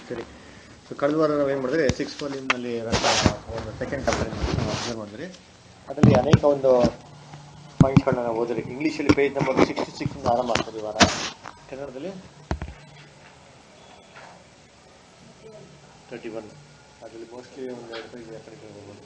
ಸರಿ ಸೊ ಕಳೆದ ವಾರ ನಾವು ಏನು ಮಾಡಿದ್ರೆ ಸಿಕ್ಸ್ ವಾಲ್ಯೂಮ್ನಲ್ಲಿ ಒಂದು ಸೆಕೆಂಡ್ ಚಾಪ್ಟರ್ ಅಬ್ಸರ್ವ್ ಮಾಡಿದ್ರಿ ಅದರಲ್ಲಿ ಅನೇಕ ಒಂದು ಪಾಯಿಂಟ್ಗಳನ್ನ ನಾವು ಓದಿರಿ ಇಂಗ್ಲೀಷಲ್ಲಿ ಪೇಜ್ ನಂಬರ್ ಸಿಕ್ಸ್ಟಿ ಸಿಕ್ಸ್ ಆರಂಭ ಆಗ್ತದೆ ಈ ವಾರ ಕನ್ನಡದಲ್ಲಿ ತರ್ಟಿ ಒನ್ ಅದರಲ್ಲಿ ಮೋಸ್ಟ್ಲಿ ಒಂದು ಎರಡು ಪೇಜ್ ಆ ಕಡೆ ಹೋಗ್ಬೋದು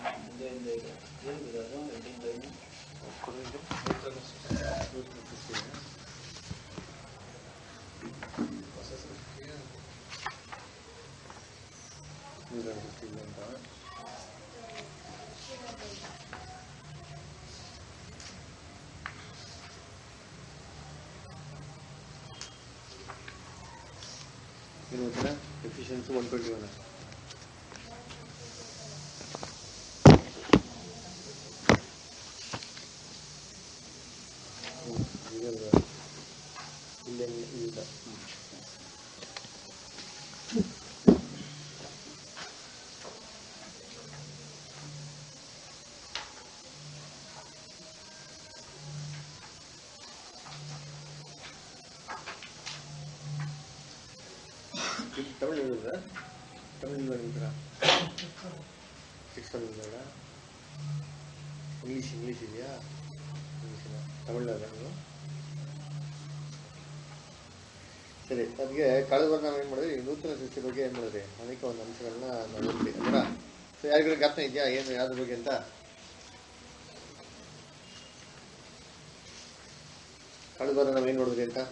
ಅಂತ ಏನು ಗೊತ್ತಿಲ್ಲ ಎಫಿಷಿಯನ್ಸಿ ಒನ್ ಟ್ವೆಂಟಿ ಒನ್ ಇಲ್ಲ ಇಲ್ಲ ತಮಿಳು ಹೇಳಿದ್ರ ತಮಿಳು ಹೇಳಿದ್ರ ಸಿಕ್ಸ್ ಹೇಳಿದ್ರ ಇಂಗ್ಲೀಷ್ ಇಂಗ್ಲೀಷ್ ಇದೆಯಾ ಇಂಗ್ಲೀಷ್ ಇಲ್ಲ ತಮಿಳು ಅಲ್ಲ ನೀವು ಸರಿ ಅದಕ್ಕೆ ಕಳೆದ ವಾರ ನಾವು ಏನು ಮಾಡಿದ್ವಿ ಈ ನೂತನ ಸೃಷ್ಟಿ ಬಗ್ಗೆ ಏನು ಮಾಡಿದ್ರಿ ಅನೇಕ ಒಂದು ಅಂಶಗಳನ್ನ ನಾವು ಓದ್ತೀವಿ ಅಂದ್ರ ಸೊ ಯಾರಿಗೂ ಜ್ಞಾಪನ ಇದೆಯಾ ಏನು ಯಾವ್ದ್ರ ಬಗ್ಗೆ ಅಂತ ಕಳೆದ ವಾರ ನಾವು ಏನು ನೋಡಿದ್ರಿ ಅಂತ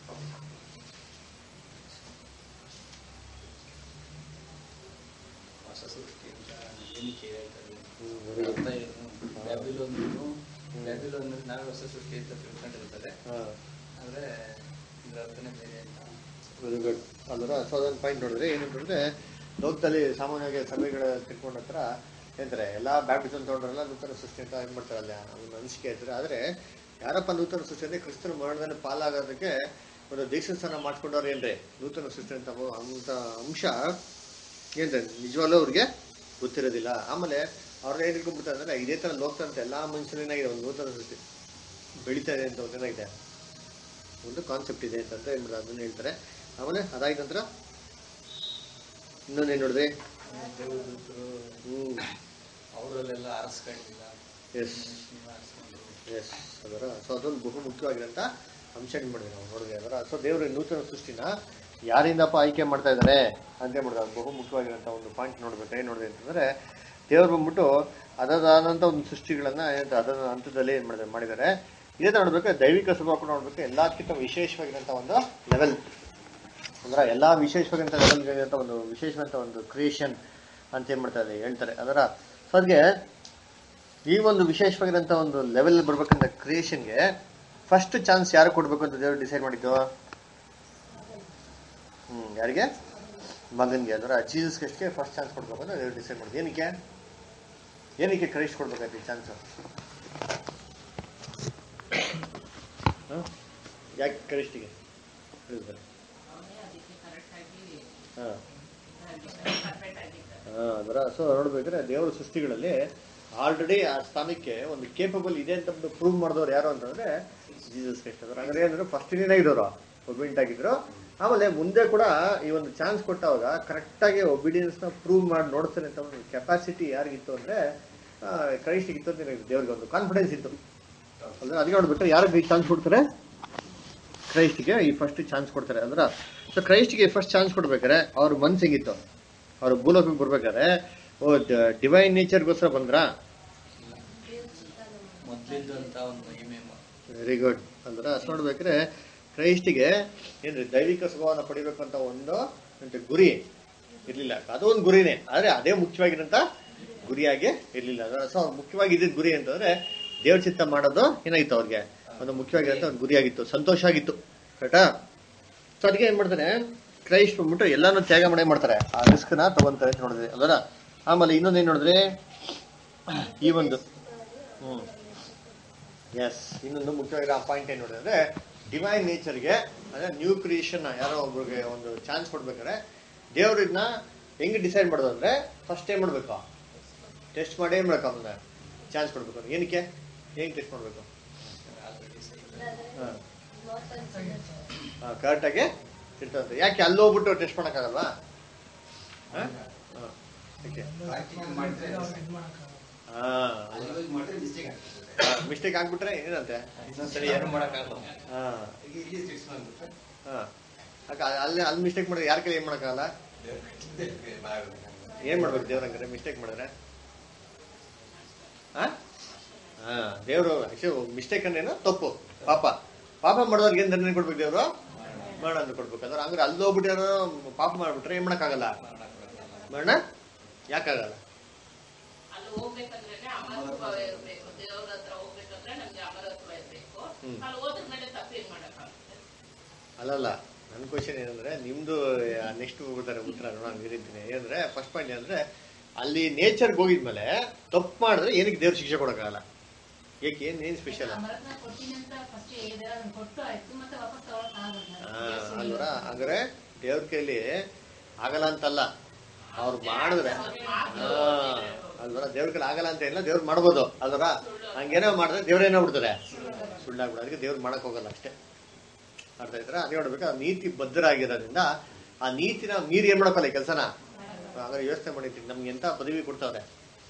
ಹೊಸ ಸೃಷ್ಟಿ ಅಂತ ಎಣಿಕೆ ಹೇಳ್ತಾರೆ ಹ್ಮ್, very good. ಅರ್ಥ ಏನು ಬ್ಯಾಬಿಲೋನ್ ಬ್ಯಾಬಿಲೋನ್ ನಾವೇ ಹೊಸ ಸೃಷ್ಟಿ ಅಂತ ತಿಳ್ಕೊಂಡಿರ್ತಾರೆ ಹಾಂ ಆದ್ರೆ ಇದ್ರ ಅರ್ಥನೇ ಬೇರೆ ಅಂತ ವೆರಿ ಗುಡ್ ಅಲ್ವರ ಸೊ ಅದೊಂದು ಪಾಯಿಂಟ್ ನೋಡಿದ್ರೆ ಏನಂತಂದ್ರೆ ಲೋಕದಲ್ಲಿ ಸಾಮಾನ್ಯವಾಗಿ ಸಭೆಗಳ ತಿಳ್ಕೊಂಡ ಹತ್ರ ಏನಂತಾರೆ ಎಲ್ಲ ಬ್ಯಾಪ್ಟಿಸಮ್ ತೊಗೊಂಡ್ರಲ್ಲ ನೂತನ ಸೃಷ್ಟಿ ಅಂತ ಏನು ಮಾಡ್ತಾರೆ ಅಲ್ಲಿ ಒಂದು ಅನಿಸಿಕೆ ಇರ್ತಾರೆ ಆದರೆ ಯಾರಪ್ಪ ನೂತನ ಸೃಷ್ಟಿ ಅಂದ್ರೆ ಕ್ರಿಸ್ತನ ಮರಣದಲ್ಲಿ ಪಾಲಾಗೋದಕ್ಕೆ ಒಂದು ದೀಕ್ಷಾ ಸ್ಥಾನ ಮಾಡ್ಕೊಂಡವ್ರು ಏನ್ರಿ ನೂತನ ಸೃಷ್ಟಿ ಅಂತ ಅವು- ಅಂತ ಅಂಶ ಏನ್ರಿ ನಿಜವಾಗ್ಲೂ ಅವ್ರಿಗೆ ಗೊತ್ತಿರೋದಿಲ್ಲ ಆಮೇಲೆ ಅವ್ರನ್ನ ಏನು ಇಟ್ಕೊಂಡ್ಬಿಡ್ತಾರೆ ಅಂದ್ರೆ ಇದೇ ಥರ ಲೋಕದಂತೆ ಎಲ್ಲ ಮನುಷ್ಯನೇನಾಗಿದೆ ಒಂದು ನೂತನ ಸೃಷ್ಟಿ ಬೆಳೀತಾ ಇದೆ ಅಂತ ಒಂದು ಏನಾಗಿದೆ ಒಂದು ಕಾನ್ಸೆಪ್ಟ್ ಇದೆ ಅಂತಂದ್ರೆ ಏನ್ ಮಾಡೋದು ಅದನ್ನ ಹೇಳ್ತಾರೆ ಆಮೇಲೆ ಅದಾದ ನಂತರ ಇನ್ನೊಂದೇನು ನೋಡಿದ್ರಿ ದೇವದೂತರು ಹ್ಮ್ ಅವರಲ್ಲೆಲ್ಲ ಆರಿಸ್ಕೊಂಡಿಲ್ಲ ಎಸ್ ನೀವು ಆರಿಸ್ಕೊಂಡ್ರು ಎಸ್ ಅದರ ಸೊ ಅದೊಂದು ಬಹು ಮುಖ್ಯವಾಗಿರೋಂಥ ಅಂಶ ಏನು ಮಾಡಿದ್ವಿ ನಾವು ನೋಡಿದ್ವಿ ಅದರ ಸೊ ದೇವರು ನೂತನ ಸೃಷ್ಟಿನ ಯಾರಿಂದಪ್ಪ ಆಯ್ಕೆ ಮಾಡ್ತಾ ಇದ್ದಾರೆ ಅಂತ ಮಾಡಿದ್ರೆ ಅದು ಬಹು ಮುಖ್ಯವಾಗಿರೋಂಥ ಒಂದು ಪಾಯಿಂಟ್ ನೋಡ್ಬೇಕು ಏನು ನೋಡಿದೆ ಅಂತಂದ್ರೆ ದೇವ್ರು ಬಂದ್ಬಿಟ್ಟು ಅದಾದಂಥ ಒಂದು ಸೃಷ್ಟಿಗಳನ್ನ ಏನಂತ ಅದರ ಹಂತದಲ್ಲಿ ಏನು ಮಾಡಿದ್ದಾರೆ ಮಾಡಿದ್ದಾರೆ ಇದೇ ಥರ ನೋಡ್ಬೇಕು ದೈವಿಕ ಸ್ವಭಾವ ಕೂಡ ನೋಡ್ಬೇಕು ಎಲ್ಲದಕ್ಕಿಂತ ವಿಶೇಷವಾಗಿರೋಂಥ ಒಂದು ಲೆವೆಲ್ ಅಂದ್ರೆ ಎಲ್ಲಾ ವಿಶೇಷವಾಗಿರಂತ ಲೆವೆಲ್ಗಳಿರಂತ ಒಂದು ವಿಶೇಷವಾದಂಥ ಒಂದು ಕ್ರಿಯೇಷನ್ ಅಂತ ಏನ್ ಮಾಡ್ತಾರೆ ಹೇಳ್ತಾರೆ ಅದರ ಸೊ ಅದ್ಗೆ ಈ ಒಂದು ವಿಶೇಷವಾಗಿರೋಂಥ ಒಂದು ಲೆವೆಲ್ ಬರ್ಬೇಕಂತ ಕ್ರಿಯೇಷನ್ಗೆ ಫಸ್ಟ್ ಚಾನ್ಸ್ ಯಾರು ಕೊಡ್ಬೇಕು ಅಂತ ದೇವರು ಡಿಸೈಡ್ ಮಾಡಿದ್ದು ಹ್ಮ್ ಯಾರಿಗೆ ಮಗನ್ಗೆ ಅದರ ಜೀಸಸ್ ಕ್ರಿಸ್ಟ್ಗೆ ಫಸ್ಟ್ ಚಾನ್ಸ್ ಕೊಡ್ಬೇಕು ಅಂತ ದೇವರು ಡಿಸೈಡ್ ಮಾಡಿದ್ದು ಏನಕ್ಕೆ ಏನಕ್ಕೆ ಕ್ರೈಸ್ಟ್ ಕೊಡ್ಬೇಕಾಯ್ತು ಈ ಚಾನ್ಸ್ ಯಾಕೆ ಕ್ರೈಸ್ಟಿಗೆ ಹೇಳಿದ್ದಾರೆ ಹಾಂ ಅದರ ಸೊ ನೋಡ್ಬೇಕಾದ್ರೆ ದೇವರ ಸೃಷ್ಟಿಗಳಲ್ಲಿ ಆಲ್ರೆಡಿ ಆ ಸ್ಥಾನಕ್ಕೆ ಒಂದು ಕೇಪಬಲ್ ಇದೆ ಅಂತ ಪ್ರೂವ್ ಮಾಡಿದವ್ರು ಯಾರು ಅಂತಂದ್ರೆ ಜೀಸಸ್ ಕ್ರೈಸ್ಟ್ ಅದರ ಅಂದ್ರೆ ಏನಂದ್ರೆ ಫಸ್ಟ್ ಇದ್ದವರು ಒಬಿಡಿಯಂಟ್ ಆಗಿದ್ರು ಆಮೇಲೆ ಮುಂದೆ ಕೂಡ ಈ ಒಂದು ಚಾನ್ಸ್ ಕೊಟ್ಟಾಗ ಕರೆಕ್ಟಾಗಿ ಒಬಿಡಿಯನ್ಸ್ ನ ಪ್ರೂವ್ ಮಾಡಿ ನೋಡ್ತಾರೆ ಅಂತ ಒಂದು ಕೆಪಾಸಿಟಿ ಯಾರಿಗಿತ್ತು ಅಂದ್ರೆ ಕ್ರೈಸ್ಟ್ ಇತ್ತು ಅಂತ ನನಗೆ ದೇವ್ರಿಗೆ ಒಂದು ಕಾನ್ಫಿಡೆನ್ಸ್ ಇತ್ತು ಅಂದ್ರೆ ಅದಕ್ಕೆ ನೋಡ್ಬಿಟ್ರೆ ಯಾರಿಗೆ ಚಾನ್ಸ್ ಕೊಡ್ತಾರೆ ಕ್ರೈಸ್ಟ್ಗೆ ಈ ಫಸ್ಟ್ ಚಾನ್ಸ್ ಕೊಡ್ತಾರೆ ಅಂದ್ರ ಸೊ ಕ್ರೈಸ್ಟ್ಗೆ ಫಸ್ಟ್ ಚಾನ್ಸ್ ಕೊಡ್ಬೇಕಾರೆ ಅವ್ರ ಮನ್ಸು ಹೆಂಗಿತ್ತು ಅವ್ರು ಭೂಲೋಕಕ್ಕೆ ಬರ್ಬೇಕಾದ್ರೆ ಓ ಡಿವೈನ್ ನೇಚರ್ಗೋಸ್ಕರ ಬಂದ್ರಾ ಮೊದ್ಲಿದ್ದಂತ ಒಂದು ಮಹಿಮೆ ಮ- ವೆರಿ ಗುಡ್ ಅಂದ್ರೆ ಅಷ್ಟು ನೋಡ್ಬೇಕಾದ್ರೆ ಕ್ರೈಸ್ಟಿಗೆ ಏನ್ರಿ ದೈವಿಕ ಸ್ವಭಾವನ ಪಡಿಬೇಕು ಅಂತ ಒಂದು ಎಂತ ಗುರಿ ಇರ್ಲಿಲ್ಲ ಅದು ಒಂದು ಗುರಿನೇ ಆದ್ರೆ ಅದೇ ಮುಖ್ಯವಾಗಿರಂತ ಗುರಿಯಾಗಿ ಇರ್ಲಿಲ್ಲ ಸೊ ಮುಖ್ಯವಾಗಿ ಇದ್ದಿದ್ ಗುರಿ ಅಂತಂದ್ರೆ ದೇವ್ರ ಚಿತ್ತ ಮಾಡೋದು ಏನಾಗಿತ್ತು ಅವ್ರಿಗೆ ಒಂದು ಮುಖ್ಯವಾಗಿರಂತ ಒಂದು ಗುರಿಯಾಗಿತ್ತು ಸಂತೋಷ ಆಗಿತ್ತು ಕರೆಕ್ಟಾ ಸೊ ಅದಕ್ಕೆ ಏನ್ ಮಾಡ್ತಾರೆ ಕ್ರೈಸ್ಟ್ ಬಂದ್ಬಿಟ್ಟು ಎಲ್ಲಾನು ತ್ಯಾಗ ಮಾಡೇ ಮಾಡ್ತಾರೆ ಆ ರಿಸ್ಕ್ ನ ತಗೊಂತಾರೆ ಅಂತ ನೋಡಿದ್ರಿ ಅದರ ಆಮೇಲೆ ಇನ್ನೊಂದು ಏನ್ ನೋಡಿದ್ರಿ ಈ ಒಂದು ಹ್ಮ್ ಎಸ್ ಇನ್ನೊಂದು ಮುಖ್ಯವಾಗಿ ಆ ಪಾಯಿಂಟ್ ಏನು ನೋಡಿದ್ರೆ ಅಂದ್ರೆ ಡಿವೈನ್ ನೇಚರ್ಗೆ ಅಂದ್ರೆ ನ್ಯೂ ಕ್ರಿಯೇಷನ್ ಯಾರೋ ಒಬ್ರಿಗೆ ಒಂದು ಚಾನ್ಸ್ ಕೊಡ್ಬೇಕಾದ್ರೆ ದೇವ್ರು ಇದನ್ನ ಹೆಂಗ್ ಡಿಸೈಡ್ ಮಾಡೋದು ಅಂದ್ರೆ ಫಸ್ಟ್ ಏನ್ ಮಾಡ್ಬೇಕು ಟೆಸ್ಟ್ ಮಾಡಿ ಏನ್ ಮಾಡಬೇಕು ಅವನ್ನ ಚಾನ್ಸ್ ಕೊಡ್ಬೇಕು ಏನಕ್ಕೆ ಹೆಂಗ್ ಟೆಸ್ಟ್ ಮಾಡ್ಬೇಕು ಆಲ್ರೆಡಿ ಸೈ ಕರೆಕ್ಟಾಗಿ ಇರ್ತಂತೆ ಯಾಕೆ ಅಲ್ಲಿ ಹೋಗ್ಬಿಟ್ಟು ಟೆಸ್ಟ್ ಮಾಡೋಕ್ಕಾಗಲ್ವಾ ಹಾ? ಹಾ. ಓಕೆ Practical ಮಾಡಿದ್ರೆ ಹಾ ಅಲ್ಲಿ ಮಾಡಿದ್ರೆ ಮಿಸ್ಟೇಕ್ ಆಗ್ತದೆ ಮಿಸ್ಟೇಕ್ ಆಗ್ಬಿಟ್ರೆ ಏನಂತೆ ಇನ್ನೊಂದ್ಸರಿ ಏನು ಮಾಡಕ್ಕಾಗಲ್ಲ ಹಾ ಈಗ ಇಲ್ಲಿ ಫಿಕ್ಸ್ ಮಾಡ್ಬಿಟ್ರೆ ಹಾ ಅಕ್ಕ ಅಲ್ಲಿ ಅಲ್ಲಿ ಮಿಸ್ಟೇಕ್ ಮಾಡಿದ್ರೆ ಯಾರ ಕೈಲಿ ಏನ್ ಮಾಡಕ್ಕಾಗಲ್ಲ ದೇವ್ರಿಗೆ ಭಯ ಆಗ್ಬೇಕು. ಏನ್ ಮಾಡ್ಬೇಕು ದೇವ್ರ ಹಂಗಾರೆ ಮಿಸ್ಟೇಕ್ ಮಾಡಿದ್ರೆ ಹಾ ಹಾ ದೇವ್ರು ಆಕ್ಚುಲಿ ಮಿಸ್ಟೇಕ್ ಅಂದ್ರೇನು ತಪ್ಪು ಪಾಪ ಪಾಪ ಮಾಡೋರ್ಗೆ ಏನ್ ದಂಡನೆ ಕೊಡ್ಬೇಕು ದೇವ್ರು ಮರಣ ಅಂತ ಕೊಡ್ಬೇಕು ಅಂದ್ರೆ ಹಂಗಾರೆ ಅಲ್ಲಿ ಹೋಗ್ಬಿಟ್ಟು ಪಾಪ ಮಾಡ್ಬಿಟ್ರೆ ಏನ್ ಮಾಡಕ್ಕಾಗಲ್ಲ ಮರಣ ಯಾಕಾಗಲ್ಲ ಅಲ್ಲಿ ಹೋಗ್ಬೇಕಂದ್ರೆ ಅಮರತ್ವ ಇರ್ಬೇಕು ದೇವ್ರ ಹತ್ರ ಹೋಗ್ಬೇಕಂದ್ರೆ ನಮ್ಗೆ ಅಮರತ್ವ ಇರ್ಬೇಕು ಹ್ಮ್. ಅಲ್ಲಿ ಹೋದ್ರ ಮೇಲೆ ತಪ್ಪೇನ್ ಮಾಡಕ್ಕಾಗುತ್ತೆ ಅಲ್ಲಲ್ಲ ನನ್ನ ಕ್ವಶನ್ ಏನಂದ್ರೆ ನಿಮ್ದು ನೆಕ್ಸ್ಟ್ ಹೋಗ್ತಾರೆ ಉತ್ತರ ನೋಡೋಣ ಹೇಳಿದ್ದೀನಿ ಏನಂದ್ರೆ ಫಸ್ಟ್ ಪಾಯಿಂಟ್ ಏನಂದ್ರೆ ಅಲ್ಲಿ ನೇಚರ್ಗೆ ಹೋಗಿದ್ಮೇಲೆ ತಪ್ಪು ಮಾಡಿದ್ರೆ ಏನಕ್ಕೆ ದೇವ್ರ ಶಿಕ್ಷೆ ಕೊಡಕ್ಕಾಗಲ್ಲ ಏಕೆ ಏನ್ ಏನ್ ಸ್ಪೆಷಲ್ ಅಮರತ್ನ ಕೊಡ್ತೀನಿ ಅಂತ ಫಸ್ಟ್ ಹೇಳಿದ್ರೆ ಅದನ್ನ ಕೊಟ್ಟು ಆಯ್ತು ಮತ್ತೆ ವಾಪಸ್ ತಗೊಳಕ್ ಆಗಲ್ಲ ಅಲ್ವರ ಹಂಗಾರೆ ದೇವ್ರ ಕೈಲಿ ಆಗಲ್ಲ ಅಂತಲ್ಲ ಅವ್ರು ಮಾಡಿದ್ರೆ ಹಾ ಅಲ್ವರ ದೇವ್ರ ಕೈಲಿ ಆಗಲ್ಲ ಅಂತ ಇಲ್ಲ ದೇವ್ರು ಮಾಡ್ಬೋದು ಅಲ್ವರ ಹಂಗೇನೋ ಮಾಡಿದ್ರೆ ದೇವ್ರೇನೋ ಬಿಡ್ತಾರೆ ಸುಳ್ಳಾಗ್ಬಿಡ ಅದಕ್ಕೆ ದೇವ್ರು ಮಾಡಕ್ ಹೋಗಲ್ಲ ಅಷ್ಟೇ ಅರ್ಥ ಆಯ್ತಾ ಅದೇ ನೋಡ್ಬೇಕು ಆ ನೀತಿ ಬದ್ಧರಾಗಿರೋದ್ರಿಂದ ಆ ನೀತಿನ ಮೀರಿ ಏನ್ ಮಾಡಕ್ಕಲ್ಲ ಈ ಕೆಲಸನ ಹಾಗಾದ್ರೆ ಯೋಚನೆ ಮಾಡಿರ್ತೀನಿ ನಮ್ಗೆ ಎಂತ ಪದವಿ ಕೊಡ್ತಾವ್ರೆ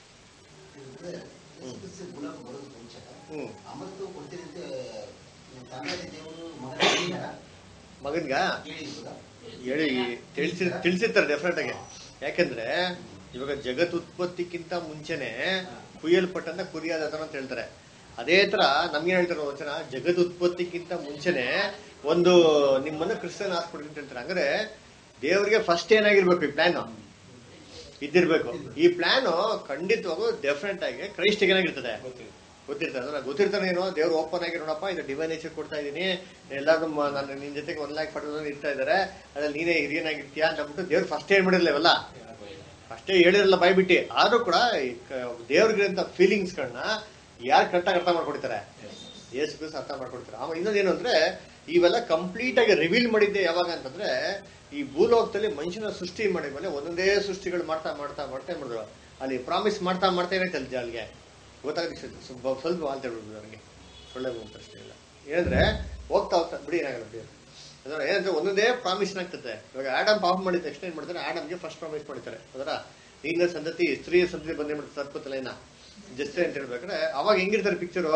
ಇದ್ರೆ ಯೇಸು ಗುಣ ಬರೋದು ಮುಂಚೆ ಹ್ಮ್ ಅಮೃತ ಕೊಡ್ತೀನಿ ಅಂತ ನಿಮ್ಮ ತಂದೆ ದೇವರು ಮಗನ ಮಗನ್ಗ ಕೇಳಿದ್ರಾ ಹೇಳಿ ತಿಳಿಸಿ ತಿಳಿಸಿರ್ತಾರೆ ಡೆಫಿನೆಟ್ ಆಗಿ ಯಾಕೆಂದ್ರೆ ಇವಾಗ ಜಗತ್ ಉತ್ಪತ್ತಿಕ್ಕಿಂತ ಮುಂಚೆನೆ ಕುಯ್ಯಲ್ಪಟ್ಟಂತ ಕುರಿಯಾದ ಅಂತ ಹೇಳ್ತಾರೆ ಅದೇ ತರ ನಮ್ಗೆ ಹೇಳ್ತಾರೆ ವಚನ ಜಗತ್ ಉತ್ಪತ್ತಿಕ್ಕಿಂತ ಮುಂಚೆನೆ ಒಂದು ನಿಮ್ಮನ್ನ ಕ್ರಿಸ್ತನ್ ಹಾಸ್ಪಿಟಲ್ ಅಂತ ಹೇಳ್ತಾರೆ ಅಂದ್ರೆ ದೇವರಿಗೆ ಫಸ್ಟ್ ಏನಾಗಿರ್ಬೇಕು ಈ ಪ್ಲಾನ್ ಇದ್ದಿರ್ಬೇಕು ಈ ಪ್ಲಾನ್ ಖಂಡಿತವಾಗೂ ಡೆಫಿನೆಟ್ ಆಗಿ ಕ್ರೈಸ್ಟಿಗೆ ಏನಾಗಿರ್ತದೆ ಗೊತ್ತಿರ್ತಾರೆ ಅಂದ್ರೆ ಗೊತ್ತಿರ್ತಾನೆ ಏನೋ ದೇವ್ರು ಓಪನ್ ಆಗಿ ನೋಡಪ್ಪ ಇದು ಡಿವೈನ್ ನೇಚರ್ ಕೊಡ್ತಾ ಇದೀನಿ ಎಲ್ಲರೂ ನನ್ನ ನಿನ್ ಜೊತೆಗೆ ಒನ್ ಲ್ಯಾಕ್ ಫಾರ್ಟಿ ಇರ್ತಾ ಇದಾರೆ ಅದ್ರಲ್ಲಿ ನೀನೇ ಹಿರಿಯನಾಗಿರ್ತೀಯ ಅಂತ ಅಂದ್ಬಿಟ್ಟು ದೇವ್ರು ಫಸ್ಟ್ ಏನ್ ಮಾಡಿರ್ಲ ಇವೆಲ್ಲ ಫಸ್ಟೇ ಹೇಳಿರಲ್ಲ ಬಾಯ್ಬಿಟ್ಟು ಆದ್ರೂ ಕೂಡ ಈ ಕ- ದೇವ್ರಿಗಿರಂತ ಫೀಲಿಂಗ್ಸ್ಗಳನ್ನ ಯಾರು ಕರೆಕ್ಟಾಗಿ ಅರ್ಥ ಮಾಡ್ಕೊಡ್ತಾರೆ ಯೇಸು ಕ್ರಿಸ್ತ ಅರ್ಥ ಮಾಡ್ಕೊಡ್ತಾರೆ ಆಮೇಲೆ ಇನ್ನೊಂದೇನು ಅಂದ್ರೆ ಇವೆಲ್ಲ ಕಂಪ್ಲೀಟ್ ಆಗಿ ರಿವೀಲ್ ಮಾಡಿದ್ದೆ ಯಾವಾಗ ಅಂತಂದ್ರೆ ಈ ಭೂಲೋಕದಲ್ಲಿ ಮನುಷ್ಯನ ಸೃಷ್ಟಿ ಮಾಡಿದ್ಮೇಲೆ ಒಂದೊಂದೇ ಸೃಷ್ಟಿಗಳು ಮಾಡ್ತಾ ಮಾಡ್ತಾ ಮಾಡ್ತಾ ಏನ್ ಮಾಡಿದ್ರು ಅಲ್ಲಿ ಪ್ರಾಮಿಸ್ ಮಾಡ್ತಾ ಮಾಡ್ತಾ ಏನಾಯ್ತು ಅಲ್ಲಿ ಅಲ್ಲಿಗೆ ಗೊತ್ತಾಗುತ್ತೆ ಸ್ವಲ್ಪ ಸ್ವಲ್ಪ ಅಂತ ಹೇಳ್ಬಿಡ್ಬೋದು ನನಗೆ ಒಳ್ಳೆ ಪ್ರಶ್ನೆ ಇಲ್ಲ ಏನಂದ್ರೆ ಹೋಗ್ತಾ ಹೋಗ್ತಾ ಬಿಡಿ ಏನಾಗಲ್ಲ ಬಿಡಿ ಅದರ ಏನಂದ್ರೆ ಒಂದೊಂದೇ ಪ್ರಾಮಿಸ್ ಆಗ್ತದೆ ಇವಾಗ ಆಡಮ್ ಪಾಪ ಮಾಡಿದ ತಕ್ಷಣ ಏನ್ ಮಾಡ್ತಾರೆ ಆಡಮ್ಗೆ ಫಸ್ಟ್ ಪ್ರಾಮಿಸ್ ಮಾಡ್ತಾರೆ ಅದರ ನಿನ್ನ ಸಂತತಿ ಸ್ತ್ರೀಯ ಸಂತತಿ ಬಂದೇ ಮಾಡ್ತಾರೆ ಸರ್ಪತಲೆನ ಜಸ್ಟ್ ಅಂತ ಹೇಳ್ಬೇಕಾದ್ರೆ ಅವಾಗ ಹೆಂಗಿರ್ತಾರೆ ಪಿಕ್ಚರು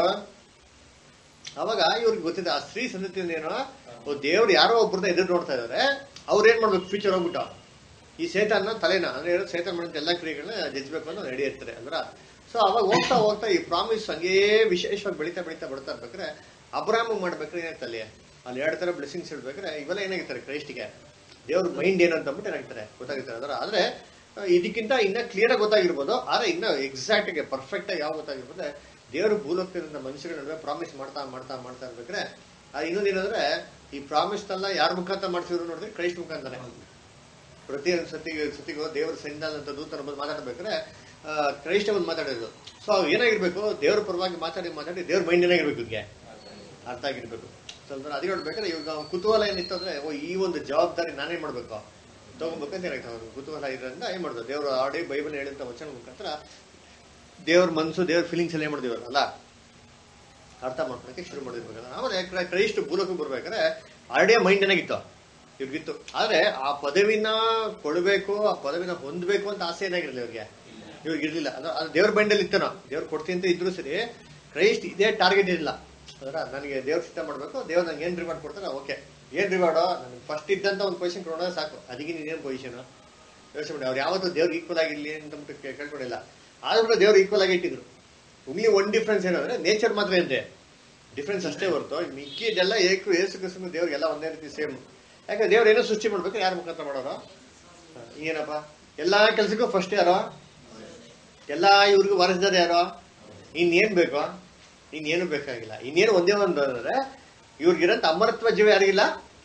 ಅವಾಗ ಇವ್ರಿಗೆ ಗೊತ್ತಿದೆ ಆ ಸ್ತ್ರೀ ಸಂತತಿ ಏನೋ ಓ ದೇವ್ರು ಯಾರೋ ಒಬ್ರನ್ನ ಎದುರು ನೋಡ್ತಾ ಇದಾರೆ ಅವ್ರು ಏನ್ ಮಾಡ್ಬೇಕು ಫ್ಯೂಚರ್ ಹೋಗ್ಬಿಟ್ಟು ಈ ಸೇತಾನ ತಲೆನ ಅಂದ್ರೆ ಏನು ಸೇತಾನ್ ಮಾಡಿದ ಎಲ್ಲಾ ಕ್ರಿಯೆಗಳನ್ನ ಜಜ್ಬೇಕು ಅಂತ ರೆಡಿ ಇರ್ತಾರೆ ಅಂದ್ರ ಸೊ ಅವಾಗ ಹೋಗ್ತಾ ಹೋಗ್ತಾ ಈ ಪ್ರಾಮಿಸ್ ಹಂಗೇ ವಿಶೇಷವಾಗಿ ಬೆಳಿತಾ ಬೆಳಿತಾ ಬರ್ತಾ ಇರ್ಬೇಕಾದ್ರೆ ಅಬ್ರಾಮ್ ಮಾಡ್ಬೇಕಾದ್ರೆ ಏನಾಗ್ತದೆ ಅಲ್ಲಿ ಅಲ್ಲಿ ಎರಡು ತರ ಬ್ಲೆಸ್ಸಿಂಗ್ಸ್ ಹೇಳ್ಬೇಕಾದ್ರೆ ಇವೆಲ್ಲ ಏನಾಗಿರ್ತಾರೆ ಕ್ರೈಸ್ಟಿಗೆ ದೇವ್ರ ಮೈಂಡ್ ಏನು ಅಂತ ಅಂದ್ಬಿಟ್ಟು ಏನಾಗ್ತಾರೆ ಗೊತ್ತಾಗಿರ್ತಾರೆ ಅದರ ಆದ್ರೆ ಆ, ಇದಕ್ಕಿಂತ ಇನ್ನ ಕ್ಲಿಯರ್ ಆಗಿ ಗೊತ್ತಾಗಿರ್ಬೋದು ಆದ್ರೆ ಇನ್ನ ಎಕ್ಸಾಕ್ಟ್ ಆಗಿ ಪರ್ಫೆಕ್ಟ್ ಆಗಿ ಯಾವ ಗೊತ್ತಾಗಿರ್ಬೋದು ದೇವರು ಭೂಲೋಕದಿಂದ ಮನುಷ್ಯರ ನಡುವೆ ಪ್ರಾಮಿಸ್ ಮಾಡ್ತಾ ಮಾಡ್ತಾ ಮಾಡ್ತಾ ಇರ್ಬೇಕಾದ್ರೆ ಆ ಇನ್ನೊಂದು ಏನಂದ್ರೆ ಈ ಪ್ರಾಮಿಸ್ ನೆಲ್ಲ ಯಾರ ಮುಖಾಂತರ ಮಾಡ್ತಿದ್ರು ನೋಡಿದ್ರೆ ಕ್ರೈಸ್ಟ್ ಮುಖಾಂತರನೇ ಪ್ರತಿಯೊಂದು ಸತಿಗೆ ಸತಿಗೂ ದೇವರ ಸನ್ನಿಧಾನ ಅಂತ ದೂತನ ಬಂದು ಮಾತಾಡ್ಬೇಕಾದ್ರೆ ಆ, ಕ್ರೈಸ್ತ ಬಂದು ಮಾತಾಡೋದು ಸೊ ಏನಾಗಿರ್ಬೇಕು ದೇವ್ರ ಪರವಾಗಿ ಮಾತಾಡಿ ಮಾತಾಡಿ ದೇವ್ರ ಮೈಂಡ್ ಏನಾಗಿರ್ಬೇಕು ಇವ್ರಿಗೆ ಅರ್ಥ ಆಗಿರ್ಬೇಕು ಸ್ವಲ್ಪ ಅದೇ ನೋಡ್ಬೇಕಾದ್ರೆ ಇವಾಗ ಕುತೂಹಲ ಏನಿತ್ತು ಅಂದ್ರೆ ಓ ಈ ಒಂದು ಜವಾಬ್ದಾರಿ ನಾನೇ ಮಾಡ್ಬೇಕು ತಗೋಬೇಕಂತ ಏನಾಯ್ತು ಅವ್ನು ಕುತೂಹಲ ಇರೋದ್ರಿಂದ ಏನ್ ಮಾಡೋದು ದೇವ್ರ ಆಡಿ ಬೈಬಲ್ ಹೇಳಿದಂತ ವಚನ ಮುಖಾಂತರ ದೇವ್ರ ಮನ್ಸು ದೇವ್ರ ಫೀಲಿಂಗ್ಸ್ ಎಲ್ಲ ಏನ್ ಮಾಡಿದಿವಲ್ಲ ಅಲ್ಲ ಅರ್ಥ ಮಾಡ್ಕೊಳಕ್ಕೆ ಶುರು ಮಾಡಿರ್ಬೇಕಲ್ಲ ಆಮೇಲೆ ಕ್ರೈ- ಕ್ರೈಸ್ಟ್ ಭೂಲೋಕಕ್ಕೆ ಬರ್ಬೇಕಾದ್ರೆ ಆಲ್ರೆಡಿ ಮೈಂಡ್ ಏನಾಗಿತ್ತು ಇವ್ರಿಗಿತ್ತು ಆದ್ರೆ ಆ ಪದವಿನ ಕೊಡಬೇಕು ಆ ಪದವಿನ ಹೊಂದಬೇಕು ಅಂತ ಆಸೆ ಏನಾಗಿರ್ಲಿಲ್ಲ ಇವ್ರಿಗೆ ಇವ್ರಿಗೆ ಇರ್ಲಿಲ್ಲ ಅದು ಅದು ದೇವ್ರ ಮೈಂಡಲ್ಲಿ ಇತ್ತನೋ ದೇವ್ರು ಕೊಡ್ತೀನಿ ಅಂತ ಇದ್ರು ಸರಿ ಕ್ರೈಸ್ಟ್ ಇದೇ ಟಾರ್ಗೆಟ್ ಇರಲಿಲ್ಲ ಅದರ ನನಗೆ ದೇವ್ರ ಸಿದ್ಧ ಮಾಡ್ಬೇಕು ದೇವ್ರು ನಂಗೆ ಏನ್ ರಿವಾರ್ಡ್ ಕೊಡ್ತಾರೆ ಓಕೆ ಏನ್ ರಿವಾರ್ಡು ನನಗೆ ಫಸ್ಟ್ ಇದ್ದಂತ ಒಂದು ಪೊಸಿಷನ್ ಕೊಡೋಣ ಸಾಕು ಅದಕ್ಕೆ ನೀನೇನು ಪೊಸಿಷನ್ ಯೋಚನೆ ಮಾಡಿ ಅವ್ರು ಯಾವತ್ತೂ ದೇವ್ರಿಗೆ ಈಕ್ವಲ್ ಆಗಿರ್ಲಿ ಅಂತ ಅಂದ್ಬಿಟ್ಟು ಕೇ- ಕೇಳ್ಕೊಂಡಿಲ್ಲ ಆದ್ರೂ ಕೂಡ ದೇವ್ರು ಈಕ್ವಲ್ ಆಗಿ ಇಟ್ಟಿದ್ರು ಉಂಗ್ಲಿ ಒನ್ ಡಿಫ್ರೆನ್ಸ್ ಏನಂದ್ರೆ ನೇಚರ್ ಮಾತ್ರ ಇದೆ ಡಿಫ್ರೆನ್ಸ್ ಅಷ್ಟೇ ಹೊರತು ಮಿಕ್ಕಿದೆಲ್ಲ ಏಕು ಏಸು ಕೃಷ್ಣ ದೇವ್ರಿಗೆಲ್ಲ ಒಂದೇ ರೀತಿ ಸೇಮ್ ಯಾಕಂದ್ರೆ ದೇವ್ರು ಏನೋ ಸೃಷ್ಟಿ ಮಾಡ್ಬೇಕು ಯಾರ ಮುಖಾಂತರ ಮಾಡೋರು ಹ, ಏನಪ್ಪ ಎಲ್ಲಾ ಕೆಲ್ಸಕ್ಕೂ ಫಸ್ಟ್ ಯಾರೋ ಎಲ್ಲಾ ಇವ್ರಿಗೂ ವಾರಸ್ದಾರ ಯಾರೋ ಇನ್ನೇನ್ ಬೇಕು ಇನ್ನೇನು ಬೇಕಾಗಿಲ್ಲ ಇನ್ನೇನು ಒಂದೇ ಒಂದು ಅಂದ್ರೆ ಇವ್ರಿಗಿರಂತ ಅಮರತ್ವ ಜೀವ ಯಾರಿಗಿಲ್ಲ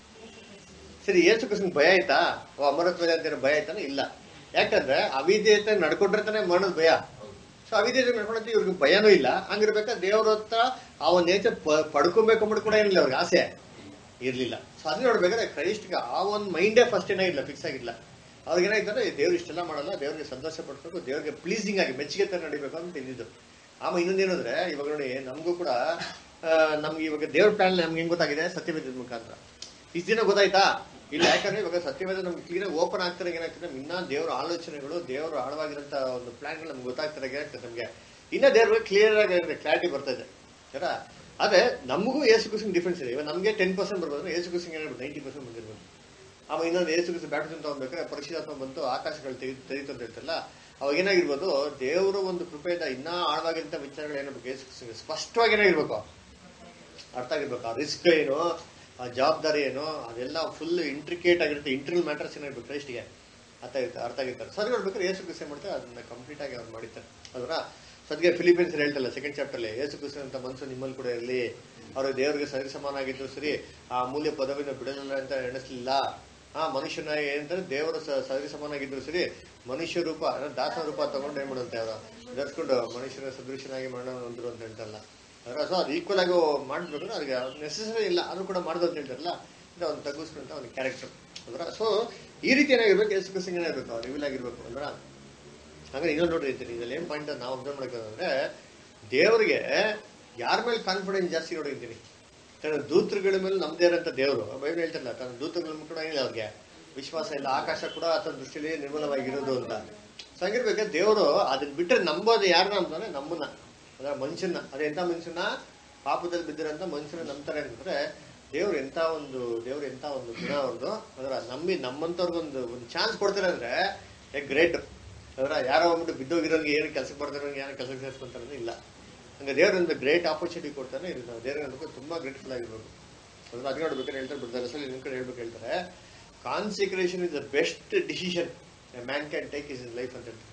ಸರಿ ಏಸು ಕೃಷ್ಣ ಭಯ ಆಯ್ತಾ ಓ ಅಮರತ್ವ ಅಂತ ಏನೋ ಭಯ ಆಯ್ತಾನೆ ಇಲ್ಲ ಯಾಕಂದ್ರೆ ಅವಿದ್ಯತೆ ನಡ್ಕೊಂಡ್ರೆ ತಾನೇ ಮರಣದ ಭಯ ಸೊ ಅವಿದ್ಯತೆ ನಡ್ಕೊಂಡಂತ ಇವ್ರಿಗೆ ಭಯನೂ ಇಲ್ಲ ಹಂಗಿರ್ಬೇಕಾದ್ರೆ ದೇವ್ರ ಹತ್ರ ಆ ಒಂದು ನೇಚರ್ ಪಡ್ಕೊಬೇಕು ಅಂದ್ಬಿಟ್ಟು ಕೂಡ ಏನಿಲ್ಲ ಅವ್ರಿಗೆ ಆಸೆ ಇರ್ಲಿಲ್ಲ ಸೊ ಅದನ್ನ ನೋಡ್ಬೇಕಾದ್ರೆ ಕ್ರೈಸ್ಟ್ಗೆ ಆ ಒಂದು ಮೈಂಡೇ ಫಸ್ಟ್ ಏನಾಗಿಲ್ಲ ಫಿಕ್ಸ್ ಆಗಿಲ್ಲ ಅವ್ರಿಗೆ ಏನಾಯ್ತಾರೆ ದೇವ್ರು ಇಷ್ಟೆಲ್ಲ ಮಾಡಲ್ಲ ದೇವ್ರಿಗೆ ಸಂತೋಷ ಪಡ್ಬೇಕು ದೇವ್ರಿಗೆ ಪ್ಲೀಸಿಂಗ್ ಆಗಿ ಮೆಚ್ಚುಗೆ ತರ ನಡಿಬೇಕು ಅಂತ ಇದ್ದಿದ್ದು ಆಮೇಲೆ ಇನ್ನೊಂದೇನಂದ್ರೆ ಇವಾಗ ನೋಡಿ ನಮಗೂ ಕೂಡ ಆ, ನಮ್ಗೆ ಇವಾಗ ದೇವ್ರ ಪ್ಲಾನ್ ನಮ್ಗೆ ಹೆಂಗ್ ಗೊತ್ತಾಗಿದೆ ಸತ್ಯವೇದ ಮುಖಾಂತರ ಇಷ್ಟು ದಿನ ಗೊತ್ತಾಯ್ತಾ ಇಲ್ಲ ಯಾಕಂದ್ರೆ ಇವಾಗ ಸತ್ಯವೇದ ನಮ್ಗೆ ಕ್ಲಿಯರ್ ಓಪನ್ ಆಗ್ತಾರೆ ಏನಾಗ್ತದೆ ಇನ್ನ ದೇವರ ಆಲೋಚನೆಗಳು ದೇವರ ಆಳವಾಗಿರಂತ ಒಂದು ಪ್ಲಾನ್ಗಳು ನಮ್ಗೆ ಗೊತ್ತಾಗ್ತಾರೆ ಏನಾಗ್ತದೆ ನಮ್ಗೆ ಇನ್ನ ದೇವ್ರ ಕ್ಲಿಯರ್ ಆಗಿ ಕ್ಲಾರಿಟಿ ಬರ್ತದೆ ಸರ ಅದೇ ನಮಗೂ ಏಸು ಕುಸಿಂಗ್ ಡಿಫ್ರೆನ್ಸ್ ಇದೆ ಇವಾಗ ನಮಗೆ ಟೆನ್ ಪರ್ಸೆಂಟ್ ಬರ್ಬೋದು ಏಸು ಕುಸಿಂಗ್ ಏನಾಗ್ಬೋದು ನೈಂಟಿ ಪರ್ಸೆಂಟ್ ಬಂದಿರ್ಬೋದು ಆಮೇಲೆ ಇನ್ನೊಂದು ಏಸು ಕುಸಿ ಬ್ಯಾಪ್ಟಿಸಮ್ ತಗೊಂಡ್ಬೇಕಾದ್ರೆ ಪರಿಶುದ್ಧಾತ್ಮ ಬಂತು ಆಕಾಶಗಳು ತೆಗಿ ತೆರೀತು ಅಂತ ಹೇಳ್ತಲ್ಲ ಅವಾಗ ಏನಾಗಿರ್ಬೋದು ದೇವರ ಒಂದು ಕೃಪೆಯಿಂದ ಇನ್ನೂ ಆಳವಾಗಿರಂತ ವಿಚಾರಗಳು ಏನಾಗಬೇಕು ಏಸು ಕುಸಿಂಗ್ ಸ್ಪಷ್ಟವಾಗಿ ಏನಾಗಿರ್ಬೇಕು ಅರ್ಥ ಆಗಿರ್ಬೇಕು ಆ ರಿಸ್ಕ್ ಏನು ಆ ಜವಾಬ್ದಾರಿ ಏನು ಅದೆಲ್ಲ ಫುಲ್ ಇಂಟ್ರಿಕೇಟ್ ಆಗಿರುತ್ತೆ ಇಂಟರ್ನಲ್ ಮ್ಯಾಟರ್ಸ್ ಏನಾಗಿರ್ಬೇಕು ಕ್ರೈಸ್ಟ್ಗೆ ಅರ್ಥ ಆಗಿರ್ತಾರೆ ಅರ್ಥ ಆಗಿರ್ತಾರೆ ಸರ್ ನೋಡ್ಬೇಕಾದ್ರೆ ಏಸು ಕೃಷಿ ಮಾಡ್ತಾರೆ ಅದನ್ನ ಕಂಪ್ಲೀಟ್ ಆಗಿ ಅವ್ರು ಮಾಡಿದ್ದಾರೆ ಅದರ ಸದ್ಗೆ ಫಿಲಿಪೀನ್ಸ್ ಹೇಳ್ತಲ್ಲ ಸೆಕೆಂಡ್ ಚಾಪ್ಟರ್ಲಿ ಏಸು ಕೃಷಿ ಅಂತ ಮನಸ್ಸು ನಿಮ್ಮಲ್ಲಿ ಕೂಡ ಇರಲಿ ಅವರು ದೇವರಿಗೆ ಸರಿ ಸಮಾನ ಆಗಿದ್ರು ಸರಿ ಆ ಮೂಲ್ಯ ಪದವಿನ ಬಿಡಲಿಲ್ಲ ಅಂತ ಎಣಿಸ್ಲಿಲ್ಲ ಆ ಮನುಷ್ಯನ ಏನಂತಾರೆ ದೇವರು ಸ- ಸರಿ ಸಮಾನಾಗಿದ್ರು ಸರಿ ಮನುಷ್ಯ ರೂಪ ಅಂದ್ರೆ ದಾಸನ ರೂಪ ತಗೊಂಡು ಏನ್ ಮಾಡುತ್ತೆ ಅವರು ಧರಿಸ್ಕೊಂಡು ಮನುಷ್ಯನ ಸದೃಶನಾಗಿ ಮರಣ ಹೊಂದ್ರು ಅಂತ ಹೇಳ್ತಾರಲ್ಲ ಅದರ ಸೊ ಅದು ಈಕ್ವಲ್ ಆಗಿ ಮಾಡ್ಬೇಕು ಅದಕ್ಕೆ ನೆಸೆಸರಿ ಇಲ್ಲ ಅದು ಕೂಡ ಮಾಡೋದು ಅಂತ ಹೇಳ್ತಾರಲ್ಲ ಇದು ಅವ್ನು ತಗ್ಗಿಸ್ಕೊಂತ ಅವ್ನ ಕ್ಯಾರೆಕ್ಟರ್ ಅದರ ಸೊ ಈ ರೀತಿ ಏನಾಗಿರ್ಬೇಕು ಯೇಸು ಕ್ರಿಸ್ತಂಗೆ ಏನಾಗಿರ್ಬೇಕು ಅವ್ರು ರಿವೀಲ್ ಆಗಿರ್ಬೇಕು ಅಂದ್ರ ಹಾಗೆ ಇನ್ನೊಂದು ನೋಡ್ರಿ ಇದ್ದೀನಿ ಇದ್ರಲ್ಲಿ ಏನ್ ಪಾಯಿಂಟ್ ನಾವು ಅಬ್ಸರ್ವ್ ಮಾಡ್ಕೋದಂದ್ರೆ ದೇವರಿಗೆ ಯಾರ ಮೇಲೆ ಕಾನ್ಫಿಡೆನ್ಸ್ ಜಾಸ್ತಿ ನೋಡಿದ್ದೀನಿ ತನ್ನ ದೂತರುಗಳ ಮೇಲೆ ನಮ್ದೇ ಇರೋಂಥ ದೇವರು ಬೈಬಲ್ ಹೇಳ್ತಾರಲ್ಲ ತನ್ನ ದೂತರುಗಳ ಕೂಡ ಏನಿಲ್ಲ ಅವ್ರಿಗೆ ವಿಶ್ವಾಸ ಇಲ್ಲ ಆಕಾಶ ಕೂಡ ಆತನ ದೃಷ್ಟಿಯಲ್ಲಿ ನಿರ್ಮಲವಾಗಿರೋದು ಅಂತ ಸೊ ಹಂಗಿರ್ಬೇಕು ದೇವರು ಅದನ್ನ ಬಿಟ್ಟರೆ ನಂಬೋದು ಯಾರನ್ನ ಅಂತಂದ್ರೆ ನಮ್ಮನ್ನ ಅದರ ಮನುಷ್ಯನ ಅದು ಎಂಥ ಮನುಷ್ಯನ ಪಾಪದಲ್ಲಿ ಬಿದ್ದಿರೋಂಥ ಮನುಷ್ಯನ ನಂಬ್ತಾರೆ ಅಂತಂದ್ರೆ ದೇವ್ರು ಎಂಥ ಒಂದು ದೇವ್ರು ಎಂಥ ಒಂದು ಗುಣ ಅವ್ರದ್ದು ಅದರ ನಂಬಿ ನಮ್ಮಂಥವ್ರಿಗೊಂದು ಒಂದು ಚಾನ್ಸ್ ಕೊಡ್ತಾರೆ ಅಂದ್ರೆ ಏ ಗ್ರೇಟ್ ಅದರ ಯಾರೋ ಹೋಗ್ಬಿಟ್ಟು ಬಿದ್ದೋಗಿರೋರಿಗೆ ಏನು ಕೆಲಸಕ್ಕೆ ಬರ್ತಾರೋಂಗೆ ಏನೋ ಕೆಲಸಕ್ಕೆ ಸೇರಿಸ್ಕೊಂತಾರೆ ಅಂದ್ರೆ ಇಲ್ಲ ಹಂಗೆ ದೇವ್ರು ಒಂದು ಗ್ರೇಟ್ ಆಪರ್ಚುನಿಟಿ ಕೊಡ್ತಾನೆ ಇದು ನಾವು ದೇವ್ರ ನೋಡ್ಬೇಕು ತುಂಬಾ ಗ್ರೇಟ್ಫುಲ್ ಆಗಿರ್ಬೇಕು ಅದ್ರ ಅದಕ್ಕೆ ನೋಡ್ಬೇಕಾದ್ರೆ ಹೇಳ್ತಾರೆ ಬಿಡ್ತಾರೆ ಅಸಲು ನಿಮ್ಮ ಕಡೆ ಹೇಳ್ಬೇಕು ಹೇಳ್ತಾರೆ consecration is the best decision man can take is is life ಅಂತ ಹೇಳ್ತಾರೆ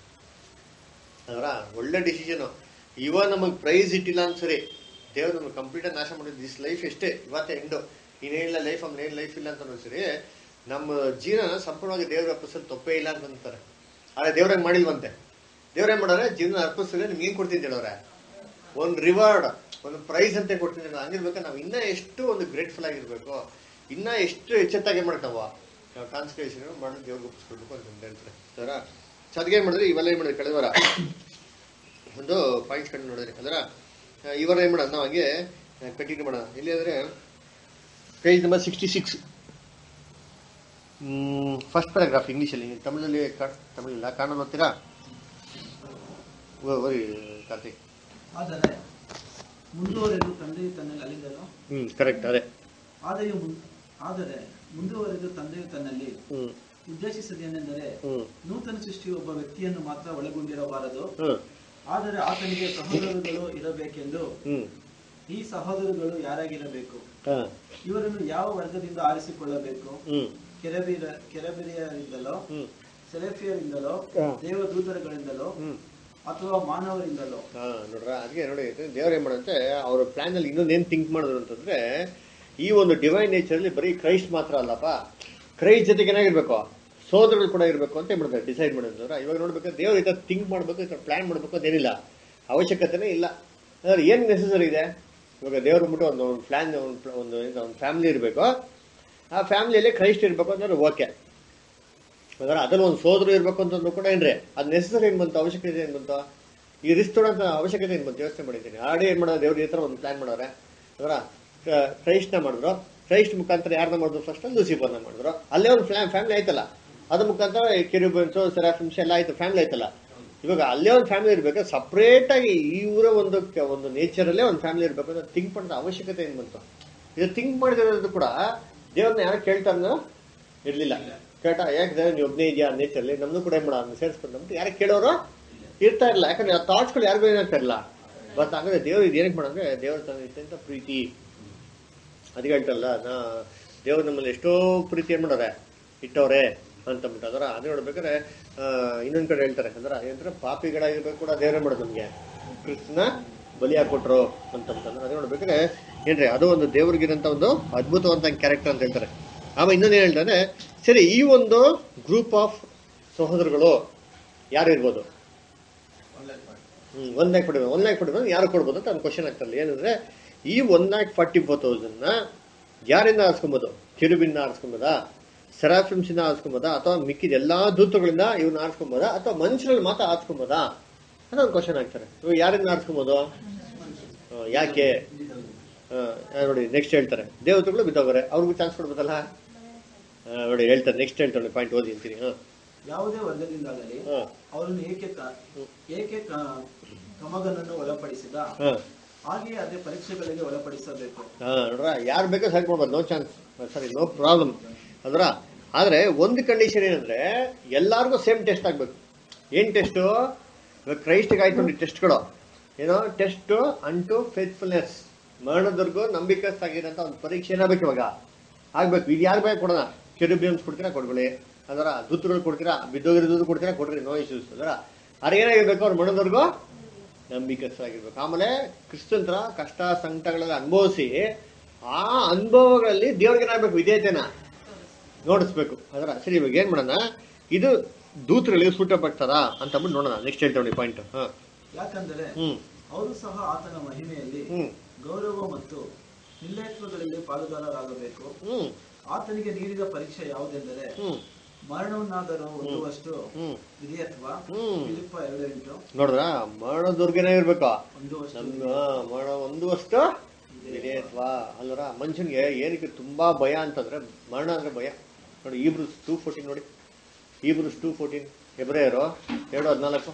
ಅದರ ಒಳ್ಳೆ ಡಿಸಿಷನ್ ಇವ ನಮಗೆ ಪ್ರೈಸ್ ಇಟ್ಟಿಲ್ಲ ಅಂತ ಸರಿ ದೇವ್ರು ನಮಗೆ ಕಂಪ್ಲೀಟ್ ನಾಶ ಮಾಡಿದ್ದು ದಿಸ್ ಲೈಫ್ ಎಷ್ಟೇ ಇವತ್ತೇ ಎಂಡು ಇನ್ನೇನಿಲ್ಲ ಲೈಫ್ ಅಮ್ಮ ಏನು ಲೈಫ್ ಇಲ್ಲ ಅಂತ ಸರಿ ನಮ್ಮ ಜೀವನ ಸಂಪೂರ್ಣವಾಗಿ ದೇವ್ರ ಅರ್ಪಿಸಲು ತಪ್ಪೇ ಇಲ್ಲ ಅಂತ ಅಂತಾರೆ ಆದ್ರೆ ದೇವ್ರಾಗ ಮಾಡಿಲ್ವಂತೆ ದೇವ್ರೇನ್ ಮಾಡೋರೆ ಜೀವನ ಅರ್ಪಿಸಿದ್ರೆ ನಿಮ್ಗೆ ಏನ್ ಕೊಡ್ತೀನಿ ಹೇಳೋರೆ ಒಂದು ರಿವಾರ್ಡ್ ಒಂದು ಪ್ರೈಸ್ ಅಂತ ಕೊಡ್ತೀನಿ ಹೇಳೋರು. ಹಂಗಿರ್ಬೇಕು ನಾವು ಇನ್ನ ಎಷ್ಟು ಒಂದು ಗ್ರೇಟ್ಫುಲ್ ಆಗಿರ್ಬೇಕು ಇನ್ನ ಎಷ್ಟು ಎಚ್ಚೆತ್ತಾಗಿ ಮಾಡ್ತಾವ ನಾವು ಕಾನ್ಸಂಟ್ರೇಷನ್ ಮಾಡಿ ದೇವ್ರಿಗೆ ಒಪ್ಪಿಸ್ಕೊಡ್ಬೇಕು ಅಂತ ಹೇಳ್ತಾರೆ ಸರ ಸೊ ಅದಕ್ಕೆ ಏನ್ ಮಾಡಿದ್ರೆ ಇವೆಲ್ಲ ಏನ್ ಮಾಡಿದ್ರೆ ಕಳೆದ ವಾರ ಒಂದು ಪಾಯಿಂಟ್ಸ್ ಕಂಡು ನೋಡಿದ್ರಿ ಅದರ ಇವರ ಏನ್ ಮಾಡೋಣ ನಾವು ಹಂಗೆ ಕಂಟಿನ್ಯೂ ಮಾಡೋಣ ಎಲ್ಲಿ ಅಂದ್ರೆ page number sixty six first paragraph ಇಂಗ್ಲೀಷಲ್ಲಿ ತಮಿಳಲ್ಲಿ ಕಾ- ತಮಿಳಿಲ್ಲ ಕನ್ನಡ ಓದ್ತೀರಾ ಓ- ಓದಿ ಕಾರ್ತಿಕ್ ಆದರೆ ಮುಂದುವರೆದು ತಂದೆಯು ತನ್ನಲ್ಲಿ ಅಲ್ಲಿಂದಲೋ ಹ್ಮ್ ಕರೆಕ್ಟ್ ಅದೇ ಆದಾಯ ಮುನ್- ಆದರೆ ಮುಂದುವರೆದು ತಂದೆಯು ತನ್ನಲ್ಲಿ ಹ್ಮ್ ಉದ್ದೇಶಿಸದೇನೆಂದರೆ ಹ್ಮ್ ನೂತನ ಸೃಷ್ಟಿಯು ಒಬ್ಬ ವ್ಯಕ್ತಿಯನ್ನು ಮಾತ್ರ ಒಳಗೊಂಡಿರಬಾರದು ಹ್ಮ್ ಆದರೆ ಆತನಿಗೆ ಸಹೋದರಗಳು ಇರಬೇಕೆಂದು ಹ್ಮ್ ಈ ಸಹೋದರಗಳು ಯಾರಾಗಿರಬೇಕು ಹಾ ಇವರನ್ನು ಯಾವ ವರ್ಗದಿಂದ ಆರಿಸಿಕೊಳ್ಳಬೇಕು ಹ್ಮ್ ಕೆರಬಿರ ಕೆರಬಿರಿಯರಿಂದಲೋ ಹ್ಮ್ ಸೆಲೆಫಿಯರಿಂದಲೋ ಹಾ. ದೇವದೂತರುಗಳಿಂದಲೋ ಹ್ಮ್ ಅಥವಾ ಮಾನವರಿಂದಲೋ ಹಾ ನೋಡ್ರ ಅದಕ್ಕೆ ನೋಡಿ ದೇವ್ರ ಏನ್ ಮಾಡುತ್ತೆ ಅವ್ರ ಪ್ಲಾನ್ ಅಲ್ಲಿ ಇನ್ನೊಂದು ಏನ್ ಥಿಂಕ್ ಮಾಡಿದ್ರು ಅಂತಂದ್ರೆ ಈ ಒಂದು ಡಿವೈನ್ ನೇಚರ್ ಅಲ್ಲಿ ಬರೀ ಕ್ರೈಸ್ಟ್ ಮಾತ್ರ ಅಲ್ಲಪ್ಪ ಕ್ರೈಸ್ಟ್ ಜೊತೆಗೆ ಏನಾಗಿರ್ಬೇಕು ಸೋದರಗಳು ಕೂಡ ಇರಬೇಕು ಅಂತ ಏನ್ ಮಾಡಿದ್ರೆ ಡಿಸೈಡ್ ಮಾಡಿದ್ರು ಇವಾಗ ನೋಡ್ಬೇಕಾದ್ರೆ ದೇವ್ರ ಈ ಥಿಂಕ್ ಮಾಡ್ಬೇಕು ಈ ಪ್ಲಾನ್ ಮಾಡ್ಬೇಕು ಅದೇನಿಲ್ಲ ಅವಶ್ಯಕತೆನೇ ಇಲ್ಲ ಅಂದ್ರೆ ಏನ್ ನೆಸಸರಿ ಇದೆ ಇವಾಗ ದೇವ್ರ ಬಿಟ್ಟು ಒಂದು ಪ್ಲಾನ್ ಒಂದು ಒಂದು ಒಂದು ಫ್ಯಾಮಿಲಿ ಇರಬೇಕು ಆ ಫ್ಯಾಮಿಲಿಯಲ್ಲಿ ಕ್ರೈಸ್ಟ್ ಇರಬೇಕು ಅಂದ್ರೆ ಓಕೆ ಅದರ ಅದ್ರಲ್ಲಿ ಒಂದು ಸೋದರು ಇರ್ಬೇಕು ಅಂತಂದ್ರು ಕೂಡ ಏನ್ರಿ ಅದು ನೆಸಸರಿ ಏನ್ ಬಂತು ಅವಶ್ಯಕತೆ ಏನ್ ಬಂತು ಈ ರಿಸ್ಕ್ ತೊಗೊಳಂತ ಅವಶ್ಯಕತೆ ಏನ್ ಬಂತು ಯೋಚನೆ ಮಾಡಿದ್ದೀನಿ ಆಲ್ರೆಡಿ ಏನ್ ಮಾಡೋದು ದೇವ್ರ ಈ ತರ ಒಂದು ಪ್ಲಾನ್ ಮಾಡೋರೆ ಅದರ ಕ್ರೈಸ್ಟ್ನ ಮಾಡಿದ್ರು ಕ್ರೈಸ್ಟ್ ಮುಖಾಂತರ ಯಾರನ್ನ ಮಾಡಿದ್ರು ಫಸ್ಟ್ ಲೂಸಿಫರ್ನ ಮಾಡಿದ್ರು ಅಲ್ಲೇ ಒಂದು ಫ್ಯಾಮಿಲಿ ಆಯ್ತಲ್ಲ ಅದ್ರ ಮುಖಾಂತರ ಕೆರಿಬನ್ಸು ಸೆರಾಫಿಮ್ಸ್ ಎಲ್ಲ ಆಯ್ತು ಫ್ಯಾಮಿಲಿ ಆಯ್ತಲ್ಲ ಇವಾಗ ಅಲ್ಲೇ ಒಂದು ಫ್ಯಾಮಿಲಿ ಇರ್ಬೇಕು ಸಪ್ರೇಟ್ ಆಗಿ ಇವರ ಒಂದು ಕ- ಒಂದು ನೇಚರ್ ಅಲ್ಲೇ ಒಂದು ಫ್ಯಾಮಿಲಿ ಇರ್ಬೇಕು ಅಂತ ಥಿಂಕ್ ಮಾಡೋ ಅವಶ್ಯಕತೆ ಏನ್ ಬಂತು ಇದು ಥಿಂಕ್ ಮಾಡಿದಿರೋದು ಕೂಡ ದೇವ್ರನ್ನ ಯಾರು ಕೇಳ್ತಾರ ಇರ್ಲಿಲ್ಲ ಕೇಟ ಯಾಕೆ ದೇವ್ರ ನೀವು ಒಬ್ಬನೇ ಇದೆಯಾ ನೇಚರ್ಲಿ ನಮ್ದು ಕೂಡ ಏನ್ ಮಾಡೋಣ ಸೇರಿಸ್ಕೊಂಡು ಅಂತ ಯಾರು ಕೇಳೋರು ಇರ್ತಾ ಇರಲ್ಲ ಯಾಕಂದ್ರೆ ಆ ಥಾಟ್ಸ್ಗಳು ಯಾರಿಗೂ ಏನಾಗ್ತಾ ಇರಲ್ಲ ಬಟ್ ಹಂಗಾದ್ರೆ ದೇವ್ರು ಇದು ಏನಕ್ಕೆ ಮಾಡಂದ್ರೆ ದೇವ್ರ ತನ್ನ ಇಷ್ಟಂತ ಪ್ರೀತಿ ಅದಕ್ಕೆ ಹೇಳ್ತಲ್ಲ ನಾ ದೇವ್ರು ನಮ್ಮಲ್ಲಿ ಎಷ್ಟೋ ಪ್ರೀತಿ ಏನ್ ಮಾಡೋರೆ ಇಟ್ಟವ್ರೆ ಅಂತಂದ್ಬಿಟ್ಟು ಅದರ ಅದು ನೋಡ್ಬೇಕಾದ್ರೆ ಆ, ಇನ್ನೊಂದ್ ಕಡೆ ಹೇಳ್ತಾರೆ ಅಂದ್ರೆ ಏನಂದ್ರೆ ಪಾಪಿಗಳಾಗಿರ್ಬೇಕು ಕೂಡ ದೇವ್ರೇ ಮಾಡೋದು ನಮ್ಗೆ ಕೃಷ್ಣ ಬಲಿಯಾಗಿ ಕೊಟ್ರು ಅಂತಂತಂದ್ರೆ ಅದು ನೋಡ್ಬೇಕಾದ್ರೆ ಏನ್ರಿ ಅದು ಒಂದು ದೇವ್ರಿಗಿರಂತ ಒಂದು ಅದ್ಭುತವಂತ ಕ್ಯಾರೆಕ್ಟರ್ ಅಂತ ಹೇಳ್ತಾರೆ ಆಮೇಲೆ ಇನ್ನೊಂದು ಏನ್ ಹೇಳ್ತಾರೆ ಸರಿ ಈ ಒಂದು ಗ್ರೂಪ್ ಆಫ್ ಸಹೋದರಗಳು ಯಾರು ಇರ್ಬೋದು ಹ್ಮ್ one lakh forty one lakh forty ಯಾರು ಕೊಡ್ಬೋದು ಅಂತ ಒಂದು ಕ್ವಶನ್ ಆಗ್ತಲ್ಲ ಏನಂದ್ರೆ ಈ one lakh forty four thousand ನ ಯಾರಿಂದ ಆರಿಸ್ಕೊಬೋದು ಕಿರುಬಿಂದ ಆರಿಸ್ಕೊಬೋದಾ ಸೆರಾಫಿಮ್ಸಿಂದ ಆರಿಸ್ಕೊಬೋದಾ ಅಥವಾ ಮಿಕ್ಕಿದ ಎಲ್ಲಾ ದೂತಗಳಿಂದ ಇವ್ನ ಆರಿಸ್ಕೊಬೋದಾ ಅಥವಾ ಮನುಷ್ಯರಲ್ಲಿ ಮಾತ್ರ ಆರಿಸ್ಕೊಬೋದಾ ಅಂತ ಒಂದು ಕ್ವಶನ್ ಆಗ್ತಾರೆ ಇವಾಗ ಯಾರಿಂದ ಆರಿಸ್ಕೊಬೋದು ಆ, ಯಾಕೆ ಆ, ನೋಡಿ ನೆಕ್ಸ್ಟ್ ಹೇಳ್ತಾರೆ ದೇವತೆಗಳು ಬಿದ್ದೋಗರೆ ಅವ್ರಿಗೂ ಚಾನ್ಸ್ ಕೊಡ್ಬೋದಲ್ಲ ಆ, ನೋಡಿ ಹೇಳ್ತಾರೆ ನೆಕ್ಸ್ಟ್ ಹೇಳ್ತಾರೆ ಪಾಯಿಂಟ್ ಓದಿ ಅಂತೀನಿ ಹಾಂ ಯಾವುದೇ ವರ್ಗದಿಂದಾಗಲಿ ಹಾಂ ಅವರನ್ನು ಏಕೆ ಕ- ಏಕೆ ಕ- ಕಮಗನನ್ನು ಒಳಪಡಿಸಿದ ಹಾಂ ಹಾಗೆಯೇ ಅದೇ ಪರೀಕ್ಷೆಗಳಿಗೆ ಒಳಪಡಿಸಬೇಕು ಹಾಂ ನೋಡ್ರ ಯಾರು ಬೇಕೋ ಸೆಲೆಕ್ಟ್ ಮಾಡ್ಬೋದು ನೋ ಚಾನ್ಸ್ ಸರಿ ನೋ ಪ್ರಾಬ್ಲಮ್ ಅಲ್ರ ಆದರೆ ಒಂದು ಕಂಡೀಷನ್ ಏನಂದ್ರೆ ಎಲ್ಲಾರ್ಗೂ ಸೇಮ್ ಟೆಸ್ಟ್ ಆಗಬೇಕು ಏನು ಟೆಸ್ಟು ಇವಾಗ ಕ್ರೈಸ್ಟ್ಗೆ ಆಯ್ತು ನೋಡಿ ಟೆಸ್ಟ್ಗಳು ಏನೋ ಟೆಸ್ಟ್ ಅಂಟು ಫೇತ್ಫುಲ್ನೆಸ್ ಮರಣದವರೆಗೂ ನಂಬಿಕಸ್ತಾಗಿರೋಂಥ ಒಂದು ಪರೀಕ್ಷೆ ಏನಾಗಬೇಕು ಇವಾಗ ಆಗ್ಬೇಕು ಇದು ಯಾರು ಬೇಕು ಕೊಡೋಣ ಕೆರುಬಿಯನ್ಸ್ ಕೊಡ್ತೀರಾ ಕೊಡ್ಕೊಳ್ಳಿ ಅದರ ದೂತಗಳು ಕೊಡ್ತೀರಾ ಬಿದ್ದೋಗಿರೋದು ಕೊಡ್ತೀರಾ ಕೊಡ್ರಿ ನೋ ಇಶ್ಯೂಸ್ ಅದರ ಅವ್ರು ಏನಾಗಿರ್ಬೇಕು ಅವ್ರು ಮರಣದವರೆಗೂ ನಂಬಿಕಸ್ಥರಾಗಿರ್ಬೇಕು ಆಮೇಲೆ ಕ್ರಿಸ್ತಂತ್ರ ಕಷ್ಟ ಸಂಕಟಗಳೆಲ್ಲ ಅನುಭವಿಸಿ ಆ ಅನುಭವಗಳಲ್ಲಿ ದೇವ್ರಿಗೆ ಏನಾಗಬೇಕು ವಿಧೇಯತೆನ ನೋಡಿಸ್ಬೇಕು ಅದರ ಸರಿ ಇವಾಗ ಏನ್ ಮಾಡೋಣ ಇದು ದೂತರಲ್ಲಿ ಸೂಟಪ್ ಆಗ್ತದಾ ಅಂತ ಅಂದ್ಬಿಟ್ಟು ನೋಡೋಣ ನೆಕ್ಸ್ಟ್ ಹೇಳ್ತೇವೆ ಪಾಯಿಂಟ್ ಹಾ ಯಾಕಂದರೆ ಹ್ಮ್ ಅವರು ಸಹ ಆತನ ಮಹಿಮೆಯಲ್ಲಿ ಹ್ಮ್ ಗೌರವ ಮತ್ತು ನಿಲ್ಲೇತ್ವಗಳಲ್ಲಿ ಪಾಲುದಾರರಾಗಬೇಕು ಹ್ಮ್ ಆತನಿಗೆ ನೀಡಿದ ಪರೀಕ್ಷೆ ಯಾವುದೆಂದರೆ ಹ್ಮ್ ಮರಣವನ್ನಾದರೂ ಹೊಂದುವಷ್ಟು ಹ್ಮ್ ವಿಧೇಯತ್ವ ಹ್ಮ್. ಫಿಲಿಪ್ಪ ಎರಡು ಎಂಟು ನೋಡ್ರ ಮರಣದವ್ರಿಗೇನೇ ಇರ್ಬೇಕು ಹೊಂದುವಷ್ಟು ನಮ್ಮ ಮರಣ ಒಂದುವಷ್ಟು ವಿಧೇಯತ್ವ ಅಲ್ಲರ ಮನುಷ್ಯನಿಗೆ ಏನಕ್ಕೆ ತುಂಬಾ ಭಯ ಅಂತಂದ್ರೆ ಮರಣ ಅಂದ್ರೆ ಭಯ ನೋಡಿ ಈಬ್ರೂಸ್ ಟೂ ಫೋರ್ಟೀನ್ ನೋಡಿ ಈಬ್ರೂಸ್ ಟೂ ಫೋರ್ಟೀನ್ ಹೆಬ್ರೆಯರು ಎರಡು ಹದಿನಾಲ್ಕು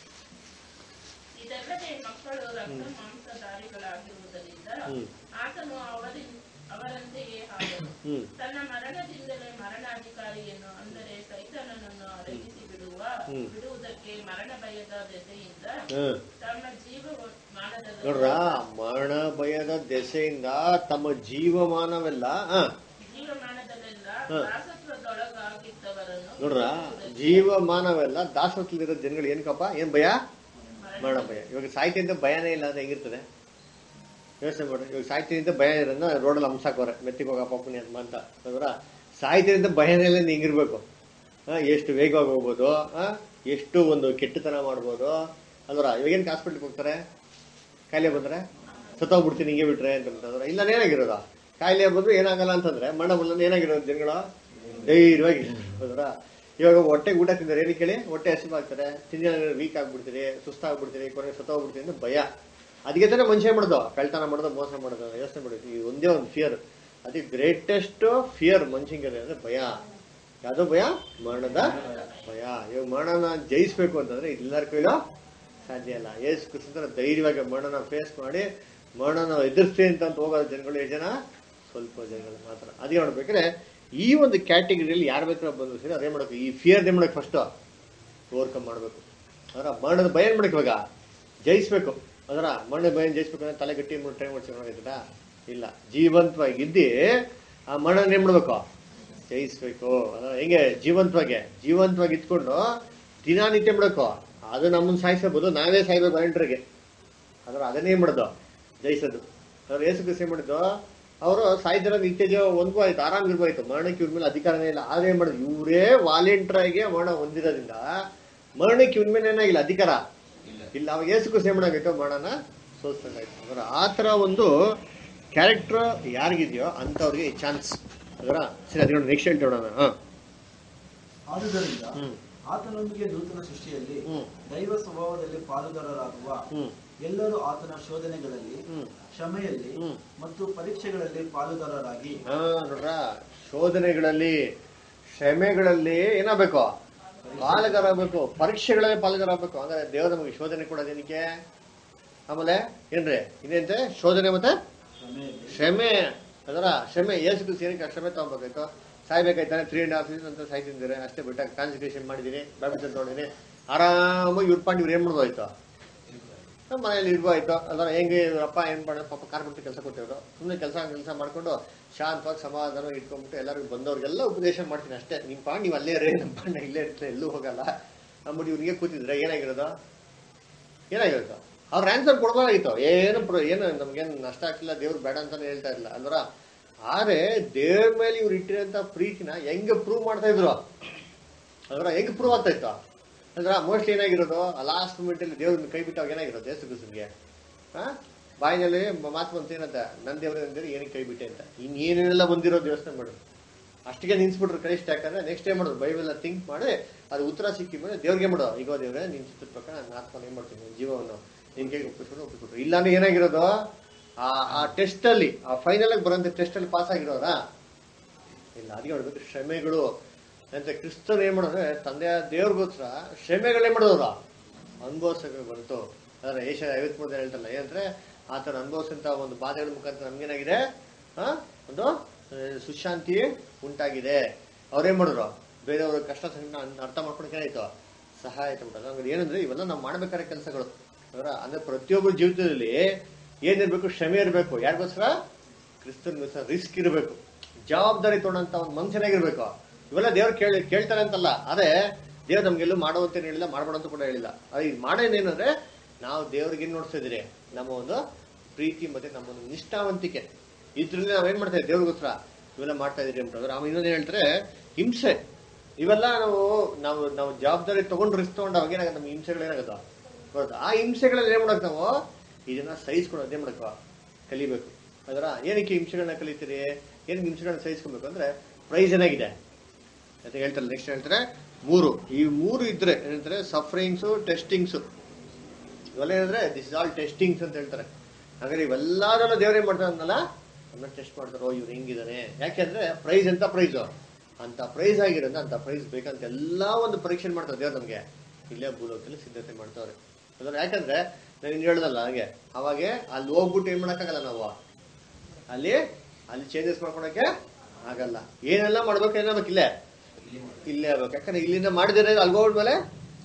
ಇದಲ್ಲದೆ ಮಕ್ಕಳು ರಕ್ತ ಮಾಂಸಧಾರಿಗಳಾಗಿರುವುದರಿಂದ ಹ್ಮ್. ಆತನು ಅವರಿ ಅವರಂತೆಯೇ ಆದನು ಹ್ಮ್ ತನ್ನ ಮರಣದಿಂದಲೇ ಮರಣಾಧಿಕಾರಿಯನ್ನು ಅಂದರೆ ಸೈತಾನನನ್ನು ಅಡಗಿಸಿ ಬಿಡುವ ಹ್ಮ್. ಬಿಡುವುದಕ್ಕೆ ಮರಣ ಭಯದ ದೆಸೆಯಿಂದ ಹ್ಮ್ ತಮ್ಮ ಜೀವ ಮಾಡದಲ್ಲಿ ನೋಡ್ರ ಮರಣ ಭಯದ ದೆಸೆಯಿಂದ ತಮ್ಮ ಜೀವಮಾನವೆಲ್ಲ ಹ ಜೀವಮಾನದಲ್ಲೆಲ್ಲ ಹ. ದಾಸತ್ವದೊಳಗಾಗಿದ್ದವರನ್ನು ನೋಡ್ರ ಜೀವಮಾನವೆಲ್ಲ ದಾಸತ್ವದಲ್ಲಿರೋ ಜನಗಳು ಏನಕ್ಕಪ್ಪ ಏನ್ ಭಯ ಮರಣ ಭಯ ಇವಾಗ ಸಾಹಿತ್ಯ ಅಂತ ಭಯನೇ ಇಲ್ಲ ಅಂದ್ರೆ ಹೆಂಗಿರ್ತದೆ ಯೋಚನೆ ಮಾಡ್ರಿ ಇವಾಗ ಸಾಹಿತ್ಯದಿಂದ ಭಯ ಇರೋದನ್ನ ರೋಡಲ್ಲಿ ಹಂಸಾಕೋರೆ ಮೆತ್ತಿಗೆ ಹೋಗಪ್ಪ ಪುಣ್ಯ ಅಂತ ಅಂತ ಅದರ ಸಾಹಿತ್ಯದಿಂದ ಭಯನೇ ಇಲ್ಲ ಅಂದ್ರೆ ಹಿಂಗಿರ್ಬೇಕು ಆ, ಎಷ್ಟು ವೇಗವಾಗಿ ಹೋಗ್ಬೋದು ಆ, ಎಷ್ಟು ಒಂದು ಕೆಟ್ಟತನ ಮಾಡ್ಬೋದು ಅಲ್ವರ ಇವಾಗೇನು ಹಾಸ್ಪಿಟ್ಲಿಗೆ ಹೋಗ್ತಾರೆ ಕಾಯಿಲೆ ಬಂದ್ರೆ ಸತ್ತೋಗ್ಬಿಡ್ತೀನಿ ಹಿಂಗೆ ಬಿಟ್ರೆ ಅಂತಂದ್ರೆ ಇಲ್ಲ ಏನಾಗಿರೋದು ಕಾಯಿಲೆ ಬಂದ್ರು ಏನಾಗಲ್ಲ ಅಂತಂದ್ರೆ ಮರಣ ಬಂದ್ರೆ ಏನಾಗಿರೋದು ಜನಗಳು ಧೈರ್ಯವಾಗಿ ಹೌದ್ರ ಇವಾಗ ಹೊಟ್ಟೆಗೆ ಊಟ ತಿಂದರೆ ಏನಕ್ಕೆ ಕೇಳಿ ಹೊಟ್ಟೆ ಹಸಿವಾಗ್ತಾರೆ ತಿಂದ ವೀಕ್ ಆಗ್ಬಿಡ್ತೀರಿ ಸುಸ್ತಾಗ್ಬಿಡ್ತೀರಿ ಕೊನೆಗೆ ಸತ್ತೋಗ್ಬಿಡ್ತೀರಿ ಅಂತ ಭಯ ಅದಕ್ಕೆ ತಾನೇ ಮನುಷ್ಯ ಏನ್ ಮಾಡೋದು ಕಳ್ತನ ಮಾಡೋದು ಮೋಸ ಮಾಡೋದು ಯೋಚನೆ ಮಾಡೋದು ಈ ಒಂದೇ ಒಂದು ಫಿಯರ್ ಅದೇ ಗ್ರೇಟೆಸ್ಟ್ ಫಿಯರ್ ಮನುಷ್ಯಂಗೆ ಅಂದ್ರೆ ಭಯ ಯಾವ್ದೋ ಭಯ ಮರಣದ ಭಯ ಇವಾಗ ಮರಣನ ಜಯಿಸ್ಬೇಕು ಅಂತಂದ್ರೆ ಎಲ್ಲರ ಕೈಲೋ ಸಾಧ್ಯ ಇಲ್ಲ ಏಸು ಕೃಷ್ಣ ಧೈರ್ಯವಾಗಿ ಮರಣನ ಫೇಸ್ ಮಾಡಿ ಮರಣನ ಎದುರಿಸ್ತೀನಿ ಅಂತ ಹೋಗೋದು ಜನಗಳು ಎಷ್ಟು ಜನ ಸ್ವಲ್ಪ ಜನಗಳು ಮಾತ್ರ ಅದೇ ನೋಡ್ಬೇಕಾದ್ರೆ ಈ ಒಂದು ಕ್ಯಾಟಗರಿಯಲ್ಲಿ ಯಾರು ಬೇಕಾದ್ರೆ ಬಂದ್ರು ಸರಿ ಅದೇ ಮಾಡಬೇಕು ಈ ಫಿಯರ್ ಏನ್ ಮಾಡಬೇಕು ಫಸ್ಟ್ ಓವರ್ಕಮ್ ಮಾಡಬೇಕು ಅದರ ಮರಣದ ಭಯ ಏನ್ ಮಾಡಬೇಕು ಇವಾಗ ಜಯಿಸ್ಬೇಕು ಅದರ ಮರಣ ಭಯ ಜಯಿಸ್ಬೇಕು ಅಂದ್ರೆ ತಲೆ ಗಟ್ಟಿ ಟ್ರೈ ಮಾಡ್ಸಿಕೊಂಡಾಗಿರ್ತದ ಇಲ್ಲ ಜೀವಂತವಾಗಿ ಇದ್ದಿ ಆ ಮರಣ ಏನ್ ಮಾಡ್ಬೇಕು ಜಯಿಸ್ಬೇಕು ಅದರ ಹೆಂಗೆ ಜೀವಂತವಾಗಿ ಜೀವಂತವಾಗಿ ಇದ್ಕೊಂಡು ದಿನಾನಿತ್ಯ ಮಾಡಬೇಕು ಅದು ನಮ್ಮನ್ನ ಸಾಯಿಸಬಹುದು ನಾವೇ ಸಾಯ್ಬೇಕು ವಾಲಂಟ್ರಿಗೆ ಅದರ ಅದನ್ನೇ ಏನ್ ಮಾಡೋದು ಜಯಿಸೋದು ಅವ್ರು ಏಸು ಕೃಷಿ ಏನ್ ಮಾಡಿದ್ದು ಅವರು ಸಾಯ್ತಿರೋ ನಿತ್ಯ ಜೀವ ಒಂದ್ಗೂ ಆಯ್ತು ಆರಾಮ್ ಇರ್ಬೋಯ್ತು ಮರಣಕ್ಕೆ ಇವ್ರ ಮೇಲೆ ಅಧಿಕಾರನೇ ಇಲ್ಲ ಆದ್ರೆ ಏನ್ ಮಾಡೋದು ಇವರೇ ವಾಲಂಟಿಯರ್ ಆಗಿ ಮರಣ ಹೊಂದಿರೋದ್ರಿಂದ ಮರಣಕ್ಕೆ ಇವ್ರ ಮೇಲೆ ಏನಾಗಿಲ್ಲ ಅಧಿಕಾರ ಇಲ್ಲ ಅವಾಗ ಏಸು ಕೃಷಿ ಏನ್ ಮಾಡಾಗಿತ್ತು ಮರಣನ ಸೋಲ್ಸಂಗಾಯ್ತು ಅದರ ಆ ತರ ಒಂದು ಕ್ಯಾರೆಕ್ಟರ್ ಯಾರಿಗಿದೆಯೋ ಅಂತವ್ರಿಗೆ ಚಾನ್ಸ್ ಅದರ ಸರಿ ಅದನ್ನ ನೆಕ್ಸ್ಟ್ ಹೇಳ್ತೋಣ ಹಾ ಆದುದರಿಂದ ಹ್ಮ್ ಆತನೊಂದಿಗೆ ನೂತನ ಸೃಷ್ಟಿಯಲ್ಲಿ ಹ್ಮ್ ದೈವ ಸ್ವಭಾವದಲ್ಲಿ ಪಾಲುದಾರರಾಗುವ ಹ್ಮ್ ಎಲ್ಲರೂ ಆತನ ಶೋಧನೆಗಳಲ್ಲಿ ಹ್ಮ್ ಕ್ಷಮೆಯಲ್ಲಿ ಹ್ಮ್. ಮತ್ತು ಪರೀಕ್ಷೆಗಳಲ್ಲಿ ಪಾಲುದಾರರಾಗಿ ಹಾ ನೋಡ್ರ ಶೋಧನೆಗಳಲ್ಲಿ ಶ್ರಮೆಗಳಲ್ಲಿ ಏನಾಗಬೇಕು ಪಾಲುಗಾರ ಆಗ್ಬೇಕು ಪರೀಕ್ಷೆಗಳಲ್ಲಿ ಪಾಲುಗಾರ ಆಗ್ಬೇಕು ಅಂದ್ರೆ ದೇವ್ರ ನಮಗೆ ಶೋಧನೆ ಕೊಡೋದೇನಕ್ಕೆ ಆಮೇಲೆ ಏನ್ರಿ ಇನ್ನೇಂತೆ ಶೋಧನೆ ಮತ್ತೆ ಕ್ಷಮೆಯಲ್ಲಿ ಶ್ರಮೆ ಅದರ ಶ್ರಮೆ ಏಸು ಸೇರಿಕೆ ಶ್ರಮೆ ತಗೋಬೇಕಾಯ್ತು ಸಾಯ್ಬೇಕಾಯ್ತಾನೆ ತ್ರೀ ಅಂಡ್ ಹಾಫ್ ಇಯರ್ಸ್ ಅಂತ ಸಾಯ್ತಿದ್ದೀರಿ ಅಷ್ಟೇ ಬಿಟ್ಟ ಕಾನ್ಸಂಟ್ರೇಷನ್ ಮಾಡಿದೀನಿ ಬ್ಯಾಡ್ಮಿಂಟನ್ ನೋಡಿದೀನಿ ಆರಾಮಾಗಿ ಇವ್ರು ಇವ್ರು ಏನ್ ಮಾಡ್ಬೋದಾಯ್ತು ನಮ್ಮ ಮನೇಲಿ ಇರ್ಬೋದಾಯ್ತು ಅದರ ಹೆಂಗೆ ಅಪ್ಪ ಏನ್ ಮಾಡ ಪಾಪ ಕಾರ್ಪೆಂಟ್ ಕೆಲಸ ಕೊಟ್ಟಿದ್ರು ಸುಮ್ಮನೆ ಕೆಲಸ ಕೆಲಸ ಮಾಡ್ಕೊಂಡು ಶಾಂತವಾಗಿ ಸಮಾಧಾನ ಇಟ್ಕೊಂಡ್ಬಿಟ್ಟು ಎಲ್ಲರಿಗೂ ಬಂದವ್ರಿಗೆಲ್ಲ ಉಪದೇಶ ಮಾಡ್ತೀನಿ ಅಷ್ಟೇ ನಿಮ್ಮ ಪಾಂಡ್ ನೀವು ಅಲ್ಲೇ ಇರೇ ನಮ್ಮ ಪಾಂಡ ಇಲ್ಲೇ ಇರ್ತಾರೆ ಎಲ್ಲೂ ಹೋಗಲ್ಲ ಅಂದ್ಬಿಟ್ಟು ಇವ್ರಿಗೆ ಕೂತಿದ್ರೆ ಏನಾಗಿರೋದು ಏನಾಗಿರುತ್ತೋ ಅವ್ರ ಆನ್ಸರ್ ಕೊಡ್ಬೋದಾಗಿತ್ತು ಏನು ಪ್ರ- ಏನು ನಮ್ಗೇನು ನಷ್ಟ ಆಗ್ತಿಲ್ಲ ದೇವ್ರು ಬೇಡ ಅಂತಾನೆ ಹೇಳ್ತಾ ಇಲ್ಲ ಅಲ್ವರ ಆದ್ರೆ ದೇವ್ರ ಮೇಲೆ ಇವ್ರು ಇಟ್ಟಿರೋಂಥ ಪ್ರೀತಿನ ಹೆಂಗೆ ಪ್ರೂವ್ ಮಾಡ್ತಾ ಇದ್ರು ಅಲ್ವರ ಹೆಂಗೆ ಪ್ರೂವ್ ಆಗ್ತಾ ಇತ್ತು ಅಂದ್ರ ಮೋಸ್ಟ್ಲಿ ಏನಾಗಿರೋದು ಲಾಸ್ಟ್ ಮೂಮೆಂಟ್ ಅಲ್ಲಿ ದೇವ್ರನ್ನ ಕೈ ಬಿಟ್ಟಾಗ ಏನಾಗಿರೋದು ದೇಶ ಕುಸಿಗೆ ಹಾ ಬಾಯಿನಲ್ಲಿ ಮಾತು ಬಂತು ಏನಂತ ನನ್ನ ದೇವ್ರ ಅಂದ್ರೆ ಏನಕ್ಕೆ ಕೈ ಬಿಟ್ಟೆ ಅಂತ ಇನ್ನೇನೆಲ್ಲ ಬಂದಿರೋದು ಯೋಚನೆ ಮಾಡು ಅಷ್ಟಿಗೆ ನಿನ್ಸ್ಬಿಟ್ರು ಕನಿಷ್ಠ ಯಾಕಂದ್ರೆ ನೆಕ್ಸ್ಟ್ ಏನ್ ಮಾಡೋದು ಬೈಬಲ್ ಥಿಂಕ್ ಮಾಡಿ ಅದು ಉತ್ತರ ಸಿಕ್ಕಿ ಮೇಲೆ ದೇವ್ರಿಗೆ ಮಾಡೋ ಈಗ ದೇವ್ರೆ ನಿನ್ ಚಿತ್ರದ ಪ್ರಕಾರ ನಾನು ಆತ್ಮನ ಏನ್ ಮಾಡ್ತೀನಿ ನಿನ್ ಜೀವವನ್ನು ನಿನ್ ಕೈಗೆ ಒಪ್ಪಿಸ್ಬಿಟ್ಟು ಒಪ್ಪಿಸ್ಬಿಟ್ರು ಇಲ್ಲಾಂದ್ರೆ ಏನಾಗಿರೋದು ಆ ಆ ಟೆಸ್ಟ್ ಅಲ್ಲಿ ಆ ಫೈನಲ್ ಆಗಿ ಬರೋಂಥ ಟೆಸ್ಟ್ ಅಲ್ಲಿ ಪಾಸ್ ಆಗಿರೋರಾ ಇಲ್ಲ ಅದಕ್ಕೆ ಹೇಳ್ಬೇಕು ಶ್ರಮೆಗಳು ಅಂತ ಕ್ರಿಸ್ತನ್ ಏನ್ ಮಾಡಿದ್ರೆ ತಂದೆಯ ದೇವ್ರಿಗೋಸ್ಕರ ಶ್ರಮೆಗಳೇ ಮಾಡಿದವ್ರು ಅನುಭವಿಸಕ್ಕೆ ಬಂತು ಅದರ ಏಷ ಐವತ್ಮೂರು ಹೇಳ್ತಲ್ಲ ಏನಂದ್ರೆ ಆತನ ಅನುಭವಿಸಂತ ಒಂದು ಬಾಧೆಗಳ ಮುಖಾಂತರ ನಮ್ಗೇನಾಗಿದೆ ಆ ಒಂದು ಆ, ಸುಶಾಂತಿ ಉಂಟಾಗಿದೆ ಅವ್ರೇನ್ ಮಾಡಿದ್ರು ಬೇರೆಯವ್ರ ಕಷ್ಟ ಸಂಕಟ ಅರ್ಥ ಮಾಡ್ಕೊಳಕ್ಕೆ ಏನಾಯ್ತು ಸಹಾಯ ಆಯ್ತು ಬಿಟ್ಟಲ್ಲ ಹಂಗಾರೆ ಏನಂದ್ರೆ ಇವೆಲ್ಲ ನಾವು ಮಾಡ್ಬೇಕಾದ ಕೆಲಸಗಳು ಅದರ ಅಂದ್ರೆ ಪ್ರತಿಯೊಬ್ಬರ ಜೀವಿತದಲ್ಲಿ ಏನಿರ್ಬೇಕು ಶ್ರಮೆ ಇರಬೇಕು ಯಾರಿಗೋಸ್ಕರ ಕ್ರಿಸ್ತನ್ಗೋಸ್ಕರ ರಿಸ್ಕ್ ಇರಬೇಕು ಜವಾಬ್ದಾರಿ ತೊಗೊಂಡಂತ ಒಂದು ಮನುಷ್ಯನಾಗಿರ್ಬೇಕು ಇವೆಲ್ಲ ದೇವ್ರು ಕೇಳಿ ಕೇಳ್ತಾರೆ ಅಂತಲ್ಲ ಅದೇ ದೇವ್ರು ನಮ್ಗೆಲ್ಲೂ ಮಾಡುವಂತ ಹೇಳಿಲ್ಲ ಮಾಡಬೇಡ ಅಂತ ಕೂಡ ಹೇಳಿಲ್ಲ ಅದು ಇದು ಮಾಡೋದೇನಂದ್ರೆ ನಾವು ದೇವ್ರಿಗೆ ಏನ್ ನೋಡ್ತಾ ಇದೀರಿ ನಮ್ಮ ಒಂದು ಪ್ರೀತಿ ಮತ್ತೆ ನಮ್ಮ ಒಂದು ನಿಷ್ಠಾವಂತಿಕೆ ಇದ್ರಲ್ಲಿ ನಾವೇನ್ ಮಾಡ್ತಾ ಇದ್ದೀವಿ ದೇವ್ರಿಗೋಸ್ಕರ ಇವೆಲ್ಲ ಮಾಡ್ತಾ ಇದೀರಿ ಅಂತ ಆಮೇಲೆ ಇನ್ನೊಂದು ಹೇಳ್ತಾರೆ ಹಿಂಸೆ ಇವೆಲ್ಲ ನಾವು ನಾವು ನಾವು ಜವಾಬ್ದಾರಿ ತಗೊಂಡು ರಿಸ್ಕ್ ತಗೊಂಡು ಅವಾಗ ಏನಾಗುತ್ತೆ ನಮ್ಮ ಹಿಂಸೆಗಳು ಏನಾಗುತ್ತೋ ಬರುತ್ತೆ ಆ ಹಿಂಸೆಗಳಲ್ಲಿ ಏನ್ ಮಾಡಕ್ ನಾವು ಇದನ್ನ ಸಹಿಸ್ಕೊಂಡು ಅದೇ ಮಾಡಕ್ಕ ಕಲಿಬೇಕು ಅದರ ಏನಕ್ಕೆ ಹಿಂಸೆಗಳನ್ನ ಕಲಿತೀರಿ ಏನಕ್ಕೆ ಹಿಂಸೆಗಳನ್ನ ಸಹಿಸ್ಕೊಬೇಕು ಅಂದ್ರೆ ಪ್ರೈಸ್ ಏನಾಗಿದೆ ಅಂತ ಹೇಳ್ತಾರೆ ನೆಕ್ಸ್ಟ್ ಹೇಳ್ತಾರೆ ಮೂರು ಈ ಮೂರು ಇದ್ರೆ ಏನಂತಾರೆ ಸಫರಿಂಗ್ಸು ಟೆಸ್ಟಿಂಗ್ಸು ಇವೆಲ್ಲ ಏನಂದ್ರೆ ದಿಸ್ ಇಸ್ ಆಲ್ ಟೆಸ್ಟಿಂಗ್ಸ್ ಅಂತ ಹೇಳ್ತಾರೆ ಹಾಗಾದ್ರೆ ಇವೆಲ್ಲದೆಲ್ಲ ದೇವ್ರು ಏನ್ ಮಾಡ್ತಾರೆ ಅನ್ನಲ್ಲ ಅದನ್ನ ಟೆಸ್ಟ್ ಮಾಡ್ತಾರೋ ಇವ್ರು ಹೆಂಗಿದಾನೆ ಯಾಕೆಂದ್ರೆ ಪ್ರೈಸ್ ಎಂತ ಪ್ರೈಸ್ ಅಂತ ಪ್ರೈಸ್ ಆಗಿರೋದು ಅಂತ ಪ್ರೈಸ್ ಬೇಕಂತ ಎಲ್ಲಾ ಒಂದು ಪರೀಕ್ಷೆ ಮಾಡ್ತಾರೆ ದೇವ್ರು ನಮ್ಗೆ ಇಲ್ಲೇ ಭೂಲೋಕದಲ್ಲಿ ಸಿದ್ಧತೆ ಮಾಡ್ತಾವ್ರೆ ಅದ್ರ ಯಾಕಂದ್ರೆ ನಾನು ಇನ್ನು ಹೇಳ್ದಲ್ಲ ಹಾಗೆ ಅವಾಗ ಅಲ್ಲಿ ಹೋಗ್ಬಿಟ್ಟು ಏನ್ ಮಾಡಕ್ಕಾಗಲ್ಲ ನಾವು ಅಲ್ಲಿ ಅಲ್ಲಿ ಚೇಂಜಸ್ ಮಾಡ್ಕೊಳಕ್ಕೆ ಆಗಲ್ಲ ಏನೆಲ್ಲ ಮಾಡ್ಬೇಕು ಏನಾಗ್ಬೇಕು ಇಲ್ಲೇ ಇಲ್ಲೇ ಆಗ್ಬೇಕು ಯಾಕಂದ್ರೆ ಇಲ್ಲಿಂದ ಮಾಡಿದ್ರೆ ಅಲ್ಲಿ ಹೋಗ್ಬಿಟ್ಮೇಲೆ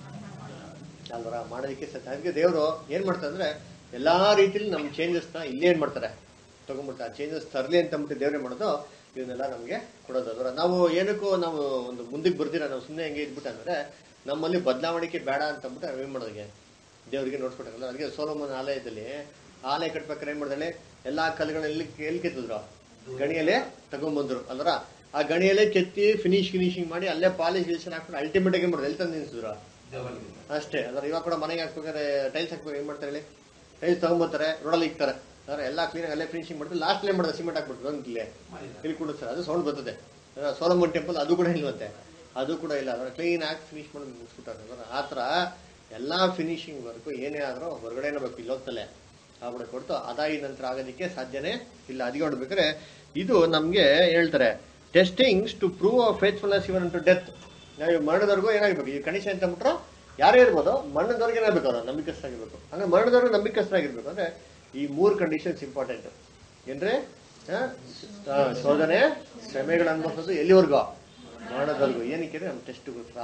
ಅಲ್ವರ ಮಾಡೋದಕ್ಕೆ ಸತ್ಯ ಅದಕ್ಕೆ ದೇವರು ಏನ್ ಮಾಡ್ತಾರೆ ಅಂದ್ರೆ ಎಲ್ಲಾ ರೀತಿಲಿ ನಮ್ ಚೇಂಜಸ್ ನ ಇಲ್ಲೇ ಏನ್ ಮಾಡ್ತಾರೆ ತಗೊಂಡ್ಬಿಡ್ತಾರೆ ಚೇಂಜಸ್ ತರ್ಲಿ ಅಂತ ಅಂದ್ಬಿಟ್ಟು ದೇವ್ರೇ ಮಾಡೋದು ಇವನ್ನೆಲ್ಲ ನಮ್ಗೆ ಕೊಡೋದು ಅದರ ನಾವು ಏನಕ್ಕೂ ನಾವು ಒಂದು ಮುಂದಕ್ಕೆ ಬರ್ದಿರ ನಾವು ಸುಮ್ಮನೆ ಹೆಂಗೆ ಇದ್ಬಿಟ್ಟು ಅಂದ್ರೆ ನಮ್ಮಲ್ಲಿ ಬದಲಾವಣಿಕೆ ಬೇಡ ಅಂತ ಅಂದ್ಬಿಟ್ಟು ನಾವ್ ಏನ್ ಮಾಡೋದಕ್ಕೆ ದೇವರಿಗೆ ನೋಡ್ಕೊಟ್ಟಲ್ಲ ಅದಕ್ಕೆ ಸೋಲೋಮನ್ ಆಲಯದಲ್ಲಿ ಆಲಯ ಕಟ್ಬೇಕಾದ್ರೆ ಏನ್ ಮಾಡಿದಾಳೆ ಎಲ್ಲಾ ಕಲ್ಲುಗಳನ್ನ ಎಲ್ಲಿ ಎಲ್ಲಿ ಕೆತ್ತಿದ್ರು ಗಣಿಯಲ್ಲೇ ತಗೊಂಡ್ಬಂದ್ರು ಅಲ್ವರ ಆ ಗಣಿಯಲ್ಲೇ ಕೆತ್ತಿ ಫಿನಿಶ್ ಫಿನಿಶಿಂಗ್ ಮಾಡಿ ಅಲ್ಲೇ ಪಾಲಿಶ್ ಗಿಲಿಶನ್ ಹಾಕ್ಬಿಟ್ಟು ಅಲ್ಟಿಮೇಟ್ ಆಗಿ ಮಾಡಿದ್ರು ಎಲ್ಲಿ ತಂದು ನಿಲ್ಸಿದ್ರು ಅಷ್ಟೇ ಅದ್ರ ಇವಾಗ ಕೂಡ ಮನೆಗೆ ಹಾಕ್ಬೇಕಾದ್ರೆ ಟೈಲ್ಸ್ ಹಾಕ್ಬೇಕು ಏನ್ ಮಾಡ್ತಾರೆ ಹೇಳಿ ಟೈಲ್ಸ್ ತಗೊಂಡ್ಬರ್ತಾರೆ ರೋಡಲ್ಲಿ ಇಕ್ತಾರೆ ಅದ್ರ ಎಲ್ಲ ಕ್ಲೀನ್ ಅಲ್ಲೇ ಫಿನಿಶಿಂಗ್ ಮಾಡಿದ್ರೆ ಲಾಸ್ಟ್ ಏನ್ ಮಾಡಿದ್ರೆ ಸಿಮೆಂಟ್ ಹಾಕ್ಬಿಟ್ಟು ಒಂದು ಇಲ್ಲಿ ಇಲ್ಲಿ ಕುಡಿಸ್ತಾರೆ ಅದು ಸೌಂಡ್ ಬರ್ತದೆ ಸೋಲಮನ್ ಟೆಂಪಲ್ ಅದು ಕೂಡ ಇಲ್ವಂತೆ ಅದು ಕೂಡ ಇಲ್ಲ ಅದರ ಕ್ಲೀನ್ ಆಗಿ ಫಿನಿಶ್ ಮಾಡಿ ಮುಗಿಸ್ಬಿಟ್ಟಾರೆ ಅದರ ಆ ಥರ ಎಲ್ಲ ಫಿನಿಶಿಂಗ್ ವರ್ಕು ಏನೇ ಆದ್ರೂ ಹೊರಗಡೆನೇ ಬೇಕು ಇಲ್ಲಿ ಹೋಗ್ತಲೆ ಆಗ್ಬಿಡ ಕೊಡ್ತು ಅದಾಗಿ ನಂತರ ಆಗೋದಕ್ಕೆ ಸಾಧ್ಯನೇ ಇಲ್ಲ ಅದಕ್ಕೆ ನೋಡ್ಬೇಕಾದ್ರೆ ಇದು ನಮ್ಗೆ ಹೇಳ್ತಾರೆ testings to prove a faithfulness even to death ನಾವು ಈ ಮರಣದವರೆಗೂ ಏನಾಗಿರ್ಬೇಕು ಈ ಕಂಡೀಷನ್ ಅಂತ ಬಿಟ್ರೆ ಯಾರೇ ಇರ್ಬೋದು ಮರಣದವ್ರಿಗೆ ಏನಾಗಬೇಕು ಅವ್ರು ನಂಬಿಕಸ್ಥರಾಗಿರ್ಬೇಕು ಅಂದ್ರೆ ಮರಣದವ್ರಿಗೆ ನಂಬಿಕಸ್ಥರಾಗಿರ್ಬೇಕು ಅಂದ್ರೆ ಈ ಮೂರು ಕಂಡೀಷನ್ಸ್ ಇಂಪಾರ್ಟೆಂಟ್ ಏನ್ರಿ ಆ, ಆ, ಶೋಧನೆ ಶ್ರಮೆಗಳು ಅನ್ಭವಿಸೋದು ಎಲ್ಲಿವರೆಗೂ ಮರಣದವರೆಗೂ ಏನಕ್ಕೆ ಅಂದ್ರೆ ನಮ್ಮ ಟೆಸ್ಟ್ಗೋಸ್ಕರ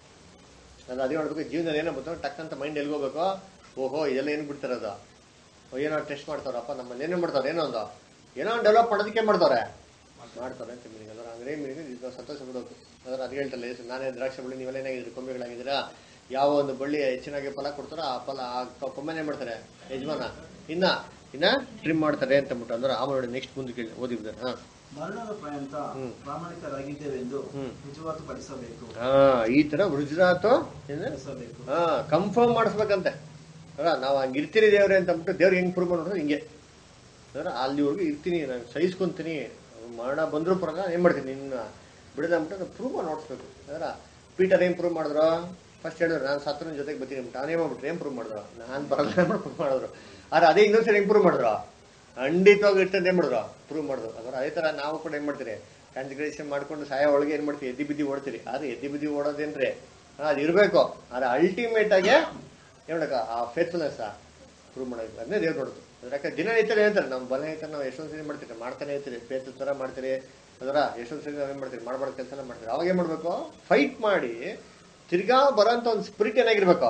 ನಾನು ಅದೇ ಮಾಡ್ಬೇಕು ಜೀವನದಲ್ಲಿ ಏನೋ ಬರ್ತಾರೆ ಟಕ್ ಅಂತ ಮೈಂಡ್ ಎಲ್ಲಿ ಹೋಗ್ಬೇಕು ಓಹೋ ಇದೆಲ್ಲ ಏನು ಬಿಡ್ತಾರದು ಏನೋ ಟೆಸ್ಟ್ ಮಾಡ್ತಾರಪ್ಪ ನಮ್ಮಲ್ಲಿ ಏನೇನು ಮಾಡ್ತಾರೆ ಏನೋ ಒಂದು ಏನೋ ಒಂದು ಡೆವಲಪ್ ಮಾಡೋದಕ್ಕೆ ಮಾಡ್ತಾರೆ ಮಾಡ್ತಾರೆ ಅಂತ ಮೀನಿಂಗ್ ಅದರ ಅಂದ್ರೆ ಮೀನಿಂಗ್ ಇದು ಸಂತೋಷ ಬಿಡೋದು ಅದರ ಅದು ಹೇಳ್ತಲ್ಲ ಯೇಸು, ನಾನೇ ದ್ರಾಕ್ಷಿ ಬಳ್ಳಿ ನೀವೆಲ್ಲ ಏನಾಗಿದ್ದೀರಿ ಕೊಂಬೆಗಳಾಗಿದ್ದೀರಾ ಯಾವ ಒಂದು ಬಳ್ಳಿ ಹೆಚ್ಚಿನಾಗಿ ಫಲ ಕೊಡ್ತಾರೋ ಆ ಫಲ ಆ ಕ- ಕೊಂಬೆನೇ ಮಾಡ್ತಾರೆ ಯಜಮಾನ ಇನ್ನ ಇನ್ನ ಟ್ರಿಮ್ ಮಾಡ್ತಾರೆ ಅಂತ ಅಂದ್ಬಿಟ್ಟು ಅಂದ್ರೆ ಆಮೇಲೆ ನೋಡಿ ನೆಕ್ಸ್ಟ್ ಮುಂದಕ್ಕೆ ಓದಿದ್ದಾರೆ ಹಾ ಮರಣದ ಪರ್ಯಂತ ಹ್ಮ್. ಪ್ರಾಮಾಣಿಕರಾಗಿದ್ದೇವೆಂದು ಹ್ಮ್. ರುಜುವಾತು ಪಡಿಸಬೇಕು ಹಾ ಈ ತರ ಗುಜರಾತು ಏನು ಪಡಿಸಬೇಕು ಹಾ ಕನ್ಫರ್ಮ್ ಮಾಡಿಸ್ಬೇಕಂತೆ ಅಲ್ಲ ನಾವು ಹಂಗೆ ಇರ್ತೀರಿ ದೇವ್ರೆ ಅಂತ ಅಂದ್ಬಿಟ್ಟು ದೇವ್ರು ಹೆಂಗ್ ಪ್ರೂವ್ ಮಾಡೋದು ಹಿಂಗೆ ಅಂದ್ರೆ ಅಲ್ಲಿವರೆಗೂ ಇರ್ತೀನಿ ನಾನು ಸಹಿಸ್ಕೊಂತೀನಿ ಮರಣ ಬಂದ್ರು ಪರಲ್ಲ ಏನ್ ಮಾಡ್ತೀನಿ ನಿನ್ನ ಬಿಡದ ಅಂದ್ಬಿಟ್ಟು ಪ್ರೂವ್ ಮಾಡಿ ನೋಡಿಸ್ಬೇಕು ಅದರ ಪೀಟರ್ ಏನ್ ಪ್ರೂವ್ ಮಾಡಿದ್ರು ಫಸ್ಟ್ ಹೇಳಿದ್ರು ನಾನು ಸತ್ರ ಜೊತೆಗೆ ಬರ್ತೀನಿ ಅಂದ್ಬಿಟ್ಟು ನಾನೇ ಮಾಡ್ಬಿಟ್ರೆ ಏನ್ ಪ್ರೂವ್ ಮಾಡಿದ್ರು ನಾನು ಬರಲ್ಲ ಪ್ರೂವ್ ಮಾಡಿದ್ರು ಆದ್ರೆ ಅದೇ ಇನ್ನೊಂದ್ಸರಿ ಹೆಂಗ್ ಪ್ರೂವ್ ಮಾಡಿದ್ರು ಖಂಡಿತವಾಗಿ ಇರ್ತದೆ ಏನ್ ಮಾಡಿದ್ರು ಪ್ರೂವ್ ಮಾಡಿದ್ರು ಅದರ ಅದೇ ತರ ನಾವು ಕೂಡ ಏನ್ ಮಾಡ್ತೀರಿ ಕಾನ್ಸಿಗ್ರೇಷನ್ ಮಾಡ್ಕೊಂಡು ಸಾಯ ಒಳಗೆ ಏನ್ ಮಾಡ್ತೀವಿ ಎದ್ದಿ ಬಿದ್ದಿ ಓಡ್ತೀರಿ ಆದ್ರೆ ಎದ್ದಿ ಬಿದ್ದಿ ಓಡೋದೇನ್ರಿ ಅದು ಇರ್ಬೇಕು ಆದ್ರೆ ಅಲ್ಟಿಮೇಟ್ ಆಗಿ ಏನ್ ಮಾಡಕ ಆ ಫೇತ್ಫುಲ್ನೆಸ್ ಪ್ರೂವ್ ಮಾಡೋದು ಅದನ್ನೇ ದೇವ್ರು ನೋಡುದು ಯಾಕೆ ದಿನನಿತ್ಯ ಹೇಳ್ತಾರೆ ನಮ್ಮ ಬಲ ಹೇಳ್ತಾರೆ ನಾವು ಎಷ್ಟೊಂದು ಸರಿ ಮಾಡ್ತೀರಿ ಮಾಡ್ತಾನೆ ಇರ್ತೀರಿ ಫೇತ್ ತರ ಮಾಡ್ತೀರಿ ಅದರ ಎಷ್ಟೊಂದು ಸರಿ ನಾವೇನ್ ಮಾಡ್ತೀರಿ ಮಾಡ್ಬಾರ್ದು ಕೆಲಸನ ಮಾಡ್ತೀರಿ ಅವಾಗ ಏನ್ ಮಾಡ್ಬೇಕು ಫೈಟ್ ಮಾಡಿ ತಿರ್ಗಾ ಬರೋಂತ ಒಂದು ಸ್ಪಿರಿಟ್ ಏನಾಗಿರ್ಬೇಕು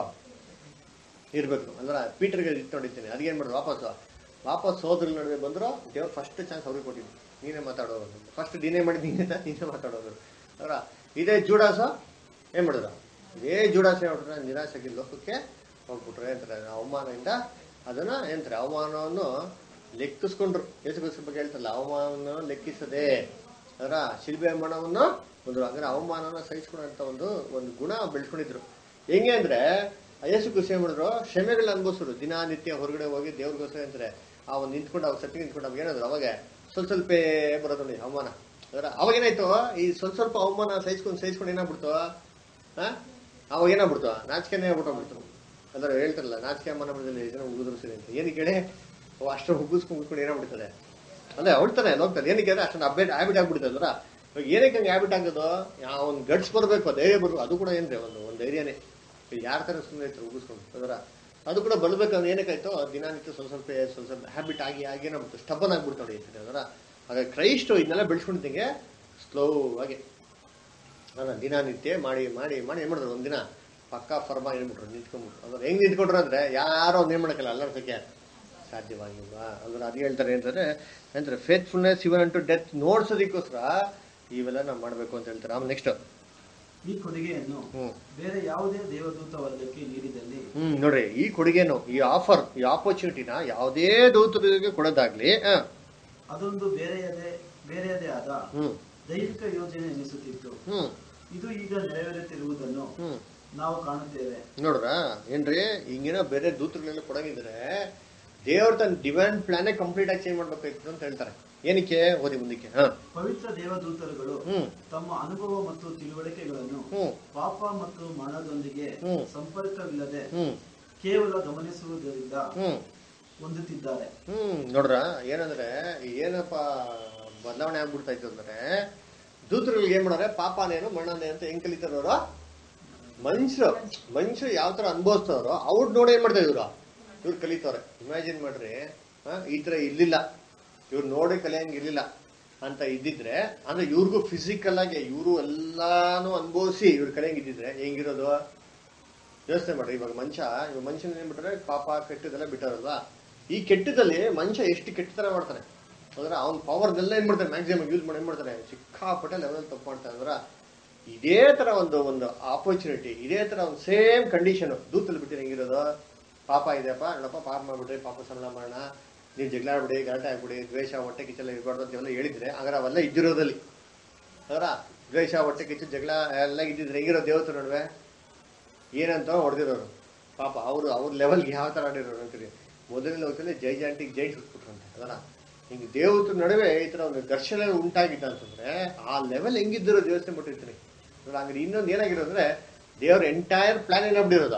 ಇರ್ಬೇಕು ಅಂದ್ರೆ ಪೀಟರ್ಗೆ ಇಟ್ಟು ನೋಡಿದ್ದೀನಿ ಅದಕ್ಕೆ ಏನ್ ಮಾಡೋದು ವಾಪಸ್ ವಾಪಸ್ ಸೋದ್ರ ನಡುವೆ ಬಂದ್ರು ದೇವ್ರು ಫಸ್ಟ್ ಚಾನ್ಸ್ ಅವ್ರಿಗೆ ಕೊಟ್ಟಿದ್ದು ನೀನೇ ಮಾತಾಡೋದು ಫಸ್ಟ್ ನೀನೇ ಮಾಡಿ ನೀನೇ ತ- ನೀನೇ ಮಾತಾಡೋದು ಅವರ ಇದೇ ಜೂಡಾಸ ಏನ್ ಮಾಡಿದ್ರು ಇದೇ ಜೂಡಾಸ ಏನ್ ಮಾಡ್ತಾರೆ ನಿರಾಶೆಗೆ ಲೋಕಕ್ಕೆ ಹೋಗ್ಬಿಟ್ರೆ ಅಂತಾರೆ ಅವಮಾನದಿಂದ ಅದನ್ನ ಏನಂತಾರೆ ಅವಮಾನವನ್ನು ಲೆಕ್ಕಿಸ್ಕೊಂಡ್ರು ಯೇಸುಕ್ರಿಸ್ತ ಬಗ್ಗೆ ಹೇಳ್ತಾರಲ್ಲ ಅವಮಾನವನ್ನು ಲೆಕ್ಕಿಸದೆ ಅದರ ಶಿಲ್ಬೆ ಅವಮಾನವನ್ನು ಒಂದು ಅಂದ್ರೆ ಅವಮಾನನ ಸಹಿಸ್ಕೊಳ್ಳೋಂಥ ಒಂದು ಒಂದು ಗುಣ ಬೆಳೆಸ್ಕೊಂಡಿದ್ರು ಹೆಂಗೆ ಅಂದ್ರೆ ಯೇಸು ಕೃಷಿ ಏನ್ ಮಾಡಿದ್ರು ಕ್ಷಮೆಗಳನ್ನ ಅನ್ಭವಿಸಿದ್ರು ದಿನನಿತ್ಯ ಹೊರಗಡೆ ಹೋಗಿ ದೇವ್ರಿಗೋಸ್ಕರ ಅಂತಾರೆ ಆ ಒಂದು ನಿಂತ್ಕೊಂಡು ಅವಾಗ ಸತ್ಯ ನಿಂತ್ಕೊಂಡು ಅವಾಗ ಏನಾದ್ರು ಅವಾಗ ಸ್ವಲ್ಪ ಸ್ವಲ್ಪ ಬರೋದು ನೋಡಿ ಅವಮಾನ ಅದರ ಅವಾಗ ಏನಾಯ್ತು ಈ ಸ್ವಲ್ಪ ಸ್ವಲ್ಪ ಅವಮಾನ ಸಹಿಸ್ಕೊಂಡು ಸಹಿಸ್ಕೊಂಡು ಏನಾಗ್ಬಿಡ್ತು ಆ ಅವಾಗ ಏನಾಗ್ಬಿಡ್ತು ನಾಚಿಕೆನೇ ಆಗ್ಬಿಟ್ಟು ಅದರ ಹೇಳ್ತಾರಲ್ಲ ನಾಚಿಕೆ ಅವಮಾನ ಬಿಡದಲ್ಲಿ ಜನ ಉಗಿದ್ರು ಸರಿ ಅಂತ ಏನಕ್ಕೆ ಹೇಳಿ ಅವು ಅಷ್ಟು ಹುಗ್ಗಿಸ್ಕೊಂಡು ಹುಗ್ಸ್ಕೊಂಡು ಏನಾಗ್ಬಿಡ್ತದೆ ಅಂದ್ರೆ ಹೊಡ್ತಾನೆ ಹೋಗ್ತಾರೆ ಏನಕ್ಕೆ ಅಂದ್ರೆ ಅಷ್ಟೊಂದು ಅಪ್ಡೇಟ್ ಹ್ಯಾಬಿಟ್ ಆಗ್ಬಿಡ್ತದೆ ಅಲ್ವಾ ಇವಾಗ ಏನಕ್ಕೆ ಹಂಗೆ ಹ್ಯಾಬಿಟ್ ಆಗೋದು ಯಾವ ಒಂದು ಗಟ್ಸ್ ಬರಬೇಕು ಧೈರ್ಯ ಬರಬೇಕು ಅದು ಕೂಡ ಏನ್ರಿ ಒಂದು ಒಂದು ಧೈರ್ಯನೇ ಯಾರ ಥರ ಸುಮ್ಮನೆ ಇತ್ತು ಉಗಿಸ್ಕೊಂಡು ಅದರ ಅದು ಕೂಡ ಬರ್ಬೇಕಂದ್ರೆ ಏನಕ್ಕಾಯ್ತು ದಿನನಿತ್ಯ ಸ್ವಲ್ಪ ಸ್ವಲ್ಪ ಸ್ವಲ್ಪ ಸ್ವಲ್ಪ ಹ್ಯಾಬಿಟ್ ಆಗಿ ಆಗಿ ಏನಾಗ್ಬಿಟ್ಟು ಸ್ಟಬನ್ ಆಗ್ಬಿಡ್ತು ನೋಡಿ ಅದರ ಆಗ ಕ್ರೈಸ್ಟ್ ಇದನ್ನೆಲ್ಲ ಬೆಳೆಸ್ಕೊಂಡಿದ್ದಂಗೆ ಸ್ಲೋ ಆಗಿ ಅಲ್ಲ ದಿನನಿತ್ಯ ಮಾಡಿ ಮಾಡಿ ಮಾಡಿ ಏನ್ ಮಾಡಿದ್ರು ಒಂದಿನ ಪಕ್ಕಾ ಫರ್ಮ ಏನ್ಬಿಟ್ರು ನಿಂತ್ಕೊಂಡ್ಬಿಟ್ರು ಅದ್ರ ಹೆಂಗ್ ನಿಂತ್ಕೊಂಡ್ರು ಅಂದ್ರೆ ಯಾರೋ ಒಂದ್ ಏನ್ ಮಾಡಕ್ಕಲ್ಲ ಅಲ್ಲರ್ಸಕ್ಕೆ ಸಾಧ್ಯವಾಗಿಲ್ವಾ ಅಂದ್ರೆ ಅದು ಹೇಳ್ತಾರೆ ಏನಂದ್ರೆ ಅಂದ್ರೆ ಫೇತ್ಫುಲ್ನೆಸ್ ಇವನ್ ಅಂಟು ಡೆತ್ ನೋಡ್ಸೋದಕ್ಕೋಸ್ಕರ ಇವೆಲ್ಲ ನಾವು ಮಾಡ್ಬೇಕು ಅಂತ ಹೇಳ್ತಾರೆ ಆಮೇಲೆ ನೆಕ್ಸ್ಟ್ ಈ ಕೊಡುಗೆಯನ್ನು ಹ್ಮ್ ಬೇರೆ ಯಾವುದೇ ದೇವದೂತ ವರ್ಗಕ್ಕೆ ನೀಡಿದಲ್ಲಿ ಹ್ಮ್ ನೋಡ್ರಿ ಈ ಕೊಡುಗೆನು ಈ ಆಫರ್ ಈ ಆಪರ್ಚುನಿಟಿನ ಯಾವುದೇ ದೂತರಿಗೆ ಕೊಡೋದಾಗ್ಲಿ ಹ, ಅದೊಂದು ಬೇರೆಯದೇ ಬೇರೆಯದೇ ಆದ ಹ್ಮ್ ದೈವಿಕ ಯೋಜನೆ ಎನಿಸುತ್ತಿತ್ತು ಹ್ಮ್ ಇದು ಈಗ ನೆರವೇರುತ್ತಿರುವುದನ್ನು ಹ್ಮ್ ನಾವು ಕಾಣುತ್ತೇವೆ ನೋಡ್ರ ಏನ್ರಿ ಹಿಂಗೇನೋ ಬೇರೆ ದೂತರುಗಳೆಲ್ಲ ಕೊಡಂಗಿದ್ರೆ ದೇವ್ರ ತನ್ನ ಡಿವೈನ್ ಪ್ಲಾನೇ ಕಂಪ್ಲೀಟ್ ಆಗಿ ಚೇಂಜ್ ಮಾಡ್ಬೇಕಾಯ್ತು ಅಂತ ಹೇಳ್ತಾರೆ ಏನಕ್ಕೆ ಓದಿ ಮುಂದಕ್ಕೆ ಹಾ ಪವಿತ್ರ ದೇವದೂತರುಗಳು ಹ್ಮ್ ತಮ್ಮ ಅನುಭವ ಮತ್ತು ತಿಳುವಳಿಕೆಗಳನ್ನು ಹ್ಮ್ ಪಾಪ ಮತ್ತು ಮರಣದೊಂದಿಗೆ ಹ್ಮ್. ಸಂಪರ್ಕವಿಲ್ಲದೆ ಹ್ಮ್ ಕೇವಲ ಗಮನಿಸುವುದರಿಂದ ಹ್ಮ್ ಹೊಂದುತ್ತಿದ್ದಾರೆ ಹ್ಮ್ ನೋಡ್ರ ಏನಂದ್ರೆ ಏನಪ್ಪ ಬದಲಾವಣೆ ಆಗ್ಬಿಡ್ತಾ ಇತ್ತು ಅಂದ್ರೆ ದೂತರುಗಳಿಗೆ ಏನ್ ಮಾಡಾರೆ ಪಾಪನೇನು ಮಣ್ಣನೇ ಅಂತ ಹೆಂಗ್ ಕಲಿತಾರವ್ರು ಮನುಷ್ಯರು ಮನುಷ್ಯರು ಯಾವ ತರ ಅನುಭವಿಸ್ತಾರೋ ಅವ್ರು ನೋಡಿ ಏನ್ ಮಾಡ್ತಾ ಇದ್ರು ಇವ್ರು ಕಲಿತವ್ರೆ ಇಮ್ಯಾಜಿನ್ ಮಾಡ್ರಿ ಆ, ಈ ತರ ಇರ್ಲಿಲ್ಲ ಇವ್ರು ನೋಡಿ ಕಲಿಯಂಗ್ ಇರ್ಲಿಲ್ಲ ಅಂತ ಇದ್ದಿದ್ರೆ ಅಂದ್ರೆ ಇವ್ರಿಗೂ ಫಿಸಿಕಲ್ ಆಗಿ ಇವರು ಎಲ್ಲಾನು ಅನುಭವಿಸಿ ಇವ್ರು ಕಲಿಯಂಗ್ ಇದ್ದಿದ್ರೆ ಹೆಂಗಿರೋದು ಯೋಚನೆ ಮಾಡ್ರಿ ಇವಾಗ ಮನುಷ್ಯ ಇವಾಗ ಮನುಷ್ಯನ ಏನ್ ಬಿಟ್ರೆ ಪಾಪ ಕೆಟ್ಟದೆಲ್ಲ ಬಿಟ್ಟಾರಲ್ವಾ ಈ ಕೆಟ್ಟದಲ್ಲಿ ಮನುಷ್ಯ ಎಷ್ಟು ಕೆಟ್ಟತನ ಮಾಡ್ತಾನೆ ಅಂದ್ರೆ ಅವ್ನ ಪವರ್ನೆಲ್ಲ ಏನ್ ಮಾಡ್ತಾನೆ ಮ್ಯಾಕ್ಸಿಮಮ್ ಯೂಸ್ ಮಾಡಿ ಏನ್ ಮಾಡ್ತಾನೆ ಸಿಕ್ಕಾಪಟ್ಟೆ ಲೆವೆಲ್ ತಪ್ಪು ಮಾಡ್ತಾನೆ ಅಂದ್ರ ಇದೇ ತರ ಒಂದು ಒಂದು ಆಪರ್ಚುನಿಟಿ ಇದೇ ತರ ಒಂದು ಸೇಮ್ ಕಂಡೀಷನ್ ದೂತಲ್ಲಿ ಬಿಟ್ಟಿರ ಹೆಂಗಿರೋದು ಪಾಪ ಇದೆಯಪ್ಪ ನೋಡಪ್ಪ ಪಾಪ ಮಾಡ್ಬಿಡ್ರಿ ಪಾಪ ಸಂಬಳ ಮಾಡೋಣ ನೀವು ಜಗಳ ಆಡ್ಬಿಡಿ ಗಲಾಟೆ ಆಗ್ಬಿಡಿ ದ್ವೇಷ ಹೊಟ್ಟೆ ಕಿಚ್ಚೆಲ್ಲ ಇರಬಾರ್ದು ಅಂತೆಲ್ಲ ಹೇಳಿದ್ರೆ ಹಾಗಾದ್ರೆ ಅವೆಲ್ಲ ಇದ್ದಿರೋದಲ್ಲಿ ಅದರ ದ್ವೇಷ ಹೊಟ್ಟೆ ಕಿಚ್ಚು ಜಗಳ ಎಲ್ಲ ಇದ್ದಿದ್ರೆ ಹೆಂಗಿರೋ ದೇವತರ ನಡುವೆ ಏನಂತ ಹೊಡೆದಿರೋರು ಪಾಪ ಅವರು ಅವ್ರ ಲೆವೆಲ್ಗೆ ಯಾವ ತರ ಆಡಿರೋರು ಅಂತೀರಿ ಮೊದಲನೇ ಲೋಕದಲ್ಲಿ ಜೈ ಜಾಂಟಿಗೆ ಜೈ ಸುಟ್ಬಿಟ್ರಂತೆ ಅದರ ಹಿಂಗೆ ದೇವತರ ನಡುವೆ ಈ ತರ ಒಂದು ಘರ್ಷಣೆ ಉಂಟಾಗಿದ್ದ ಅಂತಂದ್ರೆ ಆ ಲೆವೆಲ್ ಹೆಂಗಿದ್ದಿರೋ ಯೋಚನೆ ಬಿಟ್ಟಿರ್ತೀನಿ ಹಂಗಾರೆ ಇನ್ನೊಂದು ಏನಾಗಿರೋ ಅಂದ್ರೆ ದೇವ್ರ ಎಂಟೈರ್ ಪ್ಲಾನ್ ಏನಾಗ್ಬಿಟ್ಟಿರೋದು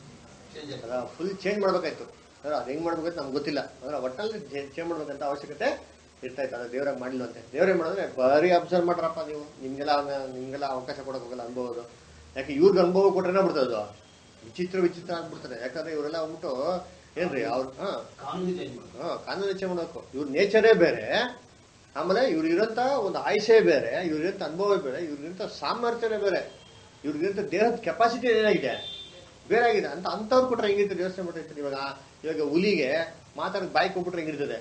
ಚೇಂಜ್ ಅದ ಫುಲ್ ಚೇಂಜ್ ಮಾಡ್ಬೇಕಾಯ್ತು ಅಂದ್ರೆ ಅದು ಹೆಂಗ್ ಮಾಡ್ಬೇಕಂತ ನಮ್ಗೆ ಗೊತ್ತಿಲ್ಲ ಅಂದ್ರೆ ಒಟ್ಟಲ್ಲಿ ಚೇಂಜ್ ಮಾಡ್ಬೇಕಂತ ಅವಶ್ಯಕತೆ ಇರ್ತಾ ಇತ್ತು ಅದು ದೇವ್ರಾಗ ಮಾಡಿಲ್ಲ ಅಂತೆ ದೇವ್ರೇ ಮಾಡಿದ್ರೆ ಬರೀ ಅಬ್ಸರ್ವ್ ಮಾಡ್ರಪ್ಪ ನೀವು ನಿಮ್ಗೆಲ್ಲ ಅವ್ನ- ನಿಮ್ಗೆಲ್ಲ ಅವಕಾಶ ಕೊಡಕ್ ಹೋಗಲ್ಲ ಅನುಭವದು ಯಾಕೆ ಇವ್ರಿಗೆ ಅನುಭವ ಕೊಟ್ರೇನೆ ಬಿಡ್ತದೆ ಅದು ವಿಚಿತ್ರ ವಿಚಿತ್ರ ಆಗ್ಬಿಡ್ತದೆ ಯಾಕಂದ್ರೆ ಇವರೆಲ್ಲ ಹೋಗ್ಬಿಟ್ಟು ಏನ್ರಿ ಅವ್ರ ಹಾ ಕಾನೂನು ಚೇಂಜ್ ಮಾಡ್ತಾರೆ ಹಾ ಕಾನೂನು ಹೆಚ್ಚೆ ಮಾಡಬೇಕು ಇವ್ರ ನೇಚರೇ ಬೇರೆ ಆಮೇಲೆ ಇವ್ರು ಇರೋಂಥ ಒಂದು ಆಯುಷೇ ಬೇರೆ ಇವ್ರ ಇರೋಂಥ ಅನುಭವ ಬೇರೆ ಇವ್ರ ಇರೋಂಥ ಸಾಮರ್ಥ್ಯನೇ ಬೇರೆ ಇವ್ರಿಗಿಂತ ದೇಹದ ಕೆಪಾಸಿಟಿ ಏನಾಗಿದೆ ಬೇರೆ ಆಗಿದೆ ಅಂತ ಅಂಥವ್ರು ಕೊಟ್ರೆ ಹೆಂಗಿರ್ತದೆ ಯೋಚನೆ ಮಾಡ್ತಿರ್ತೀರಿ ಇವಾಗ ಇವಾಗ ಹುಲಿಗೆ ಮಾತಾಡೋದು ಬಾಯಿ ಕೊಟ್ಬಿಟ್ರೆ ಹೆಂಗಿರ್ತದೆ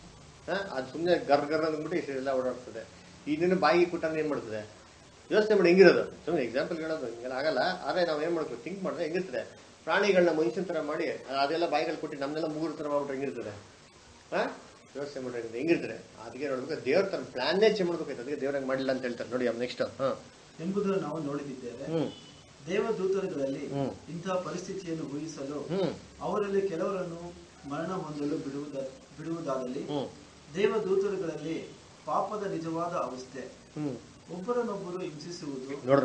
ಹಾ ಅದು ಸುಮ್ಮನೆ ಗರ್ ಗರ್ ಅಂದ್ಬಿಟ್ಟು ಇಷ್ಟೆಲ್ಲ ಓಡಾಡ್ತದೆ ಇದನ್ನ ಬಾಯಿಗೆ ಕೊಟ್ಟಂದ್ರೆ ಏನ್ ಮಾಡ್ತದೆ ಯೋಚನೆ ಮಾಡಿ ಹೆಂಗಿರೋದು ಸುಮ್ಮನೆ ಎಕ್ಸಾಂಪಲ್ ಹೇಳೋದು ಹಿಂಗೆಲ್ಲ ಆಗಲ್ಲ ಆದ್ರೆ ನಾವು ಏನ್ ಮಾಡ್ಬೇಕು ಥಿಂಕ್ ಮಾಡಿದ್ರೆ ಹೆಂಗಿರ್ತದೆ ಪ್ರಾಣಿಗಳನ್ನ ಮನುಷ್ಯನ ತರ ಮಾಡಿ ಅದೆಲ್ಲ ಬಾಯಿಗಳು ಕೊಟ್ಟು ನಮ್ನೆಲ್ಲ ಮೂರು ತರ ಮಾಡ್ಬಿಟ್ರೆ ಹೆಂಗಿರ್ತದೆ ಹಾ ಯೋಚನೆ ಮಾಡ್ರೆ ಹೆಂಗಿರ್ತದೆ ಅದಕ್ಕೆ ನೋಡ್ಬೇಕು ದೇವ್ರ ತನ್ನ ಪ್ಲಾನ್ನೇ ಚೇಂಜ್ ಮಾಡ್ಬೇಕಾಯ್ತು ಅದಕ್ಕೆ ದೇವ್ರಂಗ್ ಮಾಡಿಲ್ಲ ಅಂತ ಹೇಳ್ತಾರೆ ನೋಡಿ ನೆಕ್ಸ್ಟ್ ಹಾ ಎಂಬುದನ್ನು ನಾವು ನೋಡಿದ್ದೇವೆ ಹ್ಮ್ ದೇವದೂತರುಗಳಲ್ಲಿ ಹ್ಮ್. ಇಂತಹ ಪರಿಸ್ಥಿತಿಯನ್ನು ಊಹಿಸಲು ಹ್ಮ್ ಅವರಲ್ಲಿ ಕೆಲವರನ್ನು ಮರಣ ಹೊಂದಲು ಬಿಡುವುದ ಬಿಡುವುದಾದಲ್ಲಿ ಹ್ಮ್ ದೇವದೂತರುಗಳಲ್ಲಿ ಪಾಪದ ನಿಜವಾದ ಅವಸ್ಥೆ ಹ್ಮ್ ಒಬ್ಬರನ್ನೊಬ್ಬರು ಹಿಂಸಿಸುವುದು ನೋಡ್ರ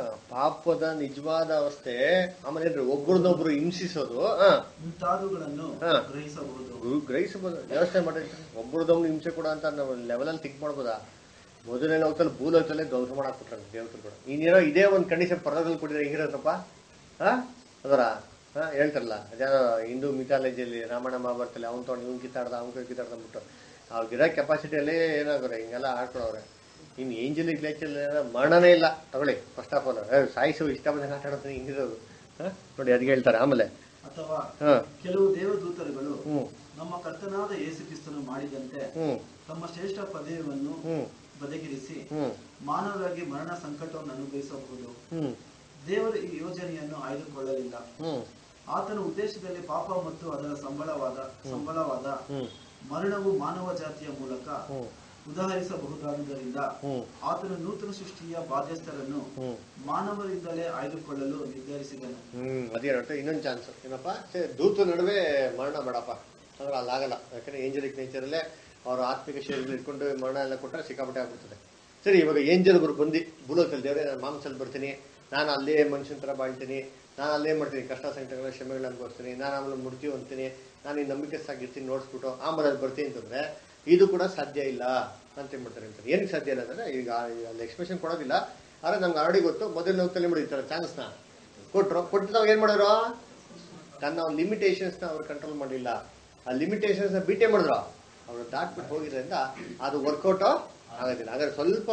ಪಾಪದ ನಿಜವಾದ ಅವಸ್ಥೆ ಆಮೇಲೆ ಏನ್ರಿ ಒಬ್ರನ್ನೊಬ್ರು ಹಿಂಸಿಸೋದು ಹಾ ಮುಂತಾದವುಗಳನ್ನು ಹಾ. ಗ್ರಹಿಸಬಹುದು ಗುರು ಗ್ರಹಿಸಬಹುದು ವ್ಯವಸ್ಥೆ ಮಾಡಿರ್ತಾರೆ ಒಬ್ಬರದವ್ನು ಹಿಂಸೆ ಕೂಡ ಅಂತ ನಾವು ಲೆವೆಲಲ್ಲಿ ಥಿಂಕ್ ಮಾಡ್ಬೋದಾ ಮೊದಲನೇ ಲೋಕದಲ್ಲಿ ಭೂಲೋಕದಲ್ಲೇ ಧ್ವಂಸ ಮಾಡಾಕ್ಬಿಟ್ರೆ ದೇವತರು ಕೂಡ ಇನ್ನೇನೋ ಇದೇ ಒಂದು ಕಂಡೀಷನ್ ಪರದಲ್ಲಿ ಕೊಟ್ಟಿದ್ರೆ ಹೆಂಗಿರತ್ತಪ್ಪ ಹಾ ಅದರ ಹಾ ಹೇಳ್ತಾರಲ್ಲ ಅದ್ಯಾವ ಹಿಂದೂ ಮಿಥಾಲಜಿಯಲ್ಲಿ ರಾಮಾಯಣ ಮಹಾಭಾರತದಲ್ಲಿ ಅವ್ನು ತೊಗೊಂಡು ಇವ್ನು ಕಿತ್ತಾಡ್ದ ಅವ್ನು ಕಿತ್ತಾಡ್ದ ಅಂದ್ಬಿಟ್ಟು ಅವ್ರಿಗಿರೋ ಕೆಪಾಸಿಟಿಯಲ್ಲಿ ಏನಾಗೋರೆ ಹಿಂಗೆಲ್ಲ ಆಡ್ಕೊಳವ್ರೆ ಇನ್ನು ಏಂಜಲ್ ಗ್ಲೇಚಲ್ ಮರಣನೇ ಇಲ್ಲ ತಗೊಳ್ಳಿ ಫಸ್ಟ್ ಆಫ್ ಆಲ್ ಸಾಯಿಸು ಇಷ್ಟ ಬಂದಂಗೆ ಆಟ ಆಡ್ತಾನೆ ಹಿಂಗಿರೋದು ಹಾ ನೋಡಿ ಅದಕ್ಕೆ ಹೇಳ್ತಾರೆ ಆಮೇಲೆ ಅಥವಾ ಹಾ ಕೆಲವು ದೇವದೂತರುಗಳು ಹ್ಮ್ ನಮ್ಮ ಕರ್ತನಾದ ಯೇಸು ಕ್ರಿಸ್ತನು ಮಾಡಿದಂತೆ ಹ್ಮ್ ತಮ್ಮ ಶ್ರೇಷ್ಠ ಪದವಿಯನ್ನು ಹ್ಮ್ ಬದಗಿರಿಸಿ ಹ್ಮ್ ಮಾನವರಾಗಿ ಮರಣ ಸಂಕಟವನ್ನು ಅನುಭವಿಸಬಹುದು ಹ್ಮ್ ದೇವರು ಈ ಯೋಜನೆಯನ್ನು ಆಯ್ದುಕೊಳ್ಳಲಿಲ್ಲ ಹ್ಮ್ ಆತನ ಉದ್ದೇಶದಲ್ಲಿ ಪಾಪ ಮತ್ತು ಅದರ ಸಂಬಳವಾದ ಸಂಬಳವಾದ ಹ್ಮ್ ಮರಣವು ಮಾನವ ಜಾತಿಯ ಮೂಲಕ ಹ್ಮ್ ಉದಾಹರಿಸಬಹುದಾದುದರಿಂದ ಹ್ಮ್ ಆತನು ನೂತನ ಸೃಷ್ಟಿಯ ಬಾಧ್ಯಸ್ಥರನ್ನು ಹ್ಮ್ ಮಾನವರಿಂದಲೇ ಆಯ್ದುಕೊಳ್ಳಲು ನಿರ್ಧರಿಸಿದನು ಹ್ಮ್ ಅದೇ ನೋಡಿ ಇನ್ನೊಂದು ಚಾನ್ಸ್ ಏನಪ್ಪ ಸೇ ದೂತ ನಡುವೆ ಮರಣ ಬೇಡಪ್ಪ ಅಂದ್ರೆ ಅಲ್ಲಾಗಲ್ಲ ಯಾಕಂದ್ರೆ ಏಂಜಲಿಕ್ ನೇಚರಲ್ಲೇ ಅವ್ರ ಆತ್ಮಿಕ ಶರೀರದಲ್ಲಿ ಇಟ್ಕೊಂಡು ಮರಣ ಎಲ್ಲ ಕೊಟ್ಟರೆ ಸಿಕ್ಕಾಪಟ್ಟೆ ಆಗ್ಬಿಡ್ತದೆ ಸರಿ ಇವಾಗ ಏಂಜಲ್ಗಳು ಬಂದು ಭೂಲೋಕದಲ್ಲಿ ದೇವರೇ ನಾನು ಮಾಂಸಲ್ಲಿ ಬರ್ತೀನಿ ನಾನು ಅಲ್ಲೇ ಮನುಷ್ಯನ ಥರ ಬಾಳ್ತೀನಿ ನಾನು ಅಲ್ಲೇ ಮಾಡ್ತೀನಿ ಕಷ್ಟ ಸಂಕಟಗಳ ಶ್ರಮೆಗಳನ್ನ ಅನುಭವಿಸ್ತೀನಿ ನಾನು ಆಮೇಲೆ ಮೃತ್ಯು ಅಂತೀನಿ ನಾನು ಈ ನಂಬಿಕೆ ಸಾಗಿರ್ತೀನಿ ನೋಡ್ಸ್ಬಿಟ್ಟು ಆಮೇಲೆ ಅಲ್ಲಿ ಬರ್ತೀನಿ ಅಂತಂದ್ರೆ ಇದು ಕೂಡ ಸಾಧ್ಯ ಇಲ್ಲ ಅಂತ ಏನ್ಬಿಡ್ತಾರೆ ಅಂತಾರೆ ಏನಕ್ಕೆ ಸಾಧ್ಯ ಇಲ್ಲ ಅಂದ್ರೆ ಈಗ ಅಲ್ಲಿ ಎಕ್ಸ್ಪ್ರೆಷನ್ ಕೊಡೋದಿಲ್ಲ ಆದ್ರೆ ನಮ್ಗೆ ಆಲ್ರೆಡಿ ಗೊತ್ತು ಮೊದಲು ಹೋಗ್ತಲೇ ಮಾಡಿ ಈ ಥರ ಚಾನ್ಸ್ನ ಕೊಟ್ರು ಕೊಟ್ಟಿದಾಗ ಏನು ಮಾಡಿದ್ರು ತನ್ನ ಒಂದು ಲಿಮಿಟೇಷನ್ಸ್ನ ಅವ್ರು ಕಂಟ್ರೋಲ್ ಮಾಡಲಿಲ್ಲ ಆ ಲಿಮಿಟೇಷನ್ಸ್ನ ಬೀಟೇ ಮಾಡಿದ್ರು ಅವರು ದಾಟ್ಬಿಟ್ಟು ಹೋಗಿದ್ರಿಂದ ಅದು ವರ್ಕೌಟ್ ಆಗೋದಿಲ್ಲ ಹಾಗಾದ್ರೆ ಸ್ವಲ್ಪ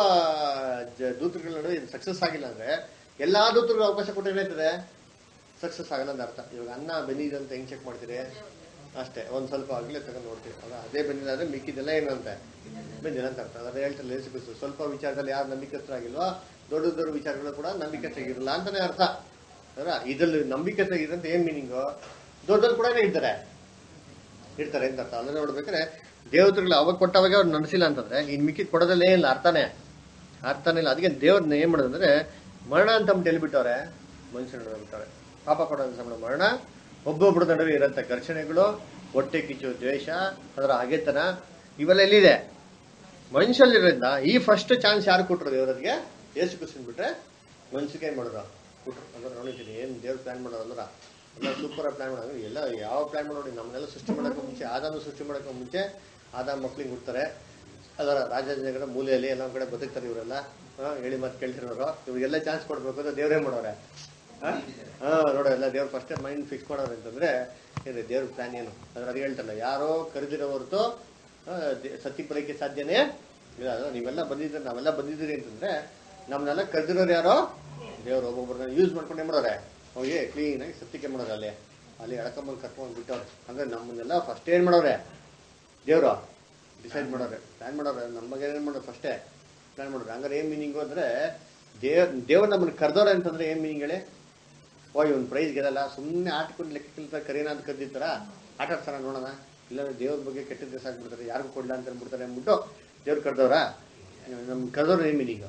ಜ- ದೂತರುಗಳ ನಡುವೆ ಇದು ಸಕ್ಸಸ್ ಆಗಿಲ್ಲ ಅಂದ್ರೆ ಎಲ್ಲಾ ದೂತರಿಗೂ ಅವಕಾಶ ಕೊಟ್ಟರೆ ಏನಾಯ್ತದೆ ಸಕ್ಸಸ್ ಆಗಲ್ಲ ಅಂತ ಅರ್ಥ ಇವಾಗ ಅನ್ನ ಬೆಂದಿದೆ ಅಂತ ಹೆಂಗ್ ಚೆಕ್ ಮಾಡ್ತೀರಿ ಅಷ್ಟೇ ಒಂದ್ ಸ್ವಲ್ಪ ಆಗ್ಲೇ ತಗೊಂಡು ನೋಡ್ತೀವಿ ಅಲ್ಲ ಅದೇ ಬೆಂದಿಲ್ಲ ಮಿಕ್ಕಿದೆಲ್ಲ ಏನಂತೆ ಬೆಂದಿಲ್ಲ ಅಂತ ಅರ್ಥ ಅದ್ರ ಹೇಳ್ತಾರೆ ಲೇಸಿಬಿಸು ಸ್ವಲ್ಪ ವಿಚಾರದಲ್ಲಿ ಯಾರು ನಂಬಿಕಸ್ಥರಾಗಿಲ್ವೋ ದೊಡ್ಡ ದೊಡ್ಡ ವಿಚಾರಗಳು ಕೂಡ ನಂಬಿಕಸ್ಥರಾಗಿರಲ್ಲ ಅಂತಾನೆ ಅರ್ಥ ಅಲ್ಲ ಇದ್ರಲ್ಲಿ ನಂಬಿಕಸ್ಥರಾಗಿದೆ ಅಂತ ಏನ್ ಮೀನಿಂಗು ದೊಡ್ಡವ್ರು ಕೂಡ ಇರ್ತಾರೆ ಇರ್ತಾರೆ ಅಂತ ಅರ್ಥ ಅದನ್ನ ನೋಡ್ಬೇಕಾದ್ರೆ ದೇವತೆಗಳು ಅವಾಗ ಕೊಟ್ಟವಾಗ ಅವ್ರು ನಡೆಸಿಲ್ಲ ಅಂತಂದ್ರೆ ಇನ್ ಮಿಕ್ಕಿದ್ ಕೊಡೋದಲ್ಲೇ ಇಲ್ಲ ಅರ್ಥನೇ ಅರ್ಥನೇ ಇಲ್ಲ ಅದಕ್ಕೆ ದೇವ್ರನ್ನ ಏನ್ ಮಾಡೋದಂದ್ರೆ ಮರಣ ಅಂತ ಅಂದ್ಬಿಟ್ಟು ಎಲ್ಬಿಟ್ಟವ್ರೆ ಮನುಷ್ಯನ ನಡುವೆ ಬಿಟ್ಟವ್ರೆ ಪಾಪ ಕೊಡೋದು ಸಂಬಳ ಮರಣ ಒಬ್ಬೊಬ್ಬರ ನಡುವೆ ಇರೋಂಥ ಘರ್ಷಣೆಗಳು ಹೊಟ್ಟೆ ಕಿಚ್ಚು ದ್ವೇಷ ಅದರ ಹಗೆತನ ಇವೆಲ್ಲ ಎಲ್ಲಿದೆ ಮನುಷ್ಯಲ್ಲಿರೋದ್ರಿಂದ ಈ ಫಸ್ಟ್ ಚಾನ್ಸ್ ಯಾರು ಕೊಟ್ಟರು ದೇವರಿಗೆ ಯೇಸು ಕ್ರಿಸ್ತನ್ ಬಿಟ್ರೆ ಮನುಷ್ಯಗೆ ಏನ್ ಮಾಡಿದ್ರು ಕೊಟ್ರು ಅಂದ್ರೆ ನೋಡಿದ್ದೀನಿ ಏನ್ ದೇವ್ರ ಪ್ಲಾನ್ ಮಾಡೋದು ಅಂದ್ರ ಎಲ್ಲ ಸೂಪರ್ ಪ್ಲಾನ್ ಮಾಡೋದು ಎಲ್ಲ ಯಾವ ಪ್ಲಾನ್ ಮಾಡಿ ನೋಡಿ ನಮ್ಮನ್ನೆಲ್ಲ ಸೃಷ್ಟಿ ಮಾಡೋಕೆ ಮುಂಚೆ ಆದಾಮ ಸೃಷ್ಟಿ ಮಾಡೋಕೆ ಮುಂಚೆ ಆದಾಮ ಮಕ್ಳಿಗೆ ಹುಡ್ತಾರೆ ಅದರ ರಾಜಾಜಿನಗರ ಮೂಲೆಯಲ್ಲಿ ಎಲ್ಲ ಒಂದ್ ಕಡೆ ಬದುಕ್ತಾರೆ ಇವರೆಲ್ಲ ಹಾ, ಹೇಳಿ ಮತ್ತೆ ಕೇಳ್ತಿರೋರು ಇವ್ರಿಗೆಲ್ಲ ಚಾನ್ಸ್ ಕೊಡ್ಬೇಕು ಅಂತ ದೇವ್ರೇ ಮಾಡೋರೆ ಹಾ ಹಾ, ನೋಡು ಎಲ್ಲ ದೇವ್ರ ಫಸ್ಟ್ ಮೈಂಡ್ ಫಿಕ್ಸ್ ಮಾಡೋರು ಅಂತಂದ್ರೆ ಏನ್ರಿ ದೇವ್ರ ಪ್ಲಾನ್ ಏನು ಅದ್ರ ಅದು ಹೇಳ್ತಾರಲ್ಲ ಯಾರೋ ಕರೆದಿರೋ ಹೊರತು ಆ, ದೇ- ಸತ್ಯ ಬರೋಕ್ಕೆ ಸಾಧ್ಯನೇ ಇಲ್ಲ ಅದು ನೀವೆಲ್ಲ ಬಂದಿದ್ದೀರಿ ನಾವೆಲ್ಲ ಬಂದಿದ್ದೀರಿ ಅಂತಂದ್ರೆ ನಮ್ಮನ್ನೆಲ್ಲ ಕರೆದಿರೋರು ಯಾರೋ ದೇವ್ರು ಒಬ್ಬೊಬ್ಬರನ್ನ ಯೂಸ್ ಮಾಡ್ಕೊಂಡು ಏನ್ ಮಾಡೋರೆ ಹೋಗಿ ಕ್ಲೀನಾಗಿ ಸತ್ಯಕ್ಕೆ ಮಾಡೋರೆ ಅಲ್ಲಿ ಅಲ್ಲಿ ಎಳ್ಕೊಂಬಂದು ಕರ್ಕೊಂಡು ಬಿಟ್ಟವ್ರೆ ಅಂದ್ರೆ ನಮ್ಮನ್ನೆಲ್ಲ ಫಸ್ಟ್ ಏನ್ ಮಾಡೋರೆ ದೇವ್ರು ಡಿಸೈಡ್ ಮಾಡೋರೆ ಪ್ಲಾನ್ ಮಾಡೋರೆ ನಮ್ಮ ಬಗ್ಗೆ ಏನ್ ಮಾಡೋರು ಫಸ್ಟೇ ಪ್ಲಾನ್ ಮಾಡೋರು ಹಂಗಾರೆ ಏನ್ ಮೀನಿಂಗು ಅಂದ್ರೆ ದೇವ್ ದೇವ್ರು ನಮ್ಮನ್ನ ಕರೆದವ್ರೆ ಅಂತಂದ್ರೆ ಏನ್ ಮೀನಿಂಗ್ ಹೇಳಿ ಓ ಇವ್ನ ಪ್ರೈಸ್ ಗೆಲ್ಲಲ್ಲ ಸುಮ್ಮನೆ ಆಟಕೊಂಡು ಲೆಕ್ಕ ಕರೀನ ಅಂತ ಕರೆದಿರ್ತಾರ ಆಟ ಆಡ್ತಾರ ನೋಡೋಣ ಇಲ್ಲಾಂದ್ರೆ ದೇವ್ರ ಬಗ್ಗೆ ಕೆಟ್ಟ ದಿವಸ ಆಗ್ಬಿಡ್ತಾರೆ ಯಾರಿಗೂ ಕೊಡ್ಲ ಅಂತ ಅಂದ್ಬಿಡ್ತಾರೆ ಅಂದ್ಬಿಟ್ಟು ದೇವ್ರು ಕರೆದವ್ರ ನಮ್ ಕರೆದವ್ರು ಏನ್ ಮೀನಿಂಗ್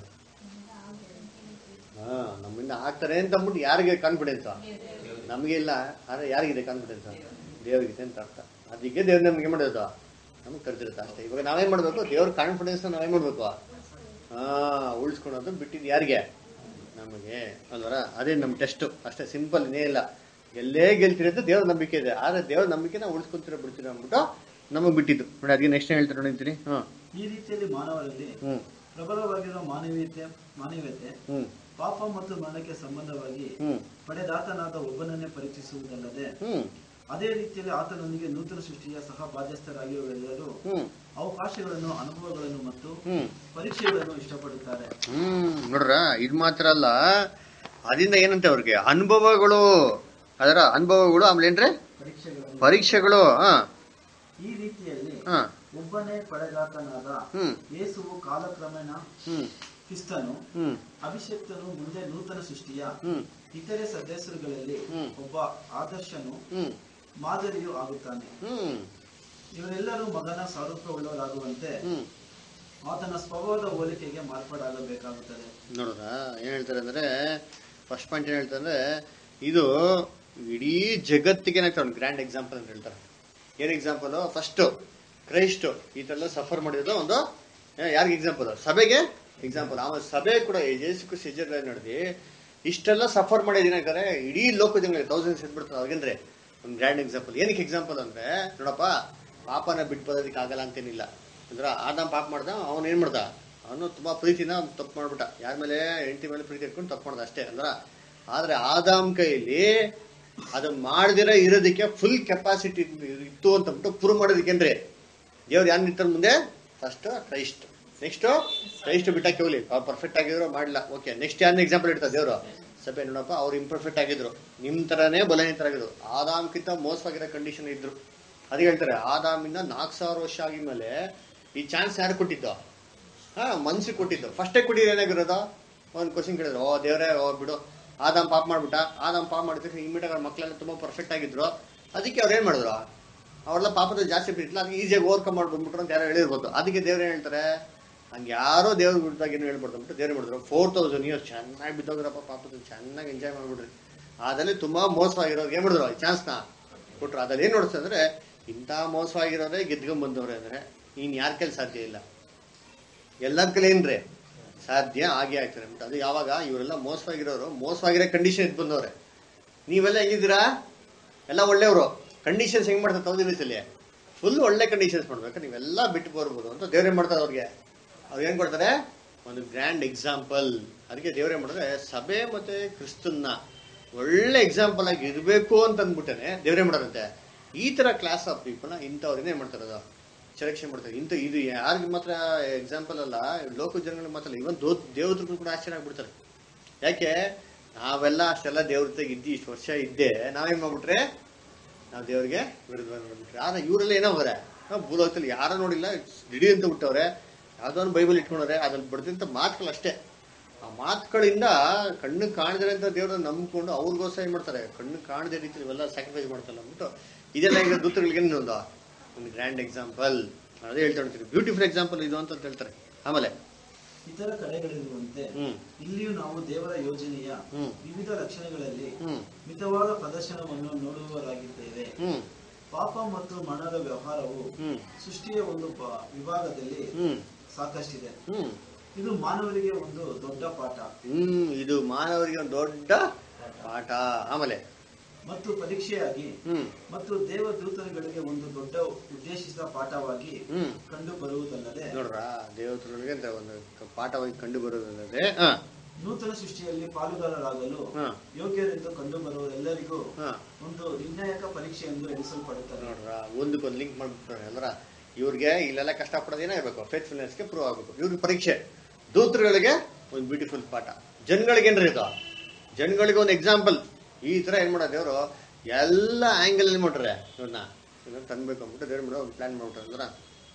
ಹಾ ನಮ್ಮಿಂದ ಆಗ್ತಾರೆ ಅಂತ ಅಂದ್ಬಿಟ್ಟು ಯಾರಿಗೆ ಕಾನ್ಫಿಡೆನ್ಸ್ ನಮಗೆ ಇಲ್ಲ ಆದ್ರೆ ಯಾರಿಗಿದೆ ಕಾನ್ಫಿಡೆನ್ಸ್ ದೇವ್ರಿಗಿದೆ ಅಂತ ಅರ್ಥ ಅದಕ್ಕೆ ದೇವ್ರು ನಮ್ಗೆ ಮಾಡೋದು ನಮ್ಗೆ ಕರೆದಿರುತ್ತೆ ಅಷ್ಟೇ ಇವಾಗ ನಾವೇನ್ ಮಾಡ್ಬೇಕು ದೇವ್ರ ಕಾನ್ಫಿಡೆನ್ಸ್ ನಾವೇನ್ ಮಾಡ್ಬೇಕು ಹಾ ಉಳಿಸ್ಕೊಳೋದು ಬಿಟ್ಟಿದ್ದು ಯಾರಿಗೆ ನಮಗೆ ಅಲ್ವರ ಅದೇ ನಮ್ಮ ಟೆಸ್ಟ್ ಅಷ್ಟೇ ಸಿಂಪಲ್ ಇನ್ನೇ ಇಲ್ಲ ಎಲ್ಲೇ ಗೆಲ್ತೀರಿ ಅಂತ ದೇವ್ರ ನಂಬಿಕೆ ಇದೆ ಆದ್ರೆ ದೇವ್ರ ನಂಬಿಕೆ ನಾವು ಉಳಿಸ್ಕೊಂತೀರ ಬಿಡ್ತೀರ ಅಂದ್ಬಿಟ್ಟು ನಮಗೆ ಬಿಟ್ಟಿದ್ದು ನೋಡಿ ಅದಕ್ಕೆ ನೆಕ್ಸ್ಟ್ ಹೇಳ್ತಾರೆ ನೋಡಿರ್ತೀನಿ ಹಾ ಈ ರೀತಿಯಲ್ಲಿ ಮಾನವರಲ್ಲಿ ಹ್ಮ್ ಪ್ರಬಲವಾಗಿರುವ ಮಾನವೀಯತೆ ಮಾನವೀಯತೆ ಹ್ಮ್ ಪಾಪ ಮತ್ತು ಮರಣಕ್ಕೆ ಸಂಬಂಧವಾಗಿ ಹ್ಮ್ ಪಡೆದಾತನಾದ ಒಬ್ಬನನ್ನೇ ಪರೀಕ್ಷಿಸುವುದಲ್ಲದೆ ಹ್ಮ್ ಅದೇ ರೀತಿಯಲ್ಲಿ ಆತನೊಂದಿಗೆ ನೂತನ ಸೃಷ್ಟಿಯ ಸಹ ಬಾಧ್ಯಸ್ಥರಾಗಿರುವರೆಲ್ಲರೂ ಹ್ಮ್ ಅವಕಾಶಗಳನ್ನು ಅನುಭವಗಳನ್ನು ಮತ್ತು ಹ್ಮ್ ಪರೀಕ್ಷೆಗಳನ್ನು ಇಷ್ಟಪಡುತ್ತಾರೆ ಹ್ಮ್ ನೋಡ್ರ ಇದು ಮಾತ್ರ ಅಲ್ಲ ಅದರಿಂದ ಏನಂತೆ ಅವ್ರಿಗೆ ಅನುಭವಗಳು ಅದರ ಅನುಭವಗಳು ಆಮೇಲೆ ಏನ್ರಿ ಪರೀಕ್ಷೆಗಳನ್ನು ಪರೀಕ್ಷೆಗಳು ಹಾ ಈ ರೀತಿಯಲ್ಲಿ ಹಾ ಒಬ್ಬನೇ ಪಡೆದಾತನಾದ ಹ್ಮ್ ಯೇಸುವು ಕಾಲಕ್ರಮೇಣ ಹ್ಮ್ ಕ್ರಿಸ್ತನು ಹ್ಮ್ ಅಭಿಷಕ್ತನು ಮುಂದೆ ನೂತನ ಸೃಷ್ಟಿಯ ಹ್ಮ್ ಇತರೆ ಸದಸ್ಯರುಗಳಲ್ಲಿ ಹ್ಮ್. ಒಬ್ಬ ಆದರ್ಶನು ಹ್ಮ್ ಮಾದರಿಯೂ ಆಗುತ್ತಾನೆ ಹ್ಮ್ ಇವರೆಲ್ಲರೂ ಮಗನ ಸಾರೂಪ್ಯವುಳ್ಳವರಾಗುವಂತೆ ಹ್ಮ್ ಆತನ ಸ್ವಭಾವದ ಹೋಲಿಕೆಗೆ ಮಾರ್ಪಾಡಾಗಬೇಕಾಗುತ್ತದೆ ನೋಡ್ರ ಏನ್ ಹೇಳ್ತಾರೆ ಅಂದ್ರೆ ಫಸ್ಟ್ ಪಾಯಿಂಟ್ ಏನ್ ಹೇಳ್ತಾರೆ ಅಂದ್ರೆ ಇದು ಇಡೀ ಜಗತ್ತಿಗೆ ಏನಾಗ್ತಾರೆ ಒಂದು ಗ್ರ್ಯಾಂಡ್ ಎಕ್ಸಾಂಪಲ್ ಅಂತ ಹೇಳ್ತಾರೆ ಏನ್ ಎಕ್ಸಾಂಪಲ್ ಫಸ್ಟ್ ಕ್ರೈಸ್ಟ್ ಈ ತರ ಸಫರ್ ಮಾಡಿರೋದು ಒಂದು ಏ, ಯಾರಿಗೆ ಎಕ್ಸಾಂಪಲ್ ಸಭೆಗೆ ಎಕ್ಸಾಂಪಲ್ ಆಮೇಲೆ ಸಭೆ ಕೂಡ ಜೇಸು ಸಿಜರ್ ನಡೆದಿ ಇಷ್ಟೆಲ್ಲ ಸಫರ್ ಮಾಡಿದ್ರೆ ಇಡೀ ಲೋಕದಂಗೆ ತೌಸಂಡ್ಸ್ ಇದ್ಬಿಡ್ತಾರೆ ಅವ್ರಿಗೇನ್ರಿ ಒಂದು ಗ್ರ್ಯಾಂಡ್ ಎಕ್ಸಾಂಪಲ್ ಏನಕ್ಕೆ ಎಕ್ಸಾಂಪಲ್ ಅಂದ್ರೆ ನೋಡಪ್ಪ ಪಾಪನ ಬಿಟ್ಟು ಬರೋದಕ್ಕೆ ಆಗಲ್ಲ ಅಂತೇನಿಲ್ಲ ಅಂದ್ರೆ ಆದಾಮ್ ಪಾಪ ಮಾಡ್ದ ಅವನು ಏನ್ ಮಾಡ್ದ ಅವನು ತುಂಬಾ ಪ್ರೀತಿನ ತಪ್ಪು ಮಾಡ್ಬಿಟ್ಟ ಯಾರ ಮೇಲೆ ಹೆಂಡತಿ ಮೇಲೆ ಪ್ರೀತಿ ಇಟ್ಕೊಂಡು ತಪ್ಪು ಮಾಡ್ದ ಅಷ್ಟೇ ಅಂದ್ರ ಆದ್ರೆ ಆದಾಮ್ ಕೈಲಿ ಅದು ಮಾಡದಿರ ಇರೋದಕ್ಕೆ ಫುಲ್ ಕೆಪಾಸಿಟಿ ಇತ್ತು ಅಂತ ಅಂದ್ಬಿಟ್ಟು ಪ್ರೂವ್ ಮಾಡೋದಕ್ಕೇನ್ರಿ ದೇವ್ರು ಯಾರು ನಿಂತಾರ ಮುಂದೆ ಫಸ್ಟ್ ಕ್ರೈಸ್ಟ್ ನೆಕ್ಸ್ಟ್ ಕ್ರೈಸ್ಟ್ ಬಿಟ್ಟಕ್ಕೆ ಹೋಗ್ಲಿ ಅವ್ರು ಪರ್ಫೆಕ್ಟ್ ಆಗಿದ್ರು ಮಾಡಲ್ಲ ಓಕೆ ನೆಕ್ಸ್ಟ್ ಯಾರನ್ನ ಎಕ್ಸಾಂಪಲ್ ಇಡ್ತಾರೆ ದೇವರು ಸಭೆ ನೋಡಪ್ಪ ಅವ್ರು ಇಂಪರ್ಫೆಕ್ಟ್ ಆಗಿದ್ರು ನಿಮ್ ತರಾನೇ ಬಲಹೀನರಾಗಿದ್ರು ಆದಾಮ್ಕಿಂತ ಮೋಸವಾಗಿರೋ ಕಂಡೀಷನ್ ಇದ್ರು ಅದಕ್ಕೆ ಹೇಳ್ತಾರೆ ಆದಾಮಿಂದ ನಾಲ್ಕು ಸಾವಿರ ವರ್ಷ ಆಗಿದ್ಮೇಲೆ ಈ ಚಾನ್ಸ್ ಯಾರು ಕೊಟ್ಟಿದ್ದು ಹಾ ಮನ್ಸಿಗೆ ಕೊಟ್ಟಿದ್ದು ಫಸ್ಟೇ ಕೊಟ್ಟಿದ್ದು ಏನಾಗಿರೋದು ಒಂದು ಕ್ವಶನ್ ಕೇಳಿದ್ರು ಓ ದೇವ್ರೇ ಓ ಬಿಡು ಆದಾಮ್ ಪಾಪ ಮಾಡ್ಬಿಟ್ಟ ಆದಾಮ್ ಪಾಪ ಮಾಡಿದ್ರೆ ಇಮ್ಮಿಡಿಯೇಟ್ ಅವ್ರ ಮಕ್ಕಳೆಲ್ಲ ತುಂಬಾ ಪರ್ಫೆಕ್ಟ್ ಆಗಿದ್ರು ಅದಕ್ಕೆ ಅವ್ರು ಏನ್ ಮಾಡಿದ್ರು ಅವರೆಲ್ಲ ಪಾಪದ ಜಾಸ್ತಿ ಬಿಟ್ಟಿಲ್ಲ ಅದಕ್ಕೆ ಈಸಿಯಾಗಿ ಓವರ್ಕಮ್ ಮಾಡಿ ಬಂದ್ಬಿಟ್ರು ಅಂತ ಯಾರೋ ಹೇಳಿರ್ಬೋದು ಅದಕ್ಕೆ ದೇವ್ರು ಏನ್ ಹೇಳ್ತಾರೆ ಹಂಗೆ ಯಾರೋ ದೇವ್ರ ಬಿಡ್ದಾಗ ಏನು ಹೇಳ್ಬಾರ್ದು ಅಂದ್ಬಿಟ್ಟು ದೇವ್ರು ಮಾಡಿದ್ರು ಫೋರ್ ತೌಸಂಡ್ ಇಯರ್ಸ್ ಚೆನ್ನಾಗಿ ಬಿದ್ದೋಗ್ರಪ್ಪ ಪಾಪದ ಚೆನ್ನಾಗಿ ಎಂಜಾಯ್ ಮಾಡ್ಬಿಡ್ರಿ ಅದ್ರಲ್ಲಿ ತುಂಬಾ ಮೋಸವಾಗಿರೋರು ಏನ್ ಮಾಡಿದ್ರು ಚಾನ್ಸ್ನ ಕೊಟ್ರು ಅದ್ರಲ್ಲಿ ಏನ್ ನೋಡ್ತಾರೆ ಅಂದ್ರೆ ಇಂಥ ಮೋಸವಾಗಿರೋರೇ ಗೆದ್ಕೊಂಡ್ ಬಂದವ್ರೆ ಅಂದ್ರೆ ಇನ್ ಯಾರ ಕೈಲಿ ಸಾಧ್ಯ ಇಲ್ಲ ಎಲ್ಲರ ಕೈಲಿ ಏನ್ರಿ ಸಾಧ್ಯ ಆಗೇ ಆಗ್ತಾರೆ ಅಂದ್ಬಿಟ್ಟು ಅದು ಯಾವಾಗ ಇವರೆಲ್ಲ ಮೋಸವಾಗಿರೋರು ಮೋಸವಾಗಿರೋ ಕಂಡೀಷನ್ ಇದ್ ಬಂದವ್ರೆ ನೀವೆಲ್ಲ ಹೆಂಗಿದ್ದೀರಾ ಎಲ್ಲ ಒಳ್ಳೆಯವರು ಕಂಡೀಷನ್ಸ್ ಹೆಂಗ್ ಮಾಡ್ತಾರೆ ತೌಸಂಡ್ ಅಲ್ಲಿ ಫುಲ್ ಒಳ್ಳೆ ಕಂಡೀಷನ್ಸ್ ಮಾಡ್ಬೇಕು ನೀವೆಲ್ಲ ಬಿಟ್ಟು ಬರ್ಬೋದು ಅಂತ ದೇವ್ರೇನ್ ಮಾಡ್ತಾರೆ ಅವ್ರಿಗೆ ಅವ್ರು ಏನ್ ಕೊಡ್ತಾರೆ ಒಂದು ಗ್ರ್ಯಾಂಡ್ ಎಕ್ಸಾಂಪಲ್ ಅದಕ್ಕೆ ದೇವ್ರು ಏನ್ ಮಾಡಿದ್ರೆ ಸಭೆ ಮತ್ತೆ ಕ್ರಿಸ್ತನ್ನ ಒಳ್ಳೆ ಎಕ್ಸಾಂಪಲ್ ಆಗಿ ಇರಬೇಕು ಅಂತ ಅಂದ್ಬಿಟ್ಟೇನೆ ದೇವ್ರೇ ಮಾಡೋರಂತೆ ಈ ತರ ಕ್ಲಾಸ್ ಆಫ್ ಪೀಪಲ್ನ ಇಂಥವ್ರನ್ನ ಏನ್ ಮಾಡ್ತಾರೆ ಅದು ಸೆಲೆಕ್ಷನ್ ಮಾಡ್ತಾರೆ ಇಂಥ ಇದು ಯಾರಿಗೆ ಮಾತ್ರ ಎಕ್ಸಾಂಪಲ್ ಅಲ್ಲ ಲೋಕ ಜನಗಳಿಗೆ ಮಾತ್ರ ಇವನ್ ದೋ ದೇವತೆಗಳು ಕೂಡ ಆಶ್ಚರ್ಯ ಆಗ್ಬಿಡ್ತಾರೆ ಯಾಕೆ ನಾವೆಲ್ಲ ಅಷ್ಟೆಲ್ಲ ದೇವ್ರ ಜೊತೆಗೆ ಇದ್ದು ಇಷ್ಟು ವರ್ಷ ಇದ್ದೆ ನಾವೇನ್ ಮಾಡ್ಬಿಟ್ರೆ ನಾವು ದೇವ್ರಿಗೆ ವಿರುದ್ಧ ಮಾಡ್ಬಿಟ್ರೆ ಆದ್ರೆ ಇವರೆಲ್ಲ ಏನೋ ಹೋದ್ರೆ ಭೂಲೋಕದಲ್ಲಿ ಯಾರು ನೋಡಿಲ್ಲ ದಿಢೀ ಅಂತ ಬಿಟ್ಟವ್ರೆ ಯಾವ್ದೋ ಒಂದು ಬೈಬಲ್ ಇಟ್ಕೊಂಡವ್ರೆ ಅದ್ರಲ್ಲಿ ಬರ್ದಂತ ಮಾತುಗಳು ಅಷ್ಟೇ ಆ ಮಾತುಗಳಿಂದ ಕಣ್ಣು ಕಾಣದಿರ ಅಂತ ದೇವ್ರನ್ನ ನಂಬ್ಕೊಂಡು ಅವ್ರಿಗೋಸ್ಕರ ಏನ್ ಮಾಡ್ತಾರೆ ಕಣ್ಣು ಕಾಣದೇ ರೀತಿ ಇವೆಲ್ಲ ಸ್ಯಾಕ್ರಿಫೈಸ್ ಮಾಡ್ತಾರೆ ಅಂದ್ಬಿಟ್ಟು ಇದೆಲ್ಲ ಈಗ ದೂತಗಳಿಗೆ ಒಂದು ಒಂದು ಗ್ರ್ಯಾಂಡ್ ಎಕ್ಸಾಂಪಲ್ ಅದೇ ಹೇಳ್ತಾ ಇರ್ತೀವಿ ಬ್ಯೂಟಿಫುಲ್ ಎಕ್ಸಾಂಪಲ್ ಇದು ಅಂತ ಹೇಳ್ತಾರೆ ಆಮೇಲೆ ಇತರ ಕಡೆಗಳಿರುವಂತೆ ಹ್ಮ್ ಇಲ್ಲಿಯೂ ನಾವು ದೇವರ ಯೋಜನೆಯ ಹ್ಮ್. ವಿವಿಧ ಲಕ್ಷಣಗಳಲ್ಲಿ ಹ್ಮ್ ಮಿತವಾದ ಪ್ರದರ್ಶನವನ್ನು ನೋಡುವವರಾಗಿದ್ದೇವೆ ಹ್ಮ್ ಪಾಪ ಮತ್ತು ಮರಣದ ವ್ಯವಹಾರವು ಹ್ಮ್ ಸೃಷ್ಟಿಯ ಒಂದು ಪ- ವಿಭಾಗದಲ್ಲಿ ಹ್ಮ್ ಸಾಕಷ್ಟಿದೆ ಹ್ಮ್ ಇದು ಮಾನವರಿಗೆ ಒಂದು ದೊಡ್ಡ ಪಾಠ ಹ್ಮ್ ಇದು ಮಾನವರಿಗೆ ಒಂದು ದೊಡ್ಡ ಪಾಠ ಆಮೇಲೆ ಮತ್ತು ಪರೀಕ್ಷೆಯಾಗಿ ಹ್ಮ್ ಮತ್ತು ದೇವದೂತರುಗಳಿಗೆ ಒಂದು ದೊಡ್ಡ ಉದ್ದೇಶಿಸಿದ ಪಾಠವಾಗಿ ಹ್ಮ್ ಕಂಡು ಬರುವುದಲ್ಲದೆ ನೋಡ್ರ ದೇವತರಿಗೆ ಅಂತ ಒಂದು ಕ- ಪಾಠವಾಗಿ ಕಂಡು ಬರೋದಲ್ಲದೆ ಹಾ ನೂತನ ಸೃಷ್ಟಿಯಲ್ಲಿ ಪಾಲುಗಾರರಾಗಲು ಹಾ ಯೋಗ್ಯರೆಂದು ಕಂಡು ಬರುವರೆಲ್ಲರಿಗೂ ಹಾ ಒಂದು ನಿರ್ಣಾಯಕ ಪರೀಕ್ಷೆ ಎಂದು ಎಣಿಸಲ್ಪಡುತ್ತದೆ ನೋಡ್ರ ಒಂದಕ್ಕೊಂದು ಲಿಂಕ್ ಮಾಡ್ಬಿಟ್ರೆ ಅಲ್ರ ಇವ್ರಿಗೆ ಇಲ್ಲೆಲ್ಲ ಕಷ್ಟಪಡೋದು ಏನೋ ಇರ್ಬೇಕು ಫೇತ್ಫುಲ್ನೆಸ್ಗೆ ಪ್ರೂವ್ ಆಗ್ಬೇಕು ಇವ್ರಿಗೆ ಪರೀಕ್ಷೆ ದೂತರುಗಳಿಗೆ ಒಂದು ಬ್ಯೂಟಿಫುಲ್ ಪಾಠ ಜನಗಳಿಗೆ ಏನ್ರಿ ಇದು ಜನಗಳಿಗೆ ಒಂದು ಎಕ್ಸಾಂಪಲ್ ಈ ತರ ಏನ್ ಮಾಡೋದು ದೇವರು ಎಲ್ಲ ಆಂಗಲ್ ಏನ್ ಮಾಡ್ರೆ ಇವ್ರನ್ನ ಇದನ್ನ ತಂದ್ಬೇಕು ಅಂದ್ಬಿಟ್ಟು ದೇವ್ರ ಮಾಡೋ ಒಂದು ಪ್ಲಾನ್ ಮಾಡ್ಬಿಟ್ರೆ ಅಂದ್ರ